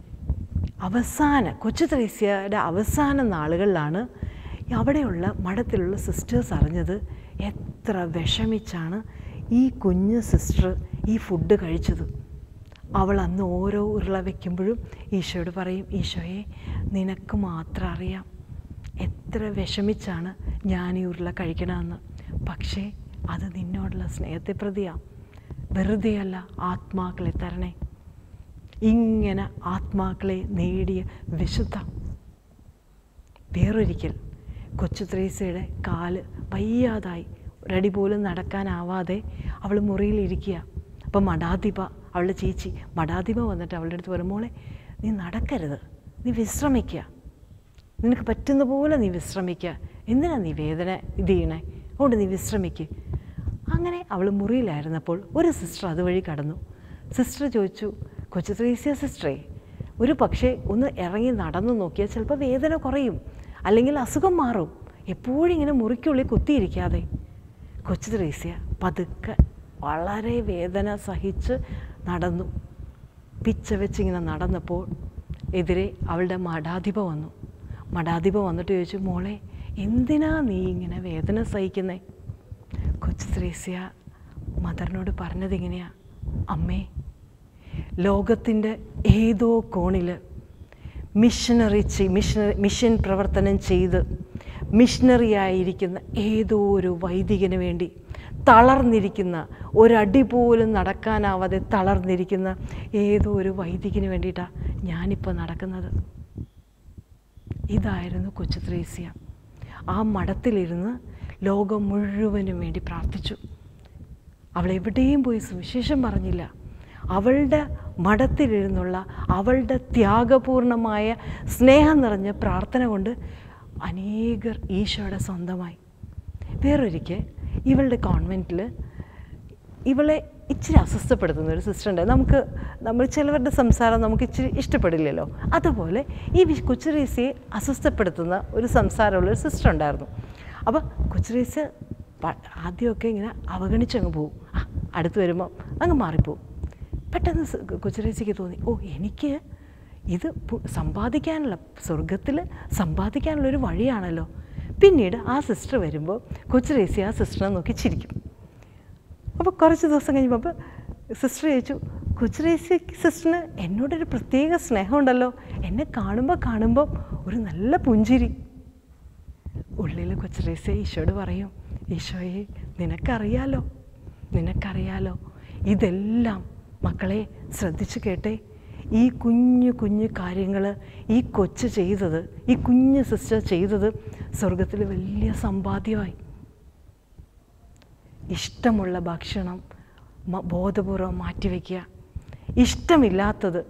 അവസാന കൊച്ചു ത്രേസ്യയുടെ അവസാന നാളുകളിലാണ് അവിടെയുള്ള മഠത്തിലുള്ള സിസ്റ്റേഴ്സ് അറിഞ്ഞത് എത്ര വിഷമിച്ചാണ് ഈ കുഞ്ഞു സിസ്റ്റർ ഈ ഫുഡ് കഴിച്ചത് അവൾ അന്ന് ഓരോ ഉരുള വയ്ക്കുമ്പോഴും ഈശോയോട് പറയും ഈശോയെ നിനക്ക് മാത്രം അറിയാം എത്ര വിഷമിച്ചാണ് ഞാൻ ഈ ഉരുള കഴിക്കണമെന്ന് പക്ഷേ അത് നിന്നോടുള്ള സ്നേഹത്തെ പ്രതിയാണ് വെറുതെയല്ല ആത്മാക്കളെ തരണേ ഇങ്ങനെ ആത്മാക്കളെ നേടിയ വിശുദ്ധ വേറൊരിക്കൽ കൊച്ചു ത്രേസയുടെ കാല് വയ്യാതായി ഒരടി പോലും നടക്കാനാവാതെ അവൾ മുറിയിലിരിക്കുക അപ്പം മഠാധിപ അവളുടെ ചേച്ചി മടാധിപ വന്നിട്ട് അവളുടെ അടുത്ത് പറയും മോളെ നീ നടക്കരുത് നീ വിശ്രമിക്കുക നിനക്ക് പറ്റുന്ന പോലെ നീ വിശ്രമിക്കുക എന്തിനാ നീ വേദന ഇത് ചെയ്യണേ അതുകൊണ്ട് നീ വിശ്രമിക്ക് അങ്ങനെ അവൾ മുറിയിലായിരുന്നപ്പോൾ ഒരു സിസ്റ്റർ അതുവഴി കടന്നു സിസ്റ്റർ ചോദിച്ചു കൊച്ചു ത്രേസ്യ സിസ്റ്ററേ ഒരു പക്ഷേ ഒന്ന് ഇറങ്ങി നടന്നു നോക്കിയാൽ ചിലപ്പോൾ വേദന കുറയും അല്ലെങ്കിൽ അസുഖം മാറും എപ്പോഴും ഇങ്ങനെ മുറിക്കുള്ളിൽ കുത്തിയിരിക്കാതെ കൊച്ചു ത്രേസ്യ പതുക്കെ വളരെ വേദന സഹിച്ച് നടന്നു പിച്ച വെച്ചിങ്ങനെ നടന്നപ്പോൾ എതിരെ അവളുടെ മഠാധിപ വന്നു മഠാധിപ വന്നിട്ട് ചോദിച്ചു മോളെ എന്തിനാ നീ ഇങ്ങനെ വേദന സഹിക്കുന്നേ കൊച്ചു ത്രേസ്യ മദറിനോട് പറഞ്ഞത് ഇങ്ങനെയാ അമ്മേ ലോകത്തിൻ്റെ ഏതോ കോണിൽ മിഷനറി ചെയ് മിഷനറി മിഷൻ പ്രവർത്തനം ചെയ്ത് മിഷനറി ആയിരിക്കുന്ന ഏതോ ഒരു വൈദികന് വേണ്ടി തളർന്നിരിക്കുന്ന ഒരടി പോലും നടക്കാനാവാതെ തളർന്നിരിക്കുന്ന ഏതോ ഒരു വൈദികന് വേണ്ടിയിട്ടാണ് ഞാനിപ്പോൾ നടക്കുന്നത് ഇതായിരുന്നു കൊച്ചു ത്രേസ്യ ആ മഠത്തിലിരുന്ന് ലോകം മുഴുവനും വേണ്ടി പ്രാർത്ഥിച്ചു അവൾ എവിടെയും പോയി സുവിശേഷം പറഞ്ഞില്ല അവളുടെ മഠത്തിലിരുന്നുള്ള അവളുടെ ത്യാഗപൂർണമായ സ്നേഹം നിറഞ്ഞ പ്രാർത്ഥന കൊണ്ട് അനേകർ ഈശോയുടെ സ്വന്തമായി വേറൊരിക്കൽ ഇവളുടെ കോൺവെൻറ്റിൽ ഇവളെ ഇച്ചിരി അസ്വസ്ഥപ്പെടുത്തുന്ന ഒരു സിസ്റ്റർ ഉണ്ട് നമുക്ക് നമ്മൾ ചിലവരുടെ സംസാരം നമുക്ക് ഇച്ചിരി ഇഷ്ടപ്പെടില്ലല്ലോ അതുപോലെ ഈ വി- കൊച്ചുറേസിയെ അസ്വസ്ഥപ്പെടുത്തുന്ന ഒരു സംസാരമുള്ള ഒരു സിസ്റ്റർ ഉണ്ടായിരുന്നു അപ്പോൾ കൊച്ചുറേസ് പ- ആദ്യമൊക്കെ ഇങ്ങനെ അവഗണിച്ചങ്ങ് പോകും ആ അടുത്ത് വരുമ്പോൾ അങ്ങ് മാറിപ്പോവും പെട്ടെന്ന് സ് കൊച്ചുറേസിക്ക് തോന്നി ഓ എനിക്ക് ഇത് പു- സമ്പാദിക്കാനുള്ള സ്വർഗത്തിൽ സമ്പാദിക്കാനുള്ള ഒരു വഴിയാണല്ലോ പിന്നീട് ആ സിസ്റ്റർ വരുമ്പോൾ കൊച്ചുറേസി ആ സിസ്റ്ററിനെ നോക്കി ചിരിക്കും അപ്പോൾ കുറച്ച് ദിവസം കഴിഞ്ഞപ്പോൾ അപ്പോൾ സിസ്റ്റർ ചോദിച്ചു കൊച്ചുറേസി സിസ്റ്ററിന് എന്നോടൊരു പ്രത്യേക സ്നേഹമുണ്ടല്ലോ എന്നെ കാണുമ്പോൾ കാണുമ്പോൾ ഒരു നല്ല പുഞ്ചിരി ഉള്ളിൽ കൊച്ചുറേസി ഈശോയോട് പറയും ഈശോയെ നിനക്കറിയാലോ നിനക്കറിയാലോ ഇതെല്ലാം മക്കളെ ശ്രദ്ധിച്ചു കേട്ടെ ഈ കുഞ്ഞു കുഞ്ഞു കാര്യങ്ങൾ ഈ കൊച്ചു ചെയ്തത് ഈ കുഞ്ഞു സിസ്റ്റർ ചെയ്തത് സ്വർഗത്തിൽ വലിയ സമ്പാദ്യമായി ഇഷ്ടമുള്ള ഭക്ഷണം മ- ബോധപൂർവം മാറ്റിവെക്കുക ഇഷ്ടമില്ലാത്തത്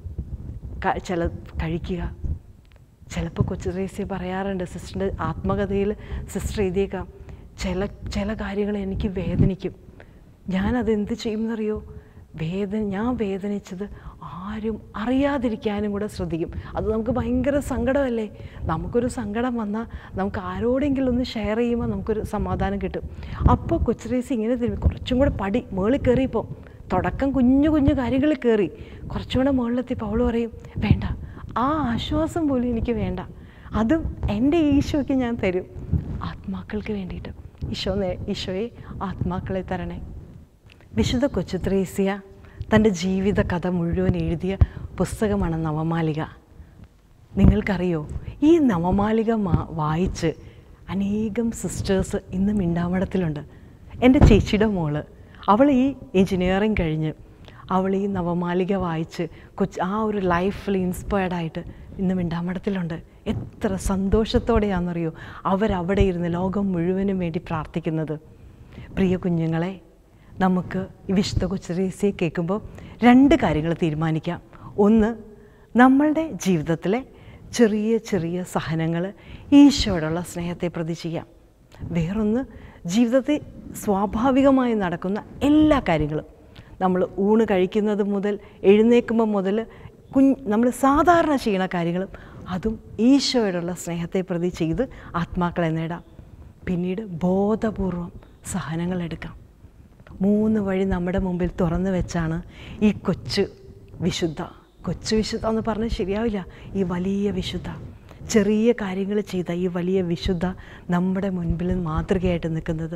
ക- ചില കഴിക്കുക ചിലപ്പോൾ കൊച്ചു റേസി പറയാറുണ്ട് സിസ്റ്ററിൻ്റെ ആത്മകഥയിൽ സിസ്റ്റർ എഴുതിയേക്കാം ചില ചില കാര്യങ്ങൾ എനിക്ക് വേദനിക്കും ഞാനത് എന്ത് ചെയ്യുമെന്നറിയോ വേദന ഞാൻ വേദനിച്ചത് ആരും അറിയാതിരിക്കാനും കൂടെ ശ്രദ്ധിക്കും അത് നമുക്ക് ഭയങ്കര സങ്കടമല്ലേ നമുക്കൊരു സങ്കടം വന്നാൽ നമുക്ക് ആരോടെങ്കിലും ഒന്ന് ഷെയർ ചെയ്യുമ്പോൾ നമുക്കൊരു സമാധാനം കിട്ടും അപ്പോൾ കൊച്ചുറേസി ഇങ്ങനെ തിരുമ്പി കുറച്ചും കൂടെ പടി മുകളിൽ കയറിയപ്പോൾ തുടക്കം കുഞ്ഞു കുഞ്ഞു കാര്യങ്ങളിൽ കയറി കുറച്ചും കൂടെ മുകളിലെത്തിയപ്പോൾ അവൾ പറയും വേണ്ട ആ ആശ്വാസം പോലും എനിക്ക് വേണ്ട അതും എൻ്റെ ഈശോയ്ക്ക് ഞാൻ തരും ആത്മാക്കൾക്ക് വേണ്ടിയിട്ട് ഈശോ നേ- ഈശോയെ ആത്മാക്കളെ തരണേ വിശുദ്ധ കൊച്ചുത്രേസ്യ തൻ്റെ ജീവിത കഥ മുഴുവൻ എഴുതിയ പുസ്തകമാണ് നവമാലിക നിങ്ങൾക്കറിയോ ഈ നവമാലിക മാ- വായിച്ച് അനേകം സിസ്റ്റേഴ്സ് ഇന്ന് മിണ്ടാമടത്തിലുണ്ട് എൻ്റെ ചേച്ചിയുടെ മോള് അവൾ ഈ എഞ്ചിനീയറിങ് കഴിഞ്ഞ് അവൾ ഈ നവമാലിക വായിച്ച് കൊച്ച് ആ ഒരു ലൈഫിൽ ഇൻസ്പയർഡായിട്ട് ഇന്ന് മിണ്ടാമടത്തിലുണ്ട് എത്ര സന്തോഷത്തോടെയാണെന്നറിയോ അവരവിടെ ഇരുന്ന് ലോകം മുഴുവനും വേണ്ടി പ്രാർത്ഥിക്കുന്നത് പ്രിയ കുഞ്ഞുങ്ങളെ നമുക്ക് ഈ വിശുദ്ധ കൊച്ചുറേസിയെ കേൾക്കുമ്പോൾ രണ്ട് കാര്യങ്ങൾ തീരുമാനിക്കാം ഒന്ന് നമ്മളുടെ ജീവിതത്തിലെ ചെറിയ ചെറിയ സഹനങ്ങൾ ഈശോയോടുള്ള സ്നേഹത്തെ പ്രതി ചെയ്യാം വേറൊന്ന് ജീവിതത്തിൽ സ്വാഭാവികമായി നടക്കുന്ന എല്ലാ കാര്യങ്ങളും നമ്മൾ ഊണ് കഴിക്കുന്നത് മുതൽ എഴുന്നേൽക്കുമ്പോൾ മുതൽ കുഞ്ഞ് നമ്മൾ സാധാരണ ചെയ്യുന്ന കാര്യങ്ങളും അതും ഈശോയോടുള്ള സ്നേഹത്തെ പ്രതി ചെയ്ത് ആത്മാക്കളെ നേടാം പിന്നീട് ബോധപൂർവം സഹനങ്ങൾ എടുക്കാം മൂന്ന് വഴി നമ്മുടെ മുമ്പിൽ തുറന്നു വെച്ചാണ് ഈ കൊച്ചു വിശുദ്ധ കൊച്ചു വിശുദ്ധ എന്ന് പറഞ്ഞാൽ ശരിയാവില്ല ഈ വലിയ വിശുദ്ധ ചെറിയ കാര്യങ്ങൾ ചെയ്ത ഈ വലിയ വിശുദ്ധ നമ്മുടെ മുൻപിൽ മാതൃകയായിട്ട് നിൽക്കുന്നത്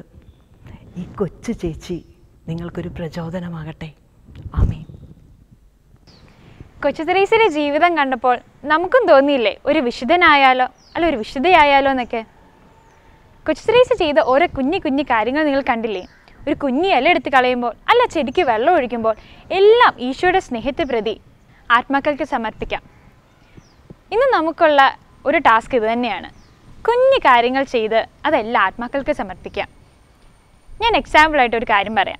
ഈ കൊച്ചു ചേച്ചി നിങ്ങൾക്കൊരു പ്രചോദനമാകട്ടെ ആമീൻ കൊച്ചു തെരേസയുടെ ജീവിതം കണ്ടപ്പോൾ നമുക്കും തോന്നിയില്ലേ ഒരു വിശുദ്ധനായാലോ അല്ല ഒരു വിശുദ്ധയായാലോ എന്നൊക്കെ കൊച്ചു തെരേസ ചെയ്ത ഓരോ കുഞ്ഞു കുഞ്ഞു കാര്യങ്ങൾ നിങ്ങൾ കണ്ടില്ലേ ഒരു കുഞ്ഞി ഇല എടുത്ത് കളയുമ്പോൾ അല്ല ചെടിക്ക് വെള്ളം ഒഴിക്കുമ്പോൾ എല്ലാം ഈശോയുടെ സ്നേഹത്തെ പ്രതി ആത്മാക്കൾക്ക് സമർപ്പിക്കാം ഇന്ന് നമുക്കുള്ള ഒരു ടാസ്ക് ഇത് തന്നെയാണ് കുഞ്ഞു കാര്യങ്ങൾ ചെയ്ത് അതെല്ലാം ആത്മാക്കൾക്ക് സമർപ്പിക്കാം ഞാൻ എക്സാമ്പിളായിട്ട് ഒരു കാര്യം പറയാം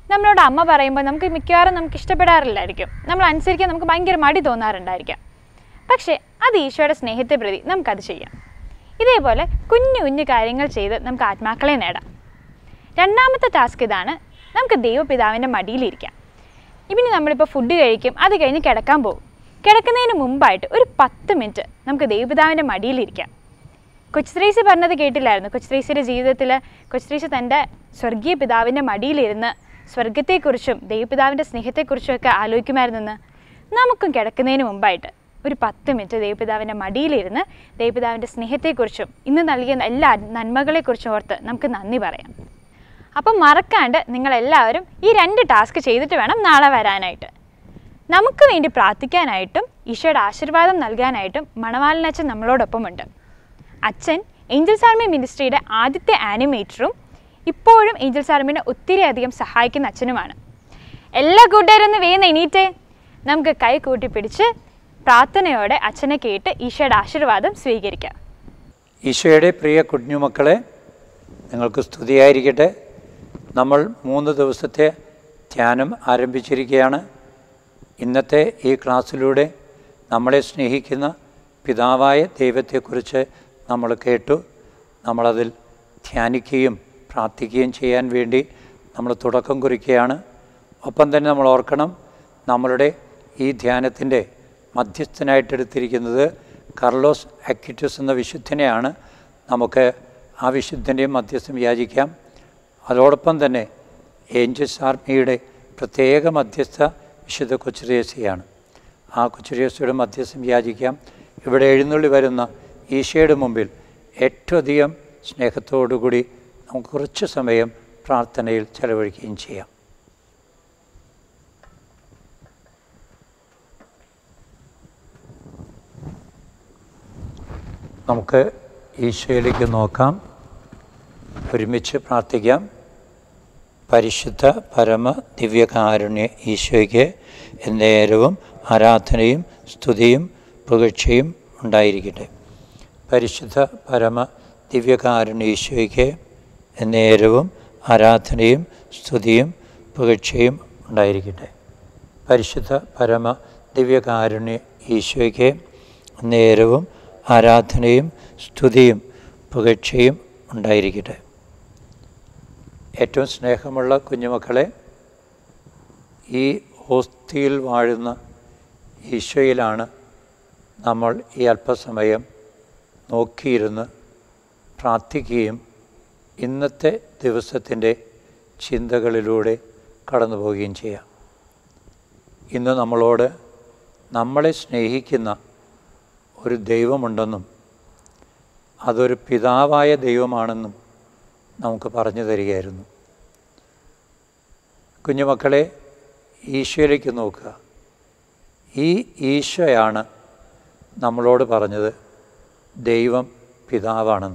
നമ്മളോട് അമ്മ പറയുമ്പോൾ നമുക്ക് മിക്കവാറും നമുക്ക് ഇഷ്ടപ്പെടാറില്ലായിരിക്കും നമ്മൾ അനുസരിക്കാൻ നമുക്ക് ഭയങ്കര മടി തോന്നാറുണ്ടായിരിക്കാം പക്ഷേ അത് ഈശോയുടെ സ്നേഹത്തെ പ്രതി നമുക്കത് ചെയ്യാം ഇതേപോലെ കുഞ്ഞു കുഞ്ഞു കാര്യങ്ങൾ ചെയ്ത് നമുക്ക് ആത്മാക്കളെ നേടാം രണ്ടാമത്തെ ടാസ്ക് ഇതാണ് നമുക്ക് ദൈവപിതാവിൻ്റെ മടിയിലിരിക്കാം ഇനി നമ്മളിപ്പോൾ ഫുഡ് കഴിക്കും അത് കഴിഞ്ഞ് കിടക്കാൻ പോകും കിടക്കുന്നതിന് മുമ്പായിട്ട് ഒരു പത്ത് മിനിറ്റ് നമുക്ക് ദൈവപിതാവിൻ്റെ മടിയിലിരിക്കാം കൊച്ചുത്രേസി പറഞ്ഞത് കേട്ടില്ലായിരുന്നു കൊച്ചുത്രേസിയുടെ ജീവിതത്തിൽ കൊച്ചുത്രേസി തൻ്റെ സ്വർഗീയ പിതാവിൻ്റെ മടിയിലിരുന്ന് സ്വർഗത്തെക്കുറിച്ചും ദൈവപിതാവിൻ്റെ സ്നേഹത്തെക്കുറിച്ചും ഒക്കെ ആലോചിക്കുമായിരുന്നെന്ന് നമുക്കും കിടക്കുന്നതിന് മുമ്പായിട്ട് ഒരു പത്ത് മിനിറ്റ് ദൈവപിതാവിൻ്റെ മടിയിലിരുന്ന് ദൈവപിതാവിൻ്റെ സ്നേഹത്തെക്കുറിച്ചും ഇന്ന് നൽകിയ എല്ലാ നന്മകളെക്കുറിച്ചും ഓർത്ത് നമുക്ക് നന്ദി പറയാം അപ്പം മറക്കാണ്ട് നിങ്ങളെല്ലാവരും ഈ രണ്ട് ടാസ്ക് ചെയ്തിട്ട് വേണം നാളെ വരാനായിട്ട് നമുക്ക് വേണ്ടി പ്രാർത്ഥിക്കാനായിട്ടും ഈശോയുടെ ആശീർവാദം നൽകാനായിട്ടും മണവാളനച്ഛൻ നമ്മളോടൊപ്പമുണ്ട് അച്ഛൻ ഏഞ്ചൽസ് ആർമി മിനിസ്ട്രിയുടെ ആദ്യത്തെ ആനിമേറ്ററും ഇപ്പോഴും ഏഞ്ചൽസ് ആർമിനെ ഒത്തിരി അധികം സഹായിക്കുന്ന അച്ഛനുമാണ് എല്ലാ കൂട്ടുകാരും ഒന്ന് വേഗം എണീറ്റേ നമുക്ക് കൈ കൂട്ടി പിടിച്ച് പ്രാർത്ഥനയോടെ അച്ഛനെ കേട്ട് ഈശോയുടെ ആശീർവാദം സ്വീകരിക്കാം ഈശോയുടെ പ്രിയ കുഞ്ഞുമക്കളെ നിങ്ങൾക്ക് സ്തുതിയായിരിക്കട്ടെ നമ്മൾ മൂന്ന് ദിവസത്തെ ധ്യാനം ആരംഭിച്ചിരിക്കുകയാണ് ഇന്നത്തെ ഈ ക്ലാസ്സിലൂടെ നമ്മളെ സ്നേഹിക്കുന്ന പിതാവായ ദൈവത്തെക്കുറിച്ച് നമ്മൾ കേട്ടു നമ്മളതിൽ ധ്യാനിക്കുകയും പ്രാർത്ഥിക്കുകയും ചെയ്യാൻ വേണ്ടി നമ്മൾ തുടക്കം കുറിക്കുകയാണ് ഒപ്പം തന്നെ നമ്മൾ ഓർക്കണം നമ്മളുടെ ഈ ധ്യാനത്തിൻ്റെ മധ്യസ്ഥനായിട്ടെടുത്തിരിക്കുന്നത് കർലോസ് അക്വിറ്റസ് എന്ന വിശുദ്ധനെയാണ് നമുക്ക് ആ വിശുദ്ധൻ്റെയും മധ്യസ്ഥം യാചിക്കാം അതോടൊപ്പം തന്നെ ഏഞ്ചൽസ് ആർമിയുടെ പ്രത്യേക മധ്യസ്ഥ വിശുദ്ധ കൊച്ചുരേസിയാണ് ആ കൊച്ചുരേസിയുടെ മധ്യസ്ഥം യാചിക്കാം ഇവിടെ എഴുന്നള്ളി വരുന്ന ഈശോയുടെ മുമ്പിൽ ഏറ്റവും അധികം സ്നേഹത്തോടുകൂടി നമുക്ക് കുറച്ച് സമയം പ്രാർത്ഥനയിൽ ചെലവഴിക്കുകയും ചെയ്യാം നമുക്ക് ഈശോയിലേക്ക് നോക്കാം ഒരുമിച്ച് പ്രാർത്ഥിക്കാം പരിശുദ്ധ പരമ ദിവ്യകാരുണ്യ ഈശോയ്ക്ക് എന്നേരവും ആരാധനയും സ്തുതിയും പുകഴ്ചയും ഉണ്ടായിരിക്കട്ടെ പരിശുദ്ധ പരമ ദിവ്യകാരുണ്യ ഈശോയ്ക്ക് എന്നേരവും ആരാധനയും സ്തുതിയും പുകഴ്ചയും ഉണ്ടായിരിക്കട്ടെ പരിശുദ്ധ പരമ ദിവ്യകാരുണ്യ ഈശോയ്ക്ക് നേരവും ആരാധനയും സ്തുതിയും പുകഴ്ചയും ഉണ്ടായിരിക്കട്ടെ ഏറ്റവും സ്നേഹമുള്ള കുഞ്ഞുമക്കളെ ഈ ഓസ്തിയിൽ വാഴുന്ന ഈശോയിലാണ് നമ്മൾ ഈ അല്പസമയം നോക്കിയിരുന്ന് പ്രാർത്ഥിക്കുകയും ഇന്നത്തെ ദിവസത്തിൻ്റെ ചിന്തകളിലൂടെ കടന്നു പോവുകയും ചെയ്യാം ഇന്ന് നമ്മളോട് നമ്മളെ സ്നേഹിക്കുന്ന ഒരു ദൈവമുണ്ടെന്നും അതൊരു പിതാവായ ദൈവമാണെന്നും നമുക്ക് പറഞ്ഞു തരികയായിരുന്നു കുഞ്ഞുമക്കളെ ഈശോയിലേക്ക് നോക്കുക ഈ ഈശോയാണ് നമ്മളോട് പറഞ്ഞത് ദൈവം പിതാവാണെന്ന്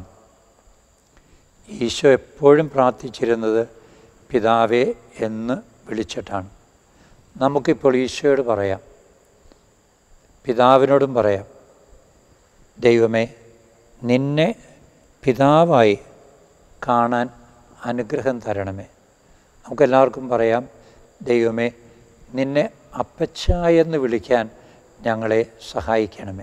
ഈശോ എപ്പോഴും പ്രാർത്ഥിച്ചിരുന്നത് പിതാവേ എന്ന് വിളിച്ചിട്ടാണ് നമുക്കിപ്പോൾ ഈശോയോട് പറയാം പിതാവിനോടും പറയാം ദൈവമേ നിന്നെ പിതാവായി കാണാൻ അനുഗ്രഹം തരണമേ നമുക്കെല്ലാവർക്കും പറയാം ദൈവമേ നിന്നെ അപ്പച്ച എന്ന് വിളിക്കാൻ ഞങ്ങളെ സഹായിക്കണമേ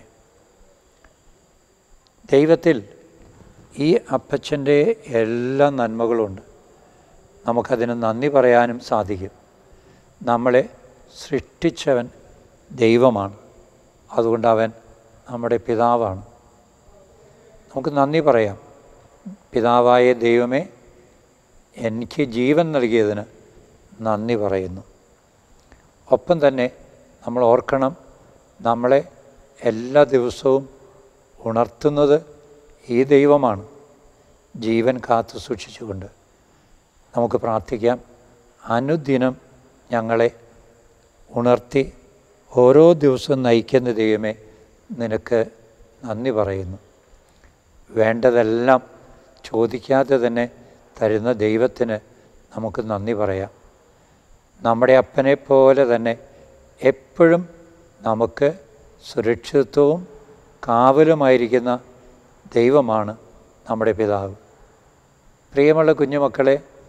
ദൈവത്തിൽ ഈ അപ്പച്ചൻ്റെ എല്ലാ നന്മകളുണ്ട് നമുക്കതിന് നന്ദി പറയാനും സാധിക്കും നമ്മളെ സൃഷ്ടിച്ചവൻ ദൈവമാണ് അതുകൊണ്ട് അവൻ നമ്മുടെ പിതാവാണ് നമുക്ക് നന്ദി പറയാം പിതാവായ ദൈവമേ എനിക്ക് ജീവൻ നൽകിയതിന് നന്ദി പറയുന്നു ഒപ്പം തന്നെ നമ്മൾ ഓർക്കണം നമ്മളെ എല്ലാ ദിവസവും ഉണർത്തുന്നത് ഈ ദൈവമാണ് ജീവൻ കാത്തു സൂക്ഷിച്ചുകൊണ്ട് നമുക്ക് പ്രാർത്ഥിക്കാം അനുദിനം ഞങ്ങളെ ഉണർത്തി ഓരോ ദിവസവും നയിക്കുന്ന ദൈവമേ നിനക്ക് നന്ദി പറയുന്നു വേണ്ടതെല്ലാം ചോദിക്കാതെ തന്നെ തരുന്ന ദൈവത്തിന് നമുക്ക് നന്ദി പറയാം നമ്മുടെ അപ്പനെ പോലെ തന്നെ എപ്പോഴും നമുക്ക് സുരക്ഷിതത്വവും കാവലുമായിരിക്കുന്ന ദൈവമാണ് നമ്മുടെ പിതാവ് പ്രിയമുള്ള കുഞ്ഞുമക്കളെ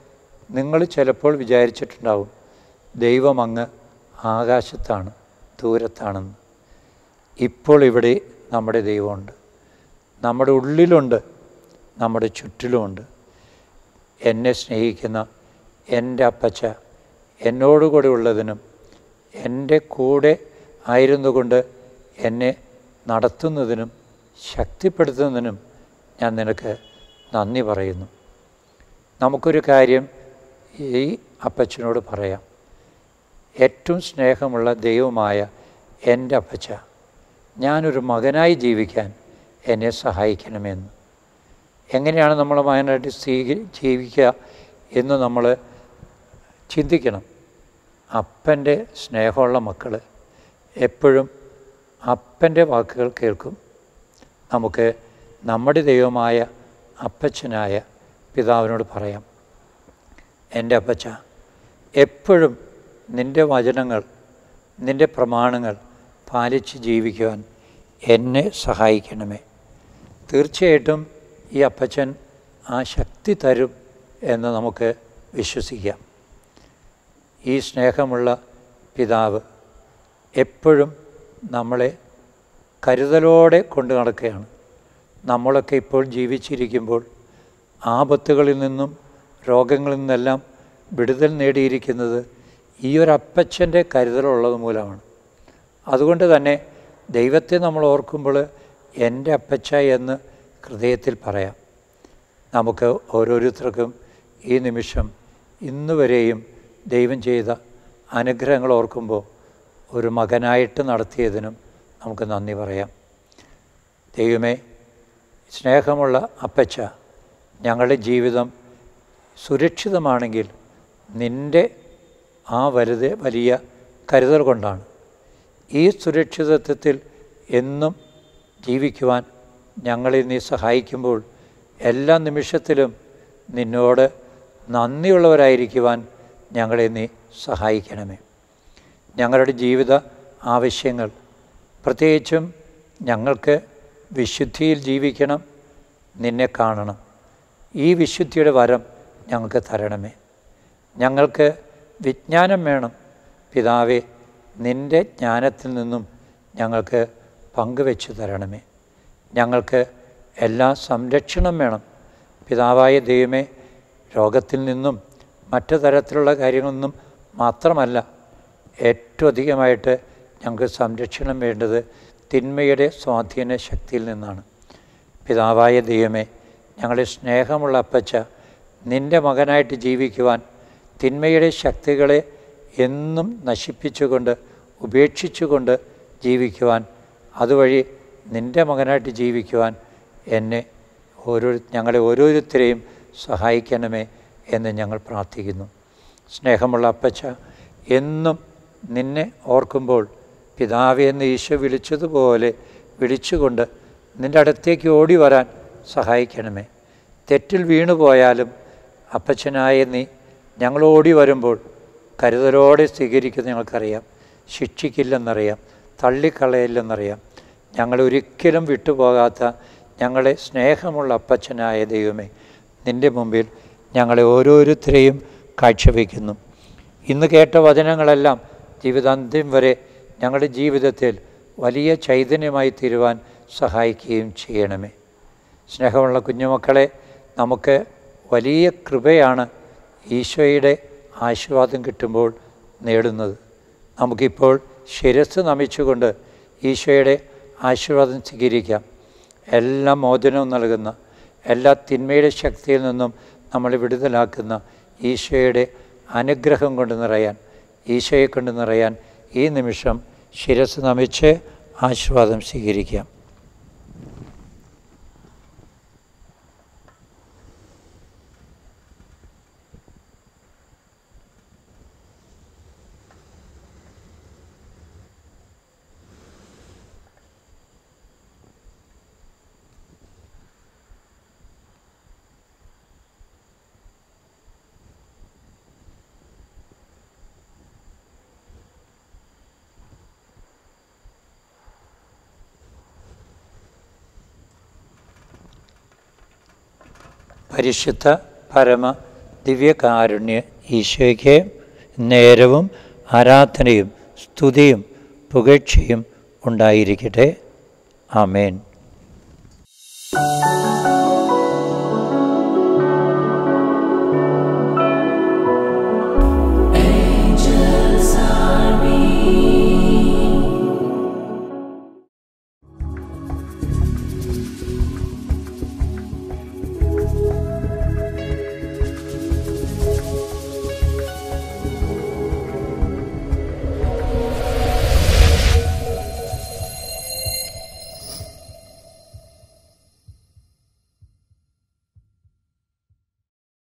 നിങ്ങൾ ചിലപ്പോൾ വിചാരിച്ചിട്ടുണ്ടാവും ദൈവം അങ്ങ് ആകാശത്താണ് ദൂരത്താണെന്ന് ഇപ്പോൾ ഇവിടെ നമ്മുടെ ദൈവമുണ്ട് നമ്മുടെ ഉള്ളിലുണ്ട് നമ്മുടെ ചുറ്റിലുമുണ്ട് എന്നെ സ്നേഹിക്കുന്ന എൻ്റെ അപ്പച്ച എന്നോടുകൂടെ ഉള്ളതിനും എൻ്റെ കൂടെ ആയിരുന്നുകൊണ്ട് എന്നെ നടത്തുന്നതിനും ശക്തിപ്പെടുത്തുന്നതിനും ഞാൻ നിനക്ക് നന്ദി പറയുന്നു നമുക്കൊരു കാര്യം ഈ അപ്പച്ചനോട് പറയാം ഏറ്റവും സ്നേഹമുള്ള ദൈവമായ എൻ്റെ അപ്പച്ച ഞാനൊരു മകനായി ജീവിക്കാൻ എന്നെ സഹായിക്കണമെന്ന് എങ്ങനെയാണ് നമ്മൾ മകനായിട്ട് സ്വീകരി ജീവിക്കുക എന്ന് നമ്മൾ ചിന്തിക്കണം അപ്പൻ്റെ സ്നേഹമുള്ള മക്കൾ എപ്പോഴും അപ്പൻ്റെ വാക്കുകൾ കേൾക്കും നമുക്ക് നമ്മുടെ ദൈവമായ അപ്പച്ചനായ പിതാവിനോട് പറയാം എൻ്റെ അപ്പച്ച എപ്പോഴും നിൻ്റെ വചനങ്ങൾ നിൻ്റെ പ്രമാണങ്ങൾ പാലിച്ച് ജീവിക്കുവാൻ എന്നെ സഹായിക്കണമേ തീർച്ചയായിട്ടും ഈ അപ്പച്ചൻ ആ ശക്തി തരും എന്ന് നമുക്ക് വിശ്വസിക്കാം ഈ സ്നേഹമുള്ള പിതാവ് എപ്പോഴും നമ്മളെ കരുതലോടെ കൊണ്ടു നടക്കുകയാണ് നമ്മളൊക്കെ ഇപ്പോൾ ജീവിച്ചിരിക്കുമ്പോൾ ആപത്തുകളിൽ നിന്നും രോഗങ്ങളിൽ നിന്നെല്ലാം വിടുതൽ നേടിയിരിക്കുന്നത് ഈ ഒരു അപ്പച്ചൻ്റെ കരുതലുള്ളത് മൂലമാണ് അതുകൊണ്ട് തന്നെ ദൈവത്തെ നമ്മൾ ഓർക്കുമ്പോൾ എൻ്റെ അപ്പച്ച എന്ന് ഹൃദയത്തിൽ പറയാം നമുക്ക് ഓരോരുത്തർക്കും ഈ നിമിഷം ഇന്ന് വരെയും ദൈവം ചെയ്ത അനുഗ്രഹങ്ങൾ ഓർക്കുമ്പോൾ ഒരു മകനായിട്ട് നടത്തിയതിനും നമുക്ക് നന്ദി പറയാം ദൈവമേ സ്നേഹമുള്ള അപ്പച്ച ഞങ്ങളുടെ ജീവിതം സുരക്ഷിതമാണെങ്കിൽ നിൻ്റെ ആ വലുത് വലിയ കരുതൽ കൊണ്ടാണ് ഈ സുരക്ഷിതത്വത്തിൽ എന്നും ജീവിക്കുവാൻ ഞങ്ങളെ നീ സഹായിക്കുമ്പോൾ എല്ലാ നിമിഷത്തിലും നിന്നോട് നന്ദിയുള്ളവരായിരിക്കുവാൻ ഞങ്ങളെ നീ സഹായിക്കണമേ ഞങ്ങളുടെ ജീവിത ആവശ്യങ്ങൾ പ്രത്യേകിച്ചും ഞങ്ങൾക്ക് വിശുദ്ധിയിൽ ജീവിക്കണം നിന്നെ കാണണം ഈ വിശുദ്ധിയുടെ വരം ഞങ്ങൾക്ക് തരണമേ ഞങ്ങൾക്ക് വിജ്ഞാനം വേണം പിതാവെ നിൻ്റെ ജ്ഞാനത്തിൽ നിന്നും ഞങ്ങൾക്ക് പങ്കുവെച്ച് തരണമേ ഞങ്ങൾക്ക് എല്ലാ സംരക്ഷണം വേണം പിതാവായ ദൈവമേ രോഗത്തിൽ നിന്നും മറ്റു തരത്തിലുള്ള കാര്യങ്ങളിൽ നിന്നും മാത്രമല്ല ഏറ്റവും അധികമായിട്ട് ഞങ്ങൾക്ക് സംരക്ഷണം വേണ്ടത് തിന്മയുടെ സ്വാധീന ശക്തിയിൽ നിന്നാണ് പിതാവായ ദൈവമേ ഞങ്ങളെ സ്നേഹമുള്ള അപ്പച്ച നിൻ്റെ മകനായിട്ട് ജീവിക്കുവാൻ തിന്മയുടെ ശക്തികളെ എന്നും നശിപ്പിച്ചുകൊണ്ട് ഉപേക്ഷിച്ചുകൊണ്ട് ജീവിക്കുവാൻ അതുവഴി നിൻ്റെ മകനായിട്ട് ജീവിക്കുവാൻ എന്നെ ഓരോ ഞങ്ങളെ ഓരോരുത്തരെയും സഹായിക്കണമേ എന്ന് ഞങ്ങൾ പ്രാർത്ഥിക്കുന്നു സ്നേഹമുള്ള അപ്പച്ച എന്നും നിന്നെ ഓർക്കുമ്പോൾ പിതാവെ എന്ന് ഈശോ വിളിച്ചതുപോലെ വിളിച്ചുകൊണ്ട് നിൻ്റെ അടുത്തേക്ക് ഓടി വരാൻ സഹായിക്കണമേ തെറ്റിൽ വീണുപോയാലും അപ്പച്ചനായ നീ ഞങ്ങൾ ഓടി വരുമ്പോൾ കരുതലോടെ സ്വീകരിക്കുന്നത് ഞങ്ങൾക്കറിയാം ശിക്ഷിക്കില്ലെന്നറിയാം തള്ളിക്കളയില്ലെന്നറിയാം ഞങ്ങളൊരിക്കലും വിട്ടുപോകാത്ത ഞങ്ങളെ സ്നേഹമുള്ള അപ്പച്ചനായ ദൈവമേ നിൻ്റെ മുമ്പിൽ ഞങ്ങളെ ഓരോരുത്തരെയും കാഴ്ചവെക്കുന്നു ഇന്ന് കേട്ട വചനങ്ങളെല്ലാം ജീവിതാന്ത്യം വരെ ഞങ്ങളുടെ ജീവിതത്തിൽ വലിയ ചൈതന്യമായി തീരുവാൻ സഹായിക്കുകയും ചെയ്യണമേ സ്നേഹമുള്ള കുഞ്ഞുമക്കളെ നമുക്ക് വലിയ കൃപയാണ് ഈശോയുടെ ആശീർവാദം കിട്ടുമ്പോൾ നേടുന്നത് നമുക്കിപ്പോൾ ശിരസ് നമിച്ചുകൊണ്ട് ഈശോയുടെ ആശീർവാദം സ്വീകരിക്കാം എല്ലാ മോചനവും നൽകുന്ന എല്ലാ തിന്മയുടെ ശക്തിയിൽ നിന്നും നമ്മളെ വിടുതലാക്കുന്ന ഈശോയുടെ അനുഗ്രഹം കൊണ്ട് നിറയാൻ ഈശോയെ കൊണ്ട് നിറയാൻ ഈ നിമിഷം ശിരസ് നമിച്ച് ആശീർവാദം സ്വീകരിക്കാം പരിശുദ്ധ പരമ ദിവ്യകാരുണ്യ ഈശോയ്ക്ക് നേരവും ആരാധനയും സ്തുതിയും പുകഴ്ചയും ഉണ്ടായിരിക്കട്ടെ ആമേൻ